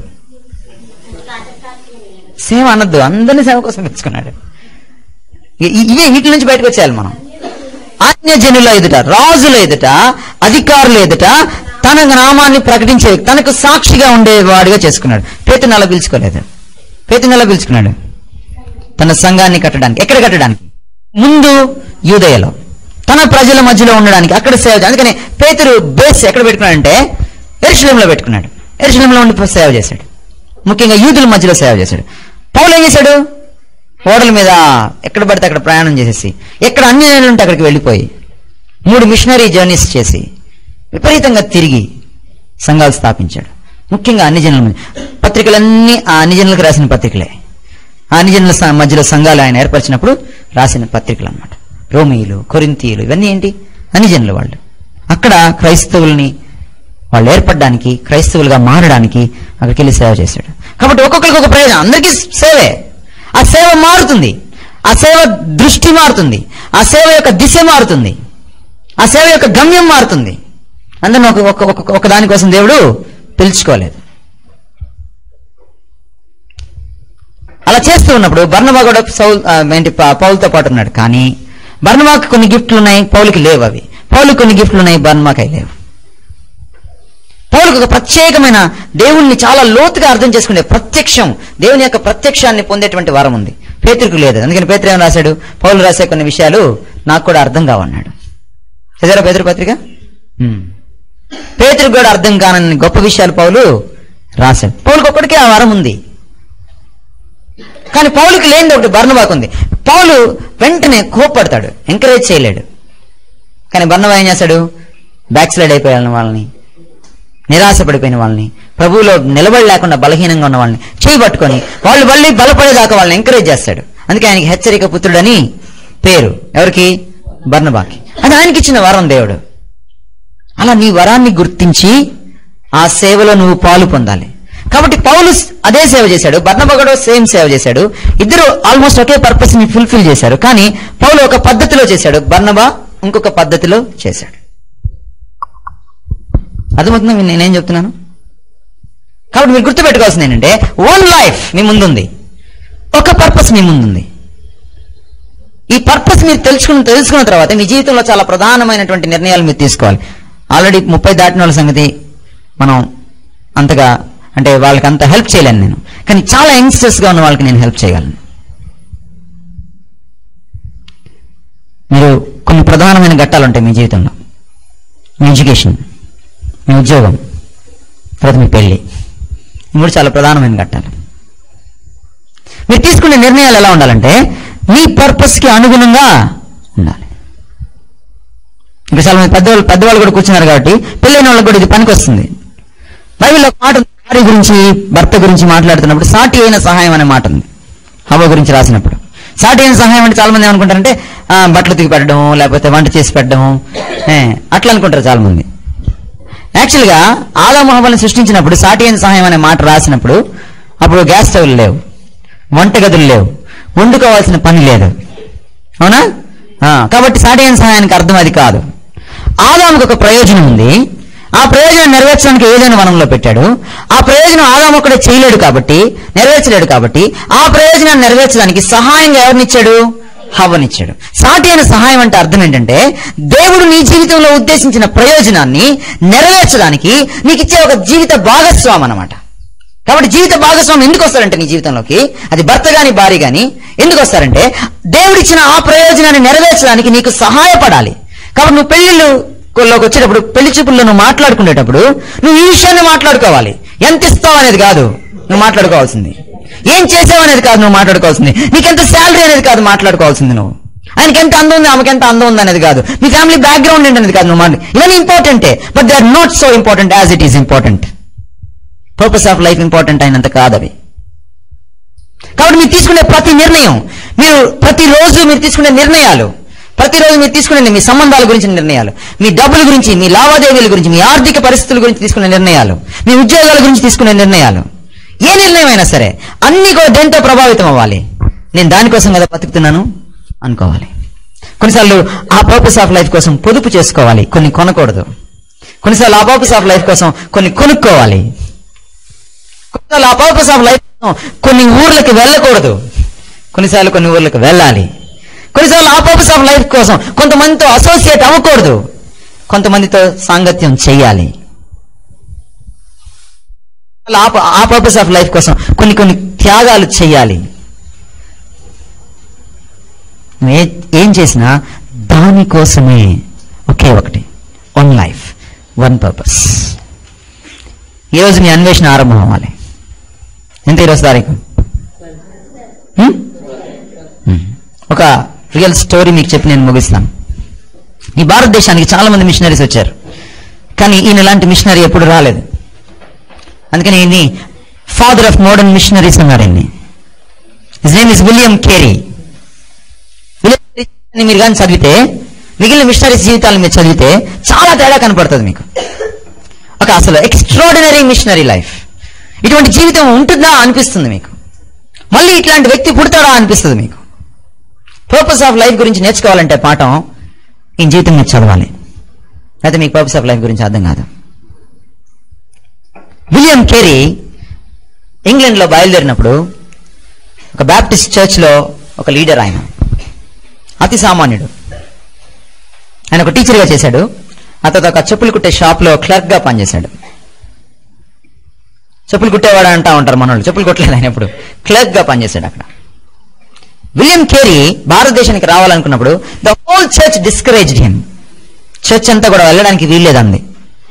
సేవ అనొద్దు అందరినీ సేవ కోసం పిలుచుకున్నాడు ఇ- ఇ- ఇవే వీటి నుంచి బయటకు వచ్చేయాలి మనం అన్యజనుల ఎదుట రాజుల ఎదుట అధికారుల ఎదుట తన నామాన్ని ప్రకటించే తనకు సాక్షిగా ఉండేవాడిగా చేసుకున్నాడు పేతుని అలా పిలుచుకోలేదు పేతుని ఎలా పిలుచుకున్నాడు తన సంఘాన్ని కట్టడానికి ఎక్కడ కట్టడానికి ముందు యూదయలో తన ప్రజల మధ్యలో ఉండడానికి అక్కడ సేవ చేయాలి. అందుకని పేతురు బేస్ ఎక్కడ పెట్టుకున్నాడంటే ఎరుశలంలో పెట్టుకున్నాడు ఎరుశలంలో ఉండి సేవ చేశాడు ముఖ్యంగా యూదుల మధ్యలో సేవ చేశాడు పౌలు ఏం చేశాడు ఓడల మీద ఎక్కడ పడితే అక్కడ ప్రయాణం చేసేసి ఎక్కడ అన్ని నెలలు ఉంటే అక్కడికి వెళ్ళిపోయి మూడు మిషనరీ జర్నీస్ చేసి విపరీతంగా తిరిగి సంఘాలు స్థాపించాడు ముఖ్యంగా అన్ని జనుల మధ్య పత్రికలన్నీ ఆ అన్ని జనులకు రాసిన పత్రికలే ఆ అన్ని జనుల స- మధ్యలో సంఘాలు ఆయన ఏర్పరిచినప్పుడు రాసిన పత్రికలు అన్నమాట రోమియులు కొరింతీయులు ఇవన్నీ ఏంటి అన్ని జనుల వాళ్ళు అక్కడ క్రైస్తవుల్ని వాళ్ళు ఏర్పడడానికి క్రైస్తవులుగా మారడానికి అక్కడికి వెళ్ళి సేవ చేశాడు కాబట్టి ఒక్కొక్కరికి ఒక ప్రయోజనం అందరికీ సేవే ఆ సేవ మారుతుంది ఆ సేవ దృష్టి మారుతుంది ఆ సేవ యొక్క దిశ మారుతుంది ఆ సేవ యొక్క గమ్యం మారుతుంది అందరిని ఒక ఒక ఒక- ఒక దానికోసం దేవుడు పిలుచుకోలేదు అలా చేస్తూ ఉన్నప్పుడు బర్ణబా కూడా సౌల్ ఆ, ఏంటి పా- పౌలుతో పాటు ఉన్నాడు కానీ బర్ణబాకి కొన్ని గిఫ్ట్లు ఉన్నాయి పౌలుకి లేవు అవి పౌలుకి కొన్ని గిఫ్ట్లు ఉన్నాయి బర్ణబాకి అవి లేవు పౌలకు ఒక ప్రత్యేకమైన దేవుణ్ణి చాలా లోతుగా అర్థం చేసుకునే ప్రత్యక్షం దేవుని యొక్క ప్రత్యక్షాన్ని పొందేటువంటి వరం ఉంది పేతురికి లేదు అందుకని పేతురు ఏం రాశాడు పౌలు రాసే కొన్ని విషయాలు నాకు కూడా అర్థం కావన్నాడు చదివారా పేతురు పత్రిక ఉమ్. పేతురికి కూడా అర్థం కానని గొప్ప విషయాలు పౌలు రాశాడు పౌలుకి ఒక్కడికే ఆ వరం ఉంది కానీ పౌలుకి లేనిది ఒకటి బర్ణబాకు ఉంది పౌలు వెంటనే కోప్పడతాడు ఎంకరేజ్ చేయలేడు కానీ బర్ణబా ఏం చేస్తాడు బ్యాక్ స్లైడ్ అయిపోయాలని వాళ్ళని నిరాశ పడిపోయిన వాళ్ళని ప్రభువులో నిలబడి లేకుండా బలహీనంగా ఉన్న వాళ్ళని చేయి పట్టుకొని వాళ్ళు మళ్ళీ బలపడేదాకా వాళ్ళని ఎంకరేజ్ చేస్తాడు అందుకే ఆయనకి హెచ్చరిక పుత్రుడని పేరు ఎవరికి బర్ణబాకి అది ఆయనకి ఇచ్చిన వరం దేవుడు అలా నీ వరాన్ని గుర్తించి ఆ సేవలో నువ్వు పాలు పొందాలి కాబట్టి పౌలు స్- అదే సేవ చేశాడు బర్ణబగడు సేమ్ సేవ చేశాడు ఇద్దరు ఆల్మోస్ట్ ఒకే పర్పస్ ని ఫుల్ఫిల్ చేశారు కానీ పౌలు ఒక పద్ధతిలో చేశాడు బర్ణబా ఇంకొక పద్ధతిలో చేశాడు అర్థమవుతుందా మీ- నేనేం చెప్తున్నాను కాబట్టి మీరు గుర్తుపెట్టుకోవాల్సింది ఏంటంటే వన్ లైఫ్ మీ ముందుంది ఒక పర్పస్ మీ ముందుంది ఈ పర్పస్ మీరు తెలుసుకున్న తెలుసుకున్న తర్వాత మీ జీవితంలో చాలా ప్రధానమైనటువంటి నిర్ణయాలు మీరు తీసుకోవాలి ఆల్రెడీ ముప్పై దాటిన వాళ్ళ సంగతి మనం అంతగా అంటే వాళ్ళకి అంత హెల్ప్ చేయలేను నేను కానీ చాలా యంగ్స్టర్స్ గా ఉన్న వాళ్ళకి నేను హెల్ప్ చేయగలను మీరు కొన్ని ప్రధానమైన ఘట్టాలు ఉంటాయి మీ జీవితంలో మీ ఎడ్యుకేషన్ మీ ఉద్యోగం తర్వాత మీ పెళ్లి ఇవి కూడా చాలా ప్రధానమైన ఘట్టాలు మీరు తీసుకునే నిర్ణయాలు ఎలా ఉండాలంటే మీ పర్పస్కి అనుగుణంగా ఉండాలి ఇంకా చాలా మంది పెద్దవాళ్ళు పెద్దవాళ్ళు కూడా కూర్చున్నారు కాబట్టి పెళ్ళైన వాళ్ళకి కూడా ఇది పనికి వస్తుంది బైబిల్లో ఒక మాట ఉంది భార్య గురించి భర్త గురించి మాట్లాడుతున్నప్పుడు సాటి అయిన సహాయం అనే మాట ఉంది హవ గురించి రాసినప్పుడు సాటి అయిన సహాయం అంటే చాలా మంది ఏమనుకుంటారంటే ఆ, బట్టలు ఉతికి పెట్టడం లేకపోతే వంట చేసి పెట్టడం ఏ, అట్లా అనుకుంటారు చాలా మంది యాక్చువల్గా ఆదా మొహమ్మల్ని సృష్టించినప్పుడు సాటి అయిన సహాయం అనే మాట రాసినప్పుడు అప్పుడు గ్యాస్ స్టవ్లు లేవు వంటగదులు లేవు వండుకోవాల్సిన పని లేదు అవునా ఆ, కాబట్టి సాటి అయిన సహాయానికి అర్థం అది కాదు ఆదాముకు ఒక ప్రయోజనం ఉంది ఆ ప్రయోజనం నెరవేర్చడానికి ఏదైనా వనంలో పెట్టాడు ఆ ప్రయోజనం ఆదాము ఒక్కడే చేయలేడు కాబట్టి నెరవేర్చలేడు కాబట్టి ఆ ప్రయోజనాన్ని నెరవేర్చడానికి సహాయంగా ఎవరినిచ్చాడు హవ్వనిచ్చాడు సాటి అయిన సహాయం అంటే అర్థం ఏంటంటే దేవుడు నీ జీవితంలో ఉద్దేశించిన ప్రయోజనాన్ని నెరవేర్చడానికి నీకు ఇచ్చే ఒక జీవిత భాగస్వామి అన్నమాట కాబట్టి జీవిత భాగస్వామి ఎందుకు వస్తారంటే నీ జీవితంలోకి అది భర్త గాని భార్య గాని ఎందుకు వస్తారంటే దేవుడిచ్చిన ఆ ప్రయోజనాన్ని నెరవేర్చడానికి నీకు సహాయపడాలి కాబట్టి నువ్వు పెళ్లిళ్ళలోకి వచ్చేటప్పుడు పెళ్లి చూపుల్లో నువ్వు మాట్లాడుకునేటప్పుడు నువ్వు ఈ విషయాన్ని మాట్లాడుకోవాలి ఎంత ఇస్తావు అనేది కాదు నువ్వు మాట్లాడుకోవాల్సింది ఏం చేసావు అనేది కాదు నువ్వు మాట్లాడుకోవాల్సింది నీకెంత శాలరీ అనేది కాదు మాట్లాడుకోవాల్సింది నువ్వు ఆయనకి ఎంత అందం ఉంది ఆమెకి ఎంత అందం ఉంది అనేది కాదు మీ ఫ్యామిలీ బ్యాక్గ్రౌండ్ ఏంటనేది కాదు నువ్వు మాట్లాడు ఇవన్నీ ఇంపార్టెంటే but they are not so important as it is important purpose of life important అయినంత కాదు అవి కాబట్టి మీరు తీసుకునే ప్రతి నిర్ణయం మీరు ప్రతిరోజు మీరు తీసుకునే నిర్ణయాలు ప్రతిరోజు మీరు తీసుకునే మీ సంబంధాల గురించి నిర్ణయాలు మీ డబ్బుల గురించి మీ లావాదేవీల గురించి మీ ఆర్థిక పరిస్థితుల గురించి తీసుకునే నిర్ణయాలు మీ ఉద్యోగాల గురించి తీసుకునే నిర్ణయాలు ఏ నిర్ణయం అయినా సరే అన్ని కూడా దేంతో ప్రభావితం అవ్వాలి నేను దానికోసం కదా బతుకుతున్నాను అనుకోవాలి కొన్నిసార్లు ఆ పర్పస్ ఆఫ్ లైఫ్ కోసం పొదుపు చేసుకోవాలి కొన్ని కొనకూడదు కొన్నిసార్లు ఆ పర్పస్ ఆఫ్ లైఫ్ కోసం కొన్ని కొనుక్కోవాలి కొన్నిసార్లు ఆ పర్పస్ ఆఫ్ లైఫ్ కొన్ని ఊర్లకి వెళ్ళకూడదు కొన్నిసార్లు కొన్ని ఊర్లకు వెళ్ళాలి కొన్నిసార్లు ఆ పర్పస్ ఆఫ్ లైఫ్ కోసం కొంతమందితో అసోసియేట్ అవ్వకూడదు కొంతమందితో సాంగత్యం చేయాలి ఆ ప- ఆ పర్పస్ ఆఫ్ లైఫ్ కోసం కొన్ని కొన్ని త్యాగాలు చేయాలి నువ్వు ఏ- ఏం చేసినా దానికోసమే ఒకే ఒకటి వన్ లైఫ్ వన్ పర్పస్ ఈరోజు మీ అన్వేషణ ఆరంభం అవ్వాలి ఎంత ఈరోజు తారీఖు హ్మ్? హ్మ్. ఒక రియల్ స్టోరీ మీకు చెప్పి నేను ముగిస్తాను ఈ భారతదేశానికి చాలా మంది మిషనరీస్ వచ్చారు కానీ ఈయన లాంటి మిషనరీ ఎప్పుడు రాలేదు అందుకని ఈయన్ని ఫాదర్ ఆఫ్ మోడర్న్ మిషనరీస్ అన్నారు ఈయన్ని his name is William Carey William Carey అని మీరు కానీ చదివితే మిగిలిన మిషనరీస్ జీవితాలను మీరు చదివితే చాలా తేడా కనపడుతుంది మీకు ఒక అసలు ఎక్స్ట్రాడినరీ మిషనరీ లైఫ్ ఇటువంటి జీవితం ఉంటుందా అనిపిస్తుంది మీకు మళ్ళీ ఇట్లాంటి వ్యక్తి పుడతాడా అనిపిస్తుంది మీకు పర్పస్ ఆఫ్ లైఫ్ గురించి నేర్చుకోవాలంటే పాఠం ఈ జీవితం మీరు చదవాలి అయితే మీకు పర్పస్ ఆఫ్ లైఫ్ గురించి అర్థం కాదు విలియం కేరీ ఇంగ్లాండ్లో బయలుదేరినప్పుడు ఒక బ్యాప్టిస్ట్ చర్చ్లో ఒక లీడర్ ఆయన అతి సామాన్యుడు ఆయన ఒక టీచర్గా చేశాడు ఆ తర్వాత ఒక చెప్పులు కుట్టే షాప్లో క్లర్క్గా పనిచేశాడు చెప్పులు కుట్టేవాడు అంటా ఉంటారు మనోళ్ళు చెప్పులు కుట్టలేదు ఆయన ఎప్పుడు క్లర్క్గా పనిచేశాడు అక్కడ విలియం కేరీ భారతదేశానికి రావాలనుకున్నప్పుడు the whole church discouraged him church అంతా కూడా వెళ్ళడానికి వీల్లేదంది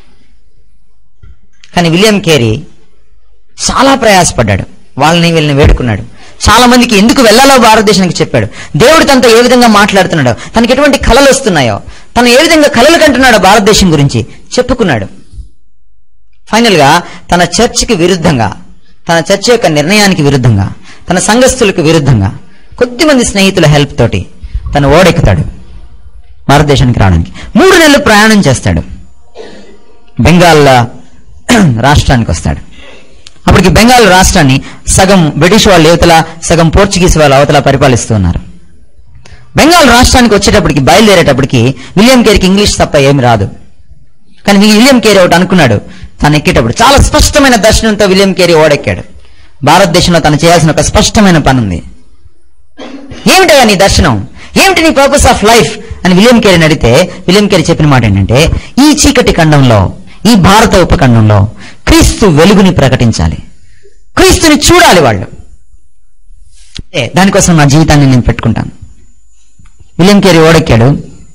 కానీ విలియం కేరీ చాలా ప్రయాసపడ్డాడు వాళ్ళని వీళ్ళని వేడుకున్నాడు చాలా మందికి ఎందుకు వెళ్ళాలో భారతదేశానికి చెప్పాడు దేవుడు తనతో ఏ విధంగా మాట్లాడుతున్నాడో తనకి ఎటువంటి కళలు వస్తున్నాయో తను ఏ విధంగా కళలు కంటున్నాడో భారతదేశం గురించి చెప్పుకున్నాడు ఫైనల్ గా తన చర్చికి విరుద్ధంగా తన చర్చ్ యొక్క నిర్ణయానికి విరుద్ధంగా తన సంఘస్థులకు విరుద్ధంగా కొద్దిమంది స్నేహితుల హెల్ప్ తోటి తను ఓడెక్కుతాడు భారతదేశానికి రావడానికి మూడు నెలలు ప్రయాణం చేస్తాడు బెంగాల్ రాష్ట్రానికి వస్తాడు అప్పటికి బెంగాల్ రాష్ట్రాన్ని సగం బ్రిటిష్ వాళ్ళు యువతల సగం పోర్చుగీస్ వాళ్ళు అవతల పరిపాలిస్తూ ఉన్నారు బెంగాల్ రాష్ట్రానికి వచ్చేటప్పటికి బయలుదేరేటప్పటికి విలియం కేరీకి ఇంగ్లీష్ తప్ప ఏమి రాదు కానీ మీ విలియం కేరీ ఒకటి అనుకున్నాడు తను ఎక్కేటప్పుడు చాలా స్పష్టమైన దర్శనంతో విలియం కేరీ ఓడెక్కాడు భారతదేశంలో తను చేయాల్సిన ఒక స్పష్టమైన పని ఉంది ఏమిటయ్యా నీ దర్శనం ఏమిటి నీ పర్పస్ ఆఫ్ లైఫ్ అని విలియం కేరీని అడిగితే విలియం కేరీ చెప్పిన మాట ఏంటంటే ఈ చీకటి ఖండంలో ఈ భారత ఉపఖండంలో క్రీస్తు వెలుగుని ప్రకటించాలి క్రీస్తుని చూడాలి వాళ్ళు ఏ, దానికోసం నా జీవితాన్ని నేను పెట్టుకుంటాను విలియం కేరీ ఓడెక్కాడు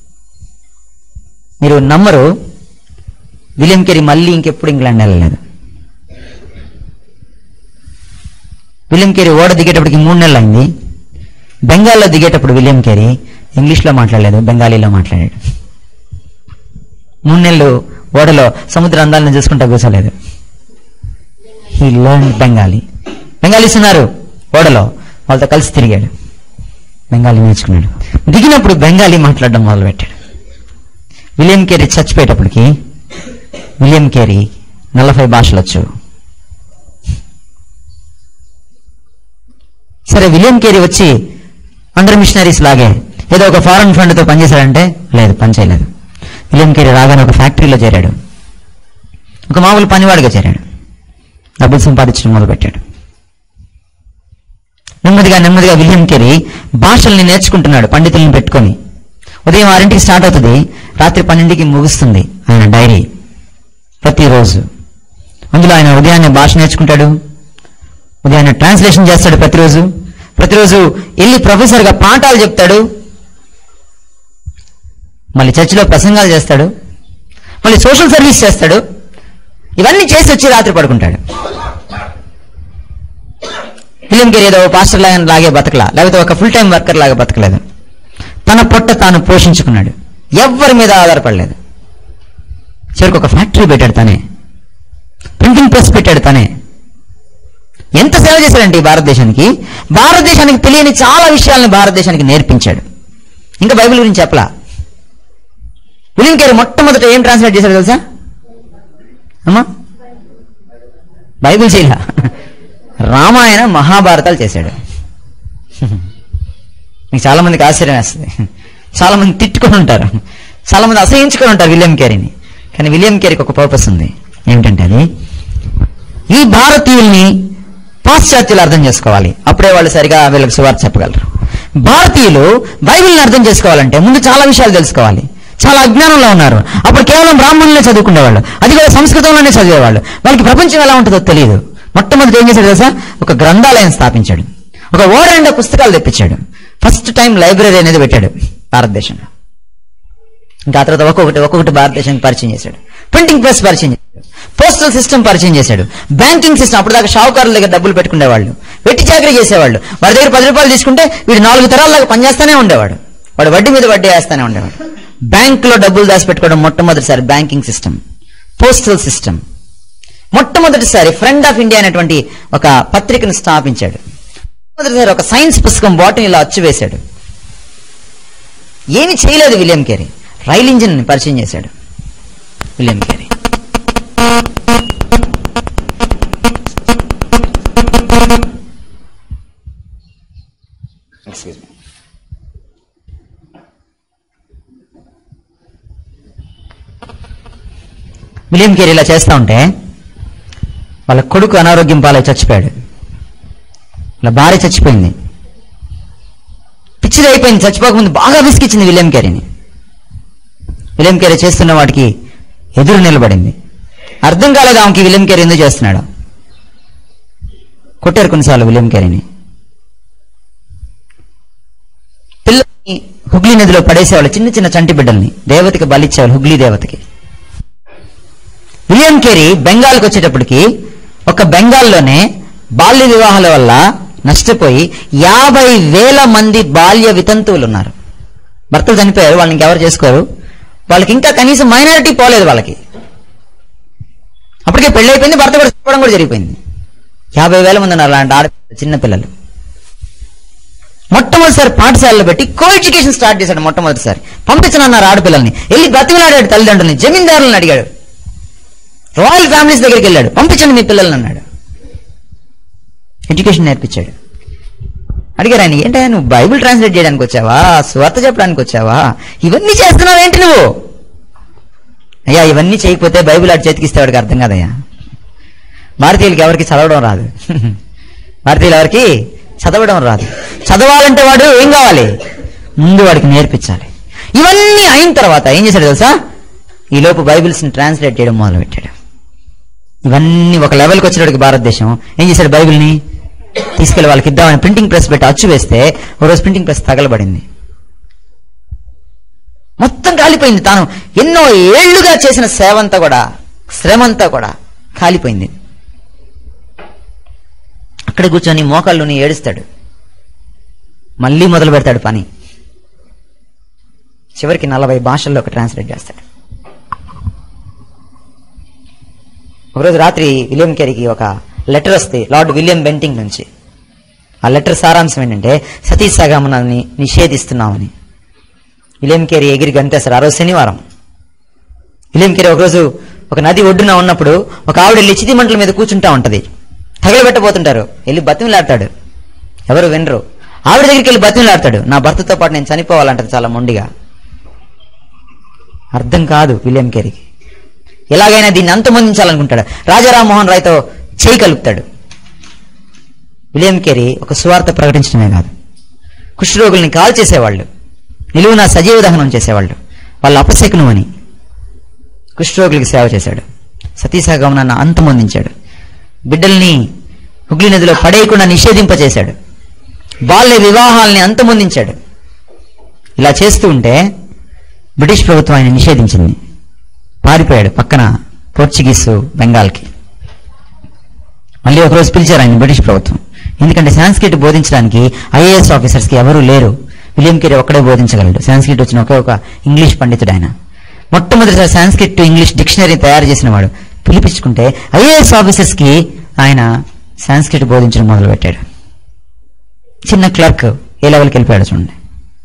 మీరు నమ్మరు విలియం కేరీ మళ్ళీ ఇంకెప్పుడు ఇంగ్లాండ్ వెళ్ళలేదు విలియం కేరీ ఓడ దిగేటప్పటికి మూడు నెలలు అయింది బెంగాల్లో దిగేటప్పుడు విలియం కేరీ ఇంగ్లీష్లో మాట్లాడలేదు బెంగాలీలో మాట్లాడాడు మూడు నెలలు ఓడలో సముద్ర అందాలను చూసుకుంటా కూర్చోలేదు హీ లెర్న్ బెంగాలీ బెంగాలీస్ ఉన్నారు ఓడలో వాళ్ళతో కలిసి తిరిగాడు బెంగాలీ నేర్చుకున్నాడు దిగినప్పుడు బెంగాలీ మాట్లాడడం మొదలుపెట్టాడు విలియం కేరీ చచ్చిపోయేటప్పటికి విలియం కేరీ నలభై భాషలు వచ్చు సరే విలియం కేరీ వచ్చి అండర్ మిషనరీస్ లాగే ఏదో ఒక ఫారెన్ ఫండ్ తో పనిచేశాడంటే లేదు పని చేయలేదు విలియం కేరీ రాగానే ఒక ఫ్యాక్టరీలో చేరాడు ఒక మామూలు పనివాడిగా చేరాడు డబ్బులు సంపాదించడం మొదలుపెట్టాడు నెమ్మదిగా నెమ్మదిగా విలియం కేరీ భాషల్ని నేర్చుకుంటున్నాడు పండితుల్ని పెట్టుకొని ఉదయం ఆరింటికి స్టార్ట్ అవుతుంది రాత్రి పన్నెండుకి ముగుస్తుంది ఆయన డైరీ ప్రతిరోజు అందులో ఆయన ఉదయాన్నే భాష నేర్చుకుంటాడు ఉదయాన్నే ట్రాన్స్లేషన్ చేస్తాడు ప్రతిరోజు ప్రతిరోజు వెళ్ళి ప్రొఫెసర్గా పాఠాలు చెప్తాడు మళ్ళీ చర్చిలో ప్రసంగాలు చేస్తాడు మళ్ళీ సోషల్ సర్వీస్ చేస్తాడు ఇవన్నీ చేసి వచ్చి రాత్రి పడుకుంటాడు ఫిలిం కెరీర్ ఏదో పాస్టర్ లాగా లాగే బతకలా లేకపోతే ఒక ఫుల్ టైం వర్కర్ లాగా బతకలేదు తన పొట్ట తాను పోషించుకున్నాడు ఎవ్వరి మీద ఆధారపడలేదు చివరికి ఒక ఫ్యాక్టరీ పెట్టాడు తనే ప్రింటింగ్ ప్రెస్ పెట్టాడు తనే ఎంత సేవ చేశాడంటే ఈ భారతదేశానికి భారతదేశానికి తెలియని చాలా విషయాలను భారతదేశానికి నేర్పించాడు ఇంకా బైబిల్ గురించి చెప్పలా విలియం కేరీ మొట్టమొదట ఏం ట్రాన్స్లేట్ చేశాడు తెలుసా అమ్మా బైబిల్ చేయలా రామాయణ మహాభారతాలు చేశాడు మీకు చాలా మందికి ఆశ్చర్యం వేస్తుంది చాలా మంది తిట్టుకొని ఉంటారు చాలా మంది అసహించుకొని ఉంటారు విలియం కేరీని కానీ విలియం కేరీకి ఒక పర్పస్ ఉంది ఏమిటంటే అది ఈ భారతీయుల్ని పాశ్చాత్యులు అర్థం చేసుకోవాలి అప్పుడే వాళ్ళు సరిగా వీళ్ళకి సువార్త చెప్పగలరు భారతీయులు బైబిల్ని అర్థం చేసుకోవాలంటే ముందు చాలా విషయాలు తెలుసుకోవాలి చాలా అజ్ఞానంలో ఉన్నారు అప్పుడు కేవలం బ్రాహ్మణులే చదువుకునేవాళ్ళు అది కూడా సంస్కృతంలోనే చదివేవాళ్ళు వాళ్ళకి ప్రపంచం ఎలా ఉంటుందో తెలియదు మొట్టమొదటి ఏం చేశాడు తెలుసా ఒక గ్రంథాలయం స్థాపించాడు ఒక ఓడరెండ పుస్తకాలు తెప్పించాడు ఫస్ట్ టైం లైబ్రరీ అనేది పెట్టాడు భారతదేశంలో ఇంకా ఆ తర్వాత ఒక్కొక్కటి ఒక్కొక్కటి భారతదేశానికి పరిచయం చేశాడు ప్రింటింగ్ ప్రెస్ పరిచయం చేశాడు పోస్టల్ సిస్టమ్ పరిచయం చేశాడు బ్యాంకింగ్ సిస్టమ్ అప్పుడు దాకా షావుకారుల దగ్గర డబ్బులు పెట్టుకునేవాళ్ళు వెట్టి చాకరీ చేసేవాళ్ళు వాడి దగ్గర పది రూపాయలు తీసుకుంటే వీడు నాలుగు తరాల దాకా పనిచేస్తానే ఉండేవాడు వాడు వడ్డీ మీద వడ్డీ వేస్తానే ఉండేవాడు బ్యాంక్ లో డబ్బులు దాచిపెట్టుకోవడం మొట్టమొదటిసారి బ్యాంకింగ్ సిస్టమ్ పోస్టల్ సిస్టమ్ మొట్టమొదటిసారి ఫ్రెండ్ ఆఫ్ ఇండియా అనేటువంటి ఒక పత్రికను స్థాపించాడు మొదటిసారి ఒక సైన్స్ పుస్తకం బాటిని ఇలా అచ్చువేశాడు ఏమి చేయలేదు విలియం కేరీ రైల్ ఇంజిన్ ని పరిచయం చేశాడు William Carey Excuse me. William Carey ఇలా చేస్తా ఉంటే వాళ్ళ కొడుకు అనారోగ్యం పాలై చచ్చిపోయాడు వాళ్ళ భార్య చచ్చిపోయింది పిచ్చిది అయిపోయింది చచ్చిపోకముందు బాగా విసిగిచ్చింది విలియం కేరీని విలియం కేరీ చేస్తున్న వాటికి ఎదురు నిలబడింది అర్థం కాలేదు ఆమెకి విలియం కేరీ ఎందుకు చేస్తున్నాడు కొట్టారు కొన్నిసార్లు విలియం కేరీని పిల్లల్ని హుగ్లీ నదిలో పడేసేవాళ్ళు చిన్న చిన్న చంటి బిడ్డల్ని దేవతకి బలిచ్చేవాళ్ళు హుగ్లీ దేవతకి విలియం కేరీ బెంగాల్కి వచ్చేటప్పటికి ఒక బెంగాల్లోనే బాల్య వివాహాల వల్ల నష్టపోయి యాభై వేల మంది బాల్య వితంతువులు ఉన్నారు భర్తలు చనిపోయారు వాళ్ళని ఇంకెవరు చేసుకోరు వాళ్ళకి ఇంకా కనీసం మైనారిటీ పోలేదు వాళ్ళకి అప్పటికే పెళ్లి అయిపోయింది భర్త కూడా చనిపోవడం కూడా జరిగిపోయింది యాభై వేల మంది ఉన్నారు అలాంటి ఆడ చిన్న పిల్లలు మొట్టమొదటిసారి పాఠశాలలో పెట్టి కో ఎడ్యుకేషన్ స్టార్ట్ చేశాడు మొట్టమొదటిసారి పంపించనన్నారు ఆడపిల్లల్ని వెళ్ళి బ్రతిమలాడాడు తల్లిదండ్రుల్ని జమీందారులను అడిగాడు రాయల్ ఫ్యామిలీస్ దగ్గరికి వెళ్ళాడు పంపించండి మీ పిల్లల్ని అన్నాడు ఎడ్యుకేషన్ నేర్పించాడు అడిగారు ఆయన ఏంటయ్యా నువ్వు బైబిల్ ట్రాన్స్లేట్ చేయడానికి వచ్చావా స్వార్థ చెప్పడానికి వచ్చావా ఇవన్నీ చేస్తున్నావు ఏంటి నువ్వు అయ్యా ఇవన్నీ చేయకపోతే బైబిల్ ఆడు చేతికిస్తే వాడికి అర్థం కాదయ్యా భారతీయులకి ఎవరికి చదవడం రాదు భారతీయులు ఎవరికి చదవడం రాదు చదవాలంటే వాడు ఏం కావాలి ముందు వాడికి నేర్పించాలి ఇవన్నీ అయిన తర్వాత ఏం చేశాడు తెలుసా ఈ లోపు బైబిల్స్ని ట్రాన్స్లేట్ చేయడం మొదలుపెట్టాడు ఇవన్నీ ఒక లెవెల్కి వచ్చినప్పటికి భారతదేశం ఏం చేశాడు బైబిల్ని తీసుకెళ్లి వాళ్ళకి ఇద్దామని ప్రింటింగ్ ప్రెస్ పెట్టి అచ్చు వేస్తే ఓ రోజు ప్రింటింగ్ ప్రెస్ తగలబడింది మొత్తం కాలిపోయింది తాను ఎన్నో ఏళ్లుగా చేసిన సేవంతా కూడా శ్రమంతా కూడా కాలిపోయింది అక్కడ కూర్చొని మోకాళ్ళుని ఏడుస్తాడు మళ్ళీ మొదలు పెడతాడు పని చివరికి నలభై భాషల్లోకి ట్రాన్స్లేట్ చేస్తాడు ఒకరోజు రాత్రి విలియం కేరీకి ఒక లెటర్ వస్తే లార్డ్ విలియం బెంటింగ్ నుంచి ఆ లెటర్ సారాంశం ఏంటంటే సతీ సగమనాన్ని నిషేధిస్తున్నామని విలియం కేరీ ఎగిరి గంతేస్తారు ఆ రోజు శనివారం విలియం కేరీ ఒకరోజు ఒక నది ఒడ్డున ఉన్నప్పుడు ఒక ఆవిడ వెళ్ళి చితి మంటల మీద కూర్చుంటా ఉంటది తగలబెట్టబోతుంటారు వెళ్ళి బతిమలాడతాడు ఎవరు వినరు ఆవిడ దగ్గరికి వెళ్ళి బతిమలాడతాడు నా భర్తతో పాటు నేను చనిపోవాలంటది చాలా మొండిగా అర్థం కాదు విలియం కేరీకి ఎలాగైనా దీన్ని అంతమొందించాలనుకుంటాడు రాజారాం మోహన్ రాయ్తో చేయి కలుపుతాడు విలియం కేరీ ఒక సువార్త ప్రకటించడమే కాదు కుష్ఠరోగుల్ని కాల్ చేసేవాళ్ళు నిలువున సజీవ దహనం చేసేవాళ్ళు వాళ్ళ అపశకునం అని కుష్ఠరోగులకి సేవ చేశాడు సతీసాగమనాన్ని అంతమొందించాడు బిడ్డల్ని హుగ్లీ నదిలో పడేయకుండా నిషేధింపచేశాడు బాల్య వివాహాల్ని అంతమొందించాడు ఇలా చేస్తూ ఉంటే బ్రిటిష్ ప్రభుత్వం ఆయన నిషేధించింది పారిపోయాడు పక్కన పోర్చుగీసు బెంగాల్కి మళ్ళీ ఒకరోజు పిలిచారు ఆయన బ్రిటిష్ ప్రభుత్వం ఎందుకంటే సాంస్క్రిట్ బోధించడానికి ఐఏఎస్ ఆఫీసర్స్కి ఎవరూ లేరు విలియం కేరీ ఒక్కడే బోధించగలడు సాంస్క్రిట్ వచ్చిన ఒకే ఒక ఇంగ్లీష్ పండితుడు ఆయన మొట్టమొదటిసారి సాంస్క్రిట్ టు ఇంగ్లీష్ డిక్షనరీ తయారు చేసిన వాడు పిలిపించుకుంటే ఐఏఎస్ ఆఫీసర్స్కి ఆయన సాంస్క్రిట్ బోధించడం మొదలుపెట్టాడు చిన్న క్లర్క్ ఏ లెవెల్కి వెళ్ళిపోయాడు చూడండి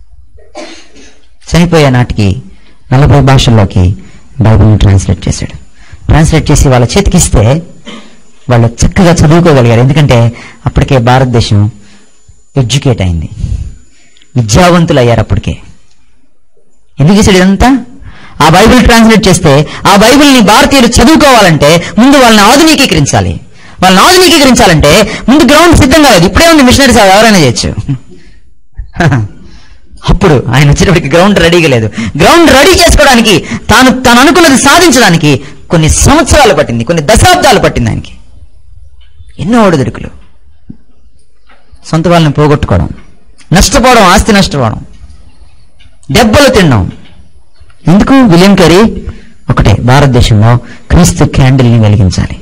చనిపోయే నాటికి నలభై భాషల్లోకి బైబిల్ని ట్రాన్స్లేట్ చేశాడు ట్రాన్స్లేట్ చేసి వాళ్ళ చేతికిస్తే వాళ్ళు చక్కగా చదువుకోగలిగారు ఎందుకంటే అప్పటికే భారతదేశం ఎడ్యుకేట్ అయింది విద్యావంతులు అయ్యారు అప్పటికే ఎందుకు చేశాడు ఇదంతా ఆ బైబిల్ ట్రాన్స్లేట్ చేస్తే ఆ బైబిల్ని భారతీయులు చదువుకోవాలంటే ముందు వాళ్ళని ఆధునికీకరించాలి వాళ్ళని ఆధునికీకరించాలంటే ముందు గ్రౌండ్ సిద్ధంగా లేదు ఇప్పుడే ఉంది మిషనరీ సార్ ఎవరైనా చేయొచ్చు అప్పుడు ఆయన వచ్చేటప్పటికి గ్రౌండ్ రెడీగా లేదు గ్రౌండ్ రెడీ చేసుకోవడానికి తాను తాను అనుకున్నది సాధించడానికి కొన్ని సంవత్సరాలు పట్టింది కొన్ని దశాబ్దాలు పట్టింది ఆయనకి ఎన్నో ఒడిదుడుకులు సొంత వాళ్ళని పోగొట్టుకోవడం నష్టపోవడం ఆస్తి నష్టపోవడం దెబ్బలు తినడం ఎందుకు విలియం కేరీ ఒకటే భారతదేశంలో క్రీస్తు క్యాండిల్ని వెలిగించాలి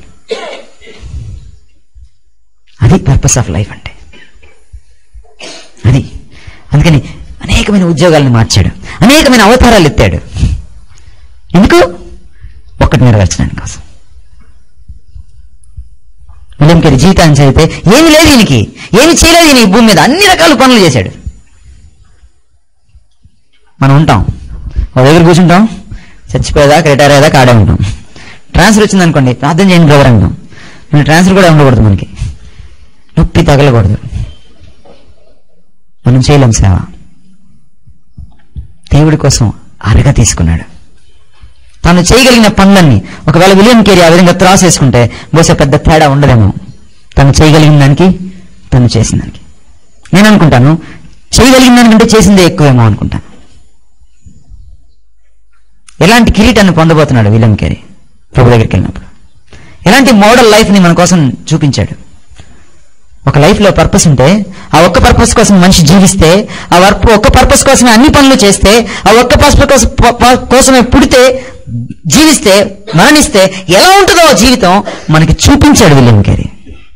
అది పర్పస్ ఆఫ్ లైఫ్ అంటే అది అందుకని అనేకమైన ఉద్యోగాలను మార్చాడు అనేకమైన అవతారాలు ఎత్తాడు ఎందుకు ఒక్కటి నెరవేర్చడానికి కోసం విలియం కేరీ జీవితాన్ని చదివితే ఏమి లేదు ఈయనకి ఏమి చేయలేదు ఈయన ఈ భూమి మీద అన్ని రకాల పనులు చేశాడు మనం ఉంటాం ఒక దగ్గర కూర్చుంటాం చచ్చిపోయేదాకా రిటైర్ అయ్యేదాకా ఆడే ఉంటాం ట్రాన్స్ఫర్ వచ్చింది అనుకోండి ప్రార్థన చేయండి బ్రదర్ అంటాం నేను ట్రాన్స్ఫర్ కూడా ఉండకూడదు మనకి నొప్పి తగలకూడదు మనం చేయలేం సేవ దేవుడి కోసం అరగ తీసుకున్నాడు తాను చేయగలిగిన పనులన్నీ ఒకవేళ విలియం కేరీ ఆ విధంగా త్రాస్ వేసుకుంటే బహుశా పెద్ద తేడా ఉండదేమో తను చేయగలిగిన దానికి తను చేసిన దానికి నేను అనుకుంటాను చేయగలిగిన దానికంటే చేసిందే ఎక్కువేమో అనుకుంటాను ఎలాంటి కిరీటాన్ని పొందబోతున్నాడు విలియం కేరీ ప్రభు దగ్గరికి వెళ్ళినప్పుడు ఎలాంటి మోడల్ లైఫ్ని మన కోసం చూపించాడు ఒక లైఫ్ లో పర్పస్ ఉంటే ఆ ఒక్క పర్పస్ కోసం మనిషి జీవిస్తే ఆ వర్క్ ఒక్క పర్పస్ కోసమే అన్ని పనులు చేస్తే ఆ ఒక్క పర్పస్ కోసం ప- ప- కోసమే పుడితే జీవిస్తే మరణిస్తే ఎలా ఉంటుందో ఆ జీవితం మనకి చూపించాడు విలియం కేరీ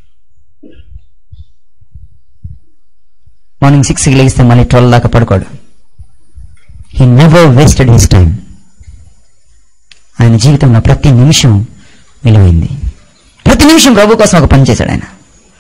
మార్నింగ్ సిక్స్కి లేగిస్తే మళ్ళీ ట్వెల్వ్ దాకా పడుకోడు he never wasted his time ఆయన జీవితంలో ప్రతి నిమిషం విలువైంది ప్రతి నిమిషం ప్రభు కోసం ఒక పని చేశాడు ఆయన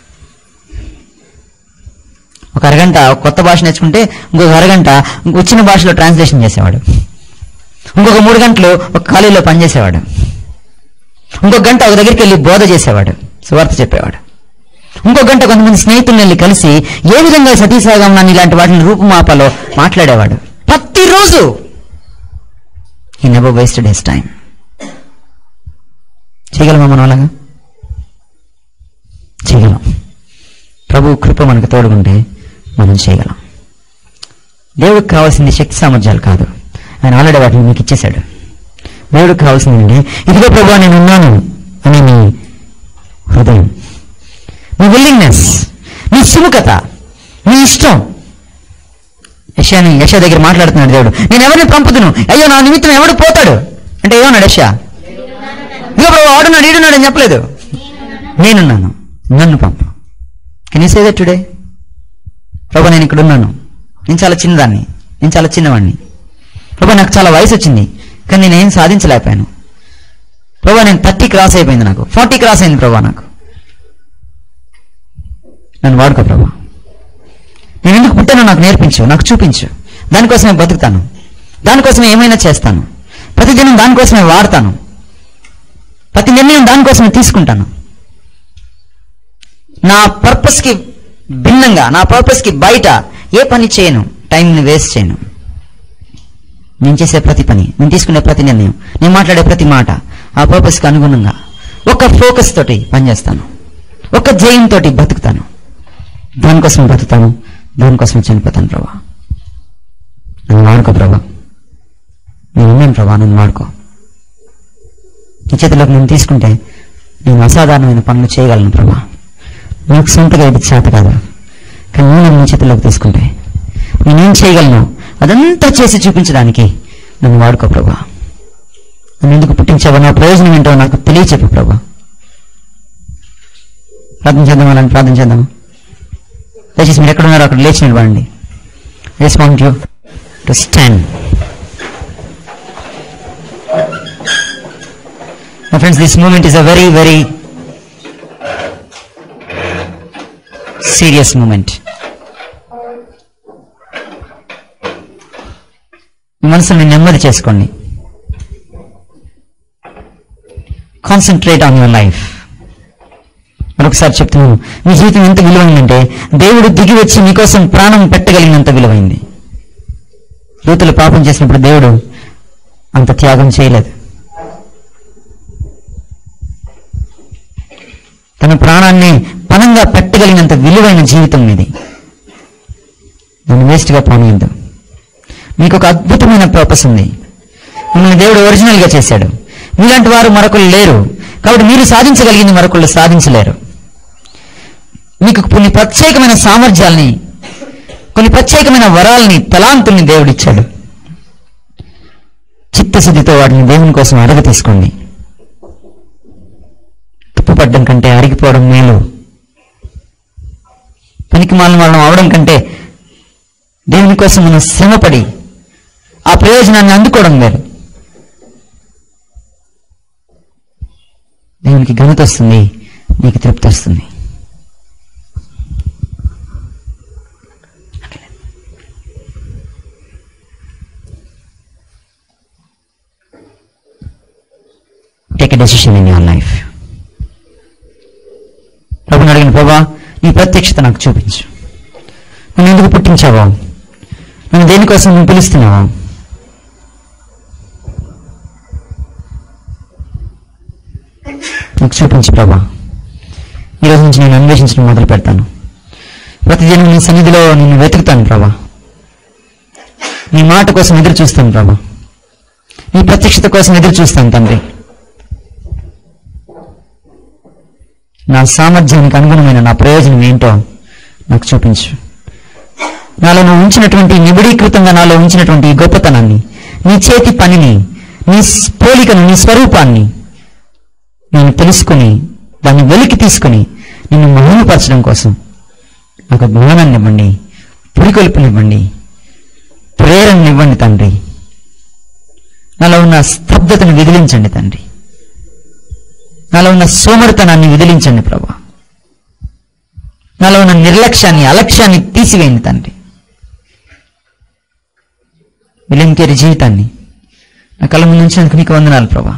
ఒక అరగంట ఒక కొత్త భాష నేర్చుకుంటే ఇంకొక అరగంట వచ్చిన భాషలో ట్రాన్స్లేషన్ చేసేవాడు ఇంకొక మూడు గంటలు ఒక ఖాళీలో పనిచేసేవాడు ఇంకొక గంట ఒక దగ్గరికి వెళ్ళి బోధ చేసేవాడు సువార్త చెప్పేవాడు ఇంకొక గంట కొంతమంది స్నేహితులను వెళ్ళి కలిసి ఏ విధంగా సతీసాగమనాన్ని ఇలాంటి వాటిని రూపుమాపాలో మాట్లాడేవాడు ప్రతిరోజు ఈ నెవర్ వేస్టెడ్ హిస్ టైం చేయగలమా మనం అలాగా చేయగలం ప్రభు కృప మనకు తోడుకుంటే మనం చేయగలం దేవుడికి కావాల్సింది శక్తి సామర్థ్యాలు కాదు ఆయన ఆల్రెడీ వాటిని మీకు ఇచ్చేశాడు దేవుడికి కావాల్సింది ఏంటి ఇదిగో ప్రభు నేను ఉన్నాను అని మీ హృదయం మీ విల్లింగ్నెస్ మీ సుముఖత మీ ఇష్టం యశాని యశ దగ్గర మాట్లాడుతున్నాడు దేవుడు నేను ఎవరిని పంపుతును అయ్యో నా నిమిత్తం ఎవడు పోతాడు అంటే ఏమన్నాడు యశ ఇదిగో ప్రభు వాడున్నాడు ఈడున్నాడు అని చెప్పలేదు నేనున్నాను నన్ను పంపు can you say that today ప్రభు నేను ఇక్కడ ఉన్నాను నేను చాలా చిన్నదాన్ని నేను చాలా చిన్నవాడిని ప్రభు నాకు చాలా వయసు వచ్చింది కానీ నేనేం సాధించలేకపోయాను ప్రభా నేను థర్టీ క్రాస్ అయిపోయింది నాకు ఫార్టీ క్రాస్ అయింది ప్రభా నాకు నన్ను వాడుకో ప్రభా నేను ఎందుకు పుట్టానో నాకు నేర్పించు నాకు చూపించు దానికోసమే బతుకుతాను దానికోసమే ఏమైనా చేస్తాను ప్రతిదినం దానికోసమే వాడతాను ప్రతి నిర్ణయం దానికోసమే తీసుకుంటాను నా పర్పస్కి భిన్నంగా నా పర్పస్కి బయట ఏ పని చేయను టైంని వేస్ట్ చేయను నేను చేసే ప్రతి పని నేను తీసుకునే ప్రతి నిర్ణయం నేను మాట్లాడే ప్రతి మాట ఆ పర్పస్కి అనుగుణంగా ఒక ఫోకస్ తోటి పనిచేస్తాను ఒక జయంతో బతుకుతాను దానికోసం బతుకుతాను దానికోసం చనిపోతాను ప్రభా నన్ను వాడుకో ప్రభా నేను ఉన్నాను ప్రభా నన్ను వాడుకో నీ చేతిలోకి నేను తీసుకుంటే నేను అసాధారణమైన పనులు చేయగలను ప్రభా నాకు సొంతగా ఇది చేత కాదు కానీ నేను నీ చేతిలోకి తీసుకుంటే నేనేం చేయగలను అదంతా చేసి చూపించడానికి నన్ను వాడుకో ప్రభా నన్ను ఎందుకు పుట్టించావో నా ప్రయోజనం ఏంటో నాకు తెలియచెప్పు ప్రభా ప్రార్థన చేద్దాం అలాంటి ప్రార్థన చేద్దాం దయచేసి మీరు ఎక్కడ ఉన్నారో అక్కడ లేచి నిలబడండి respond you to stand My friends, this moment is a very, very serious moment. మీ మనసుని నెమ్మది చేసుకోండి కాన్సన్ట్రేట్ ఆన్ యువర్ లైఫ్ మరొకసారి చెప్తున్నాను మీ జీవితం ఎంత విలువైందంటే దేవుడు దిగి వచ్చి మీకోసం ప్రాణం పెట్టగలిగినంత విలువైంది యూతులు పాపం చేసినప్పుడు దేవుడు అంత త్యాగం చేయలేదు తన ప్రాణాన్ని పనంగా పెట్టగలిగినంత విలువైన జీవితం ఇది దాన్ని వేస్ట్గా పోనీయద్దు మీకు ఒక అద్భుతమైన పర్పస్ ఉంది మిమ్మల్ని దేవుడు ఒరిజినల్గా చేశాడు మీలాంటి వారు మరొకరు లేరు కాబట్టి మీరు సాధించగలిగింది మరొకళ్ళు సాధించలేరు మీకు కొన్ని ప్రత్యేకమైన సామర్థ్యాల్ని కొన్ని ప్రత్యేకమైన వరాల్ని తలాంతుల్ని దేవుడిచ్చాడు చిత్తశుద్ధితో వాటిని దేవుని కోసం అడగ తీసుకోండి తప్పుపడ్డం కంటే అరిగిపోవడం మేలు పనికి మాలిన మరణం అవడం కంటే దేవుని కోసం మనం శ్రమపడి ఆ ప్రయోజనాన్ని అందుకోవడం మేలు దేవునికి ఘనత వస్తుంది నీకు తృప్తి వస్తుంది take a decision in your life ప్రభుని అడిగిన ప్రభా నీ ప్రత్యక్షత నాకు చూపించు నన్ను ఎందుకు పుట్టించావో నన్ను దేనికోసం నువ్వు పిలుస్తున్నావా నాకు చూపించు ప్రభా ఈ రోజు నుంచి నేను అన్వేషించడం మొదలు పెడతాను ప్రతిదినం నీ సన్నిధిలో నిన్ను వెతుకుతాను ప్రభా నీ మాట కోసం ఎదురు చూస్తాను ప్రభా నీ ప్రత్యక్షత కోసం ఎదురు చూస్తాను తండ్రి నా సామర్థ్యానికి అనుగుణమైన నా ప్రయోజనం ఏంటో నాకు చూపించు నాలో నువ్వు ఉంచినటువంటి నిబిడీకృతంగా నాలో ఉంచినటువంటి ఈ గొప్పతనాన్ని నీ చేతి పనిని నీ స్- పోలికను నీ స్వరూపాన్ని నేను తెలుసుకుని దాన్ని వెలికి తీసుకుని నిన్ను మహిమపరచడం కోసం నాకు జ్ఞానాన్ని ఇవ్వండి పురికొల్పునివ్వండి ప్రేరణనివ్వండి తండ్రి నాలో ఉన్న స్తబ్దతను విదిలించండి తండ్రి నాలో ఉన్న సోమరితనాన్ని విదిలించండి ప్రభా నాలో ఉన్న నిర్లక్ష్యాన్ని అలక్ష్యాన్ని తీసివేయండి తండ్రి విలంకేరి జీవితాన్ని నా కళ్ళ ముందు ఉంచినందుకు నీకు వందనాలు ప్రభా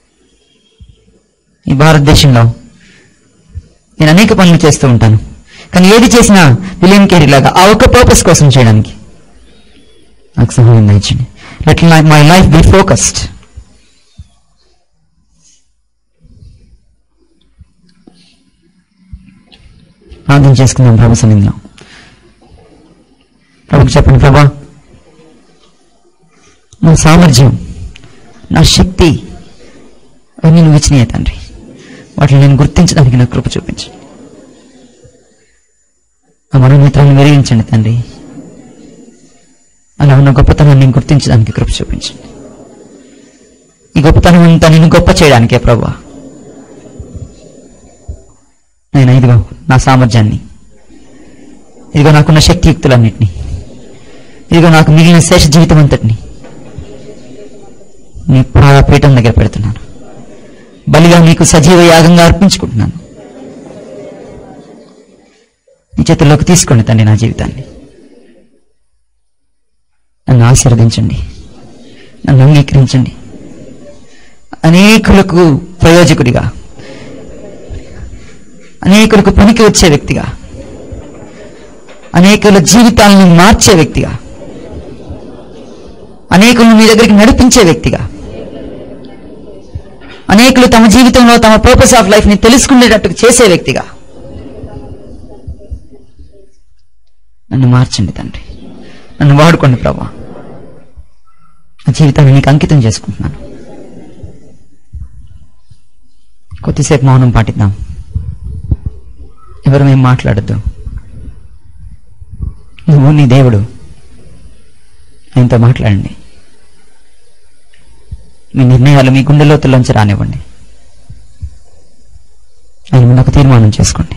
ఈ భారతదేశంలో నేను అనేక పనులు చేస్తూ ఉంటాను కానీ ఏది చేసినా విలియం కేరీ లాగా ఆ ఒక్క పర్పస్ కోసం చేయడానికి నాకు సహాయం దయచండి let my life be focused ప్రార్థన చేసుకుందాం ప్రభు సన్నిధిలో ప్రభుకి చెప్పండి ప్రభా నా సామర్థ్యం నా శక్తి అవన్నీ నువ్వు ఇచ్చినాయి తండ్రి వాటిని నేను గుర్తించడానికి నాకు కృప చూపించు ఆ మనోనేత్రాన్ని వెలిగించండి తండ్రి అలా ఉన్న గొప్పతనాన్ని నేను గుర్తించడానికి కృప చూపించండి ఈ గొప్పతనం అంతా నేను గొప్ప చేయడానికే ప్రభా నేను ఇదిగో నా సామర్థ్యాన్ని ఇదిగో నాకున్న శక్తియుక్తులన్నిటినీ ఇదిగో నాకు మిగిలిన శేష జీవితం అంతటిని నీ పాదపీఠం దగ్గర పెడుతున్నాను బలిగా మీకు సజీవ యాగంగా అర్పించుకుంటున్నాను నీ చేతుల్లోకి తీసుకోండి తండ్రి నా జీవితాన్ని నన్ను ఆశీర్వదించండి నన్ను అంగీకరించండి అనేకులకు ప్రయోజకుడిగా అనేకులకు పనికి వచ్చే వ్యక్తిగా అనేకుల జీవితాలను మార్చే వ్యక్తిగా అనేకులను మీ దగ్గరికి నడిపించే వ్యక్తిగా అనేకులు తమ జీవితంలో తమ పర్పస్ ఆఫ్ లైఫ్ ని తెలుసుకునేటట్టు చేసే వ్యక్తిగా నన్ను మార్చండి తండ్రి నన్ను వాడుకోండి ప్రభా నా జీవితాన్ని నీకు అంకితం చేసుకుంటున్నాను కొద్దిసేపు మౌనం పాటిద్దాం ఎవరు మేము మాట్లాడద్దు నువ్వు నీ దేవుడు ఆయనతో మాట్లాడండి మీ నిర్ణయాలు మీ గుండె లోతుల్లోంచి రానివ్వండి ఆయన ముందు ఒక తీర్మానం చేసుకోండి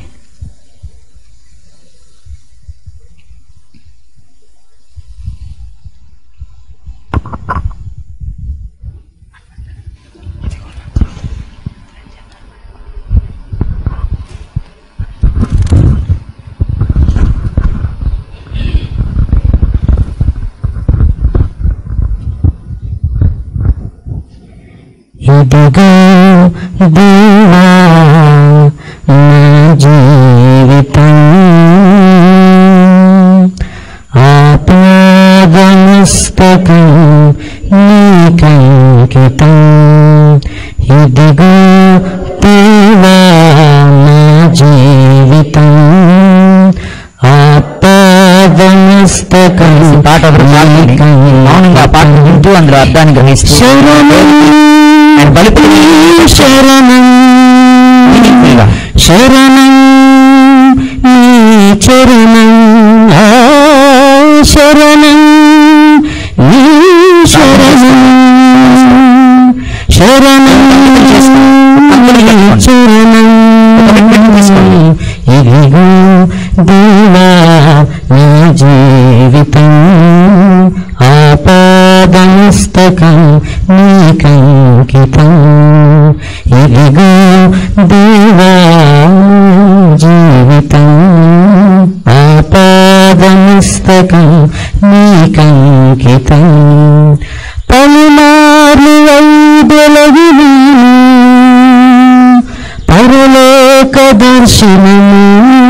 ఇదిగో దేవా నా జీవితం ఆపాదమస్తకం నీకంకితం ఇదిగో దేవా నా జీవితం ఆపాదమస్తకం పాట ఒకటి పాడండి. మౌనంగా పాట వింటూ అందులో అర్థాన్ని గ్రహిస్తూ శరణం ఆయన బలిపి శరణం శరణం నీ చరణం ఆ శరణం నీ శరణం శరణం నీ చరణం ఇదిగో దేవా నా జీవితం ఆపాదమస్తకం నీకంకితం ఇదిగో దేవా జీవితం ఆపాదమస్తకం నీకంకితం పలుమార్లు వైదొలగి పరలోక దర్శనము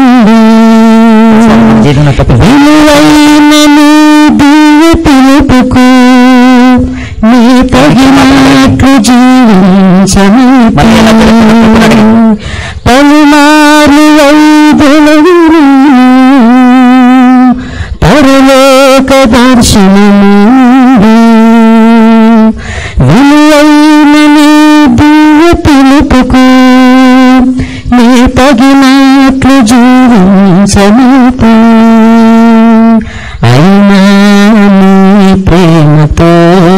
జీవితంలో తప్ప విలువైన నీ దివ్య పిలుపుకు నీ తగినట్లు జీవించని మరి ఎలా తెలుస్తుందో పలుమార్లు వైదొలగు పరలోక దర్శనము విలువైన నీ దివ్య పిలుపుకు నీ తగినట్లు జీవించనీపు అయినా నీ ప్రేమతో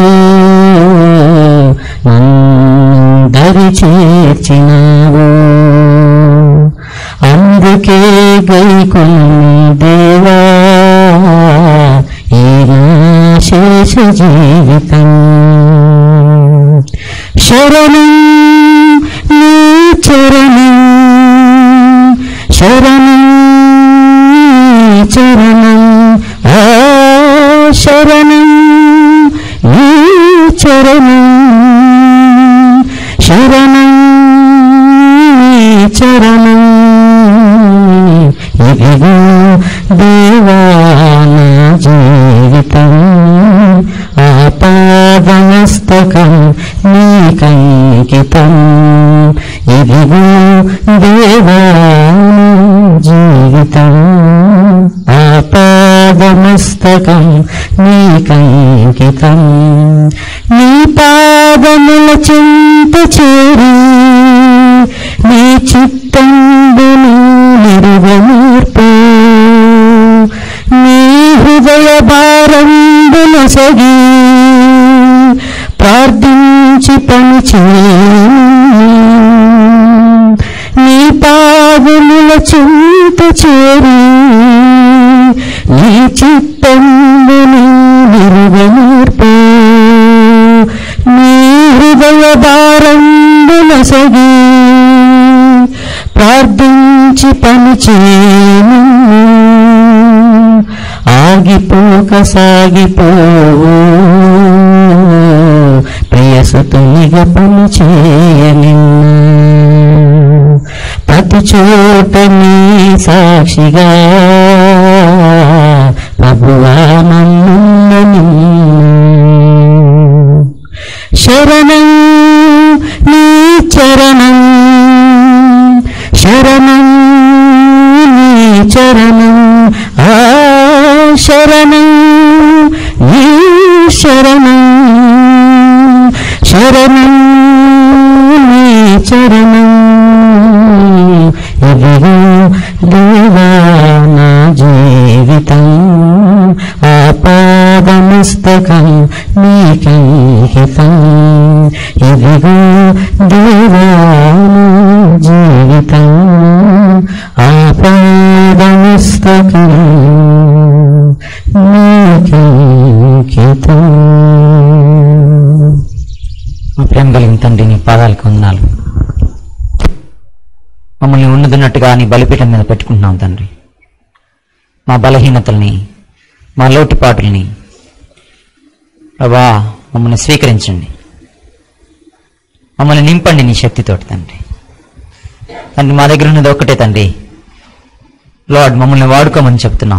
దరి చేర్చినావు అందుకే గైకొని దేవా ఈ నా శేష జీవితం శరణం నీ చరణం శరణం నీ చరణం ఆ శరణం నీ చరణం శరణం నీ చరణం ఇదిగో దేవా నా జీవితం ఆపాదమస్తకం నీకంకితం ఇదిగో దేవా నా జీవితం ఆపాదమస్తకం నీకంకితం నీ పాదముల చింత చేరి నీ చిత్తంబును నిర్వమూర్పు నీ హృదయ భారంబున సగి ప్రార్థించి పని నీ పాదముల చింత చేరి నీ చిత్తంబును నిర్వమూర్పు నీ హృదయ భారంబున సగి చేయను ఆగిపోక సాగిపోవు ప్రియసుతునిగా పని చేయను ప్రతి చోట నీ సాక్షిగా ప్రభువా నన్ను శరణం నీ చరణం శరణం నీ చరణం ఆ శరణం నీ శరణం శరణం నీ చరణం ఇదిగో దేవా నా జీవితం ఆపాదమస్తకం నీకంకితం ఇదిగో దేవా నా జీవితం ఆపాదమస్తకం నీకంకితం మా ప్రేమ కలిగిన తండ్రి నీ పాదాలకు వందనాలు మమ్మల్ని ఉన్నదున్నట్టుగా నీ బలిపీఠం మీద పెట్టుకుంటున్నాం తండ్రి మా బలహీనతల్ని మా లోటుపాటుల్ని ప్రభా మమ్మల్ని స్వీకరించండి మమ్మల్ని నింపండి నీ శక్తితోటి తండ్రి తండ్రి మా దగ్గర ఉన్నది ఒక్కటే తండ్రి లార్డ్ మమ్మల్ని వాడుకోమని చెప్తున్నాం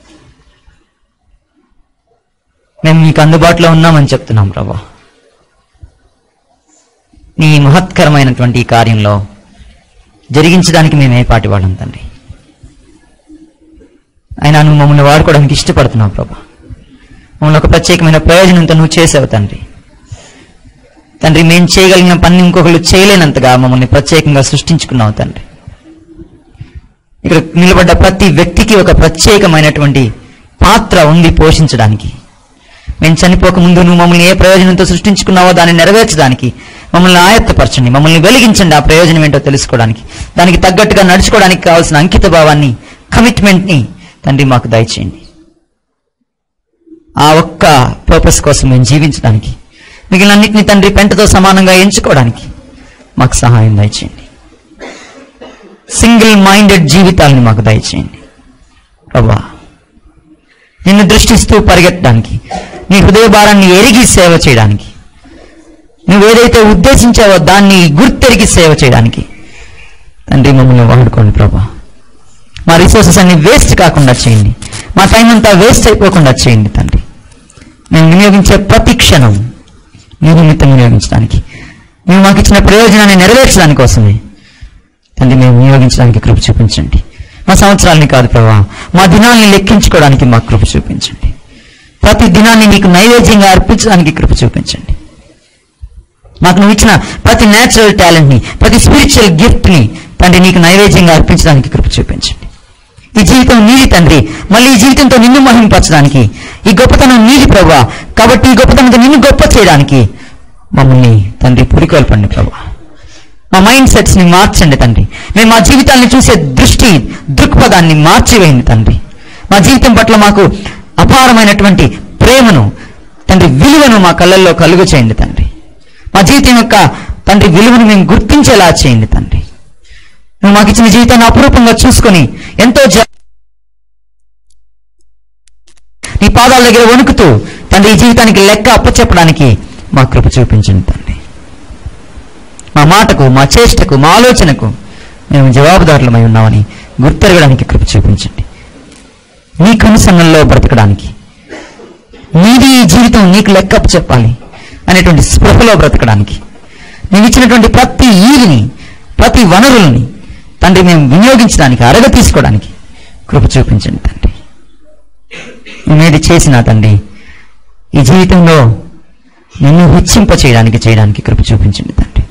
మేము మీకు అందుబాటులో ఉన్నామని చెప్తున్నాం ప్రభా నీ మహత్కరమైనటువంటి ఈ కార్యంలో జరిగించడానికి మేము ఏ పాటి వాళ్ళం తండ్రి అయినా నువ్వు మమ్మల్ని వాడుకోవడానికి ఇష్టపడుతున్నావు ప్రభా మమ్మల్ని ఒక ప్రత్యేకమైన ప్రయోజనంతో నువ్వు చేసావు తండ్రి తండ్రి మేము చేయగలిగిన పని ఇంకొకరు చేయలేనంతగా మమ్మల్ని ప్రత్యేకంగా సృష్టించుకున్నావు తండ్రి ఇక్కడ నిలబడ్డ ప్రతి వ్యక్తికి ఒక ప్రత్యేకమైనటువంటి పాత్ర ఉంది పోషించడానికి మేము చనిపోక ముందు నువ్వు మమ్మల్ని ఏ ప్రయోజనంతో సృష్టించుకున్నావో దాన్ని నెరవేర్చడానికి మమ్మల్ని ఆయత్తపరచండి మమ్మల్ని వెలిగించండి ఆ ప్రయోజనం ఏంటో తెలుసుకోవడానికి దానికి తగ్గట్టుగా నడుచుకోవడానికి కావాల్సిన అంకిత భావాన్ని కమిట్మెంట్ని తండ్రి మాకు దయచేయండి ఆ ఒక్క పర్పస్ కోసం మేము జీవించడానికి మిగిలిన అన్నింటినీ తండ్రి పెంటతో సమానంగా ఎంచుకోవడానికి మాకు సహాయం దయచేయండి సింగిల్ మైండెడ్ జీవితాలని మాకు దయచేయండి ప్రభా నిన్ను దృష్టిస్తూ పరిగెత్తడానికి నీ హృదయ భారాన్ని ఎరిగి సేవ చేయడానికి నువ్వేదైతే ఉద్దేశించావో దాన్ని గుర్తెరిగి సేవ చేయడానికి తండ్రి మమ్మల్ని వాడుకోండి ప్రభా మా రిసోర్సెస్ అన్ని వేస్ట్ కాకుండా చేయండి మా టైం అంతా వేస్ట్ అయిపోకుండా చేయండి తండ్రి మేము వినియోగించే ప్రతి క్షణం నీ నిమిత్తం వినియోగించడానికి మేము మాకు ఇచ్చిన ప్రయోజనాన్ని నెరవేర్చడానికి కోసమే తండ్రి మేము వినియోగించడానికి కృప చూపించండి మా సంవత్సరాలని కాదు ప్రభా మా దినాల్ని లెక్కించుకోవడానికి మాకు కృప చూపించండి ప్రతి దినాన్ని నీకు నైవేద్యంగా అర్పించడానికి కృప చూపించండి మాకు నువ్వు ఇచ్చిన ప్రతి నేచురల్ టాలెంట్ని ప్రతి స్పిరిచువల్ గిఫ్ట్ని తండ్రి నీకు నైవేద్యంగా అర్పించడానికి కృప చూపించండి ఈ జీవితం నీది తండ్రి మళ్ళీ ఈ జీవితంతో నిన్ను మహింపరచడానికి ఈ గొప్పతనం నీది ప్రభా కాబట్టి ఈ గొప్పతనంతో నిన్ను గొప్ప చేయడానికి మమ్మల్ని తండ్రి పురికొల్పండి ప్రభా మా మైండ్ సెట్స్ ని మార్చండి తండ్రి మేము మా జీవితాన్ని చూసే దృష్టి దృక్పథాన్ని మార్చివేయండి తండ్రి మా జీవితం పట్ల మాకు అపారమైనటువంటి ప్రేమను తండ్రి విలువను మా కళ్ళల్లో కలుగు చేయండి తండ్రి మా జీవితం యొక్క తండ్రి విలువను మేము గుర్తించేలా చేయండి తండ్రి నువ్వు మాకు ఇచ్చిన జీవితాన్ని అపురూపంగా చూసుకొని ఎంతో జా- నీ పాదాల దగ్గర వణుకుతూ తండ్రి ఈ జీవితానికి లెక్క అప్పచెప్పడానికి మా కృప చూపించండి తండ్రి మా మాటకు మా చేష్టకు మా ఆలోచనకు మేము జవాబుదారులమై ఉన్నామని గుర్తెరగడానికి కృప చూపించండి నీ కనుసన్నల్లో బ్రతకడానికి నీది ఈ జీవితం నీకు లెక్క చెప్పాలి అనేటువంటి స్పృహలో బ్రతకడానికి నీవు ఇచ్చినటువంటి ప్రతి ఈవిని ప్రతి వనరుల్ని తండ్రి మేము వినియోగించడానికి అరగ తీసుకోవడానికి కృప చూపించండి తండ్రి మేమేది చేసినా తండ్రి ఈ జీవితంలో నిన్ను హెచ్చింప చేయడానికి చేయడానికి కృప చూపించండి తండ్రి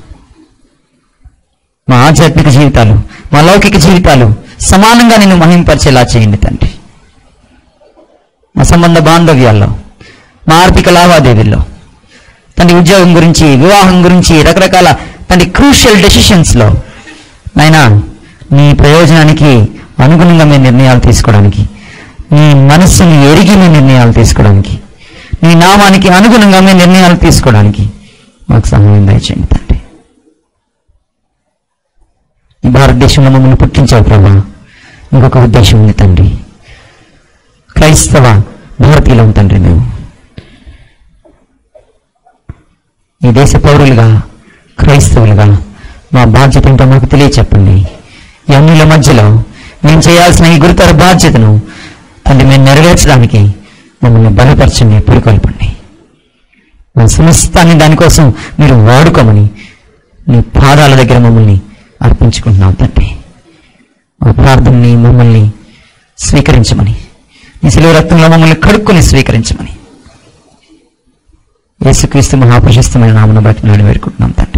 మా ఆధ్యాత్మిక జీవితాలు మా లౌకిక జీవితాలు సమానంగా నిన్ను మహింపరిచేలా చేయండి తండ్రి మా సంబంధ బాంధవ్యాల్లో మా ఆర్థిక లావాదేవీల్లో తండ్రి ఉద్యోగం గురించి వివాహం గురించి రకరకాల తండ్రి క్రూషియల్ డెసిషన్స్లో నాయనా నీ ప్రయోజనానికి అనుగుణంగా మేము నిర్ణయాలు తీసుకోవడానికి నీ మనస్సుని ఎరిగి మేము నిర్ణయాలు తీసుకోవడానికి నీ నామానికి అనుగుణంగా మేము నిర్ణయాలు తీసుకోవడానికి మాకు సహాయం దయచేయండి తండ్రి ఈ భారతదేశంలో మమ్మల్ని పుట్టించావు ప్రభా ఇంకొక ఉద్దేశం ఉంది తండ్రి క్రైస్తవ భారతీయులం తండ్రి మేము ఈ దేశ పౌరులుగా క్రైస్తవులుగా మా బాధ్యత ఏంటో మాకు తెలియచెప్పండి ఈ అన్యుల మధ్యలో మేము చేయాల్సిన ఈ గురుతర బాధ్యతను తండ్రి మేము నెరవేర్చడానికి మమ్మల్ని బలపరచండి పురికొల్పండి మా సమస్తాన్ని దానికోసం మీరు వాడుకోమని నీ పాదాల దగ్గర మమ్మల్ని అర్పించుకుంటున్నాం తండ్రి మా ప్రార్థనని మమ్మల్ని స్వీకరించమని నీ శిలువ రక్తంలో మమ్మల్ని కడుక్కొని స్వీకరించమని యేసుక్రీస్తు మహాప్రశస్తమైన నామను బట్టి నాడు వేడుకుంటున్నాం తండ్రి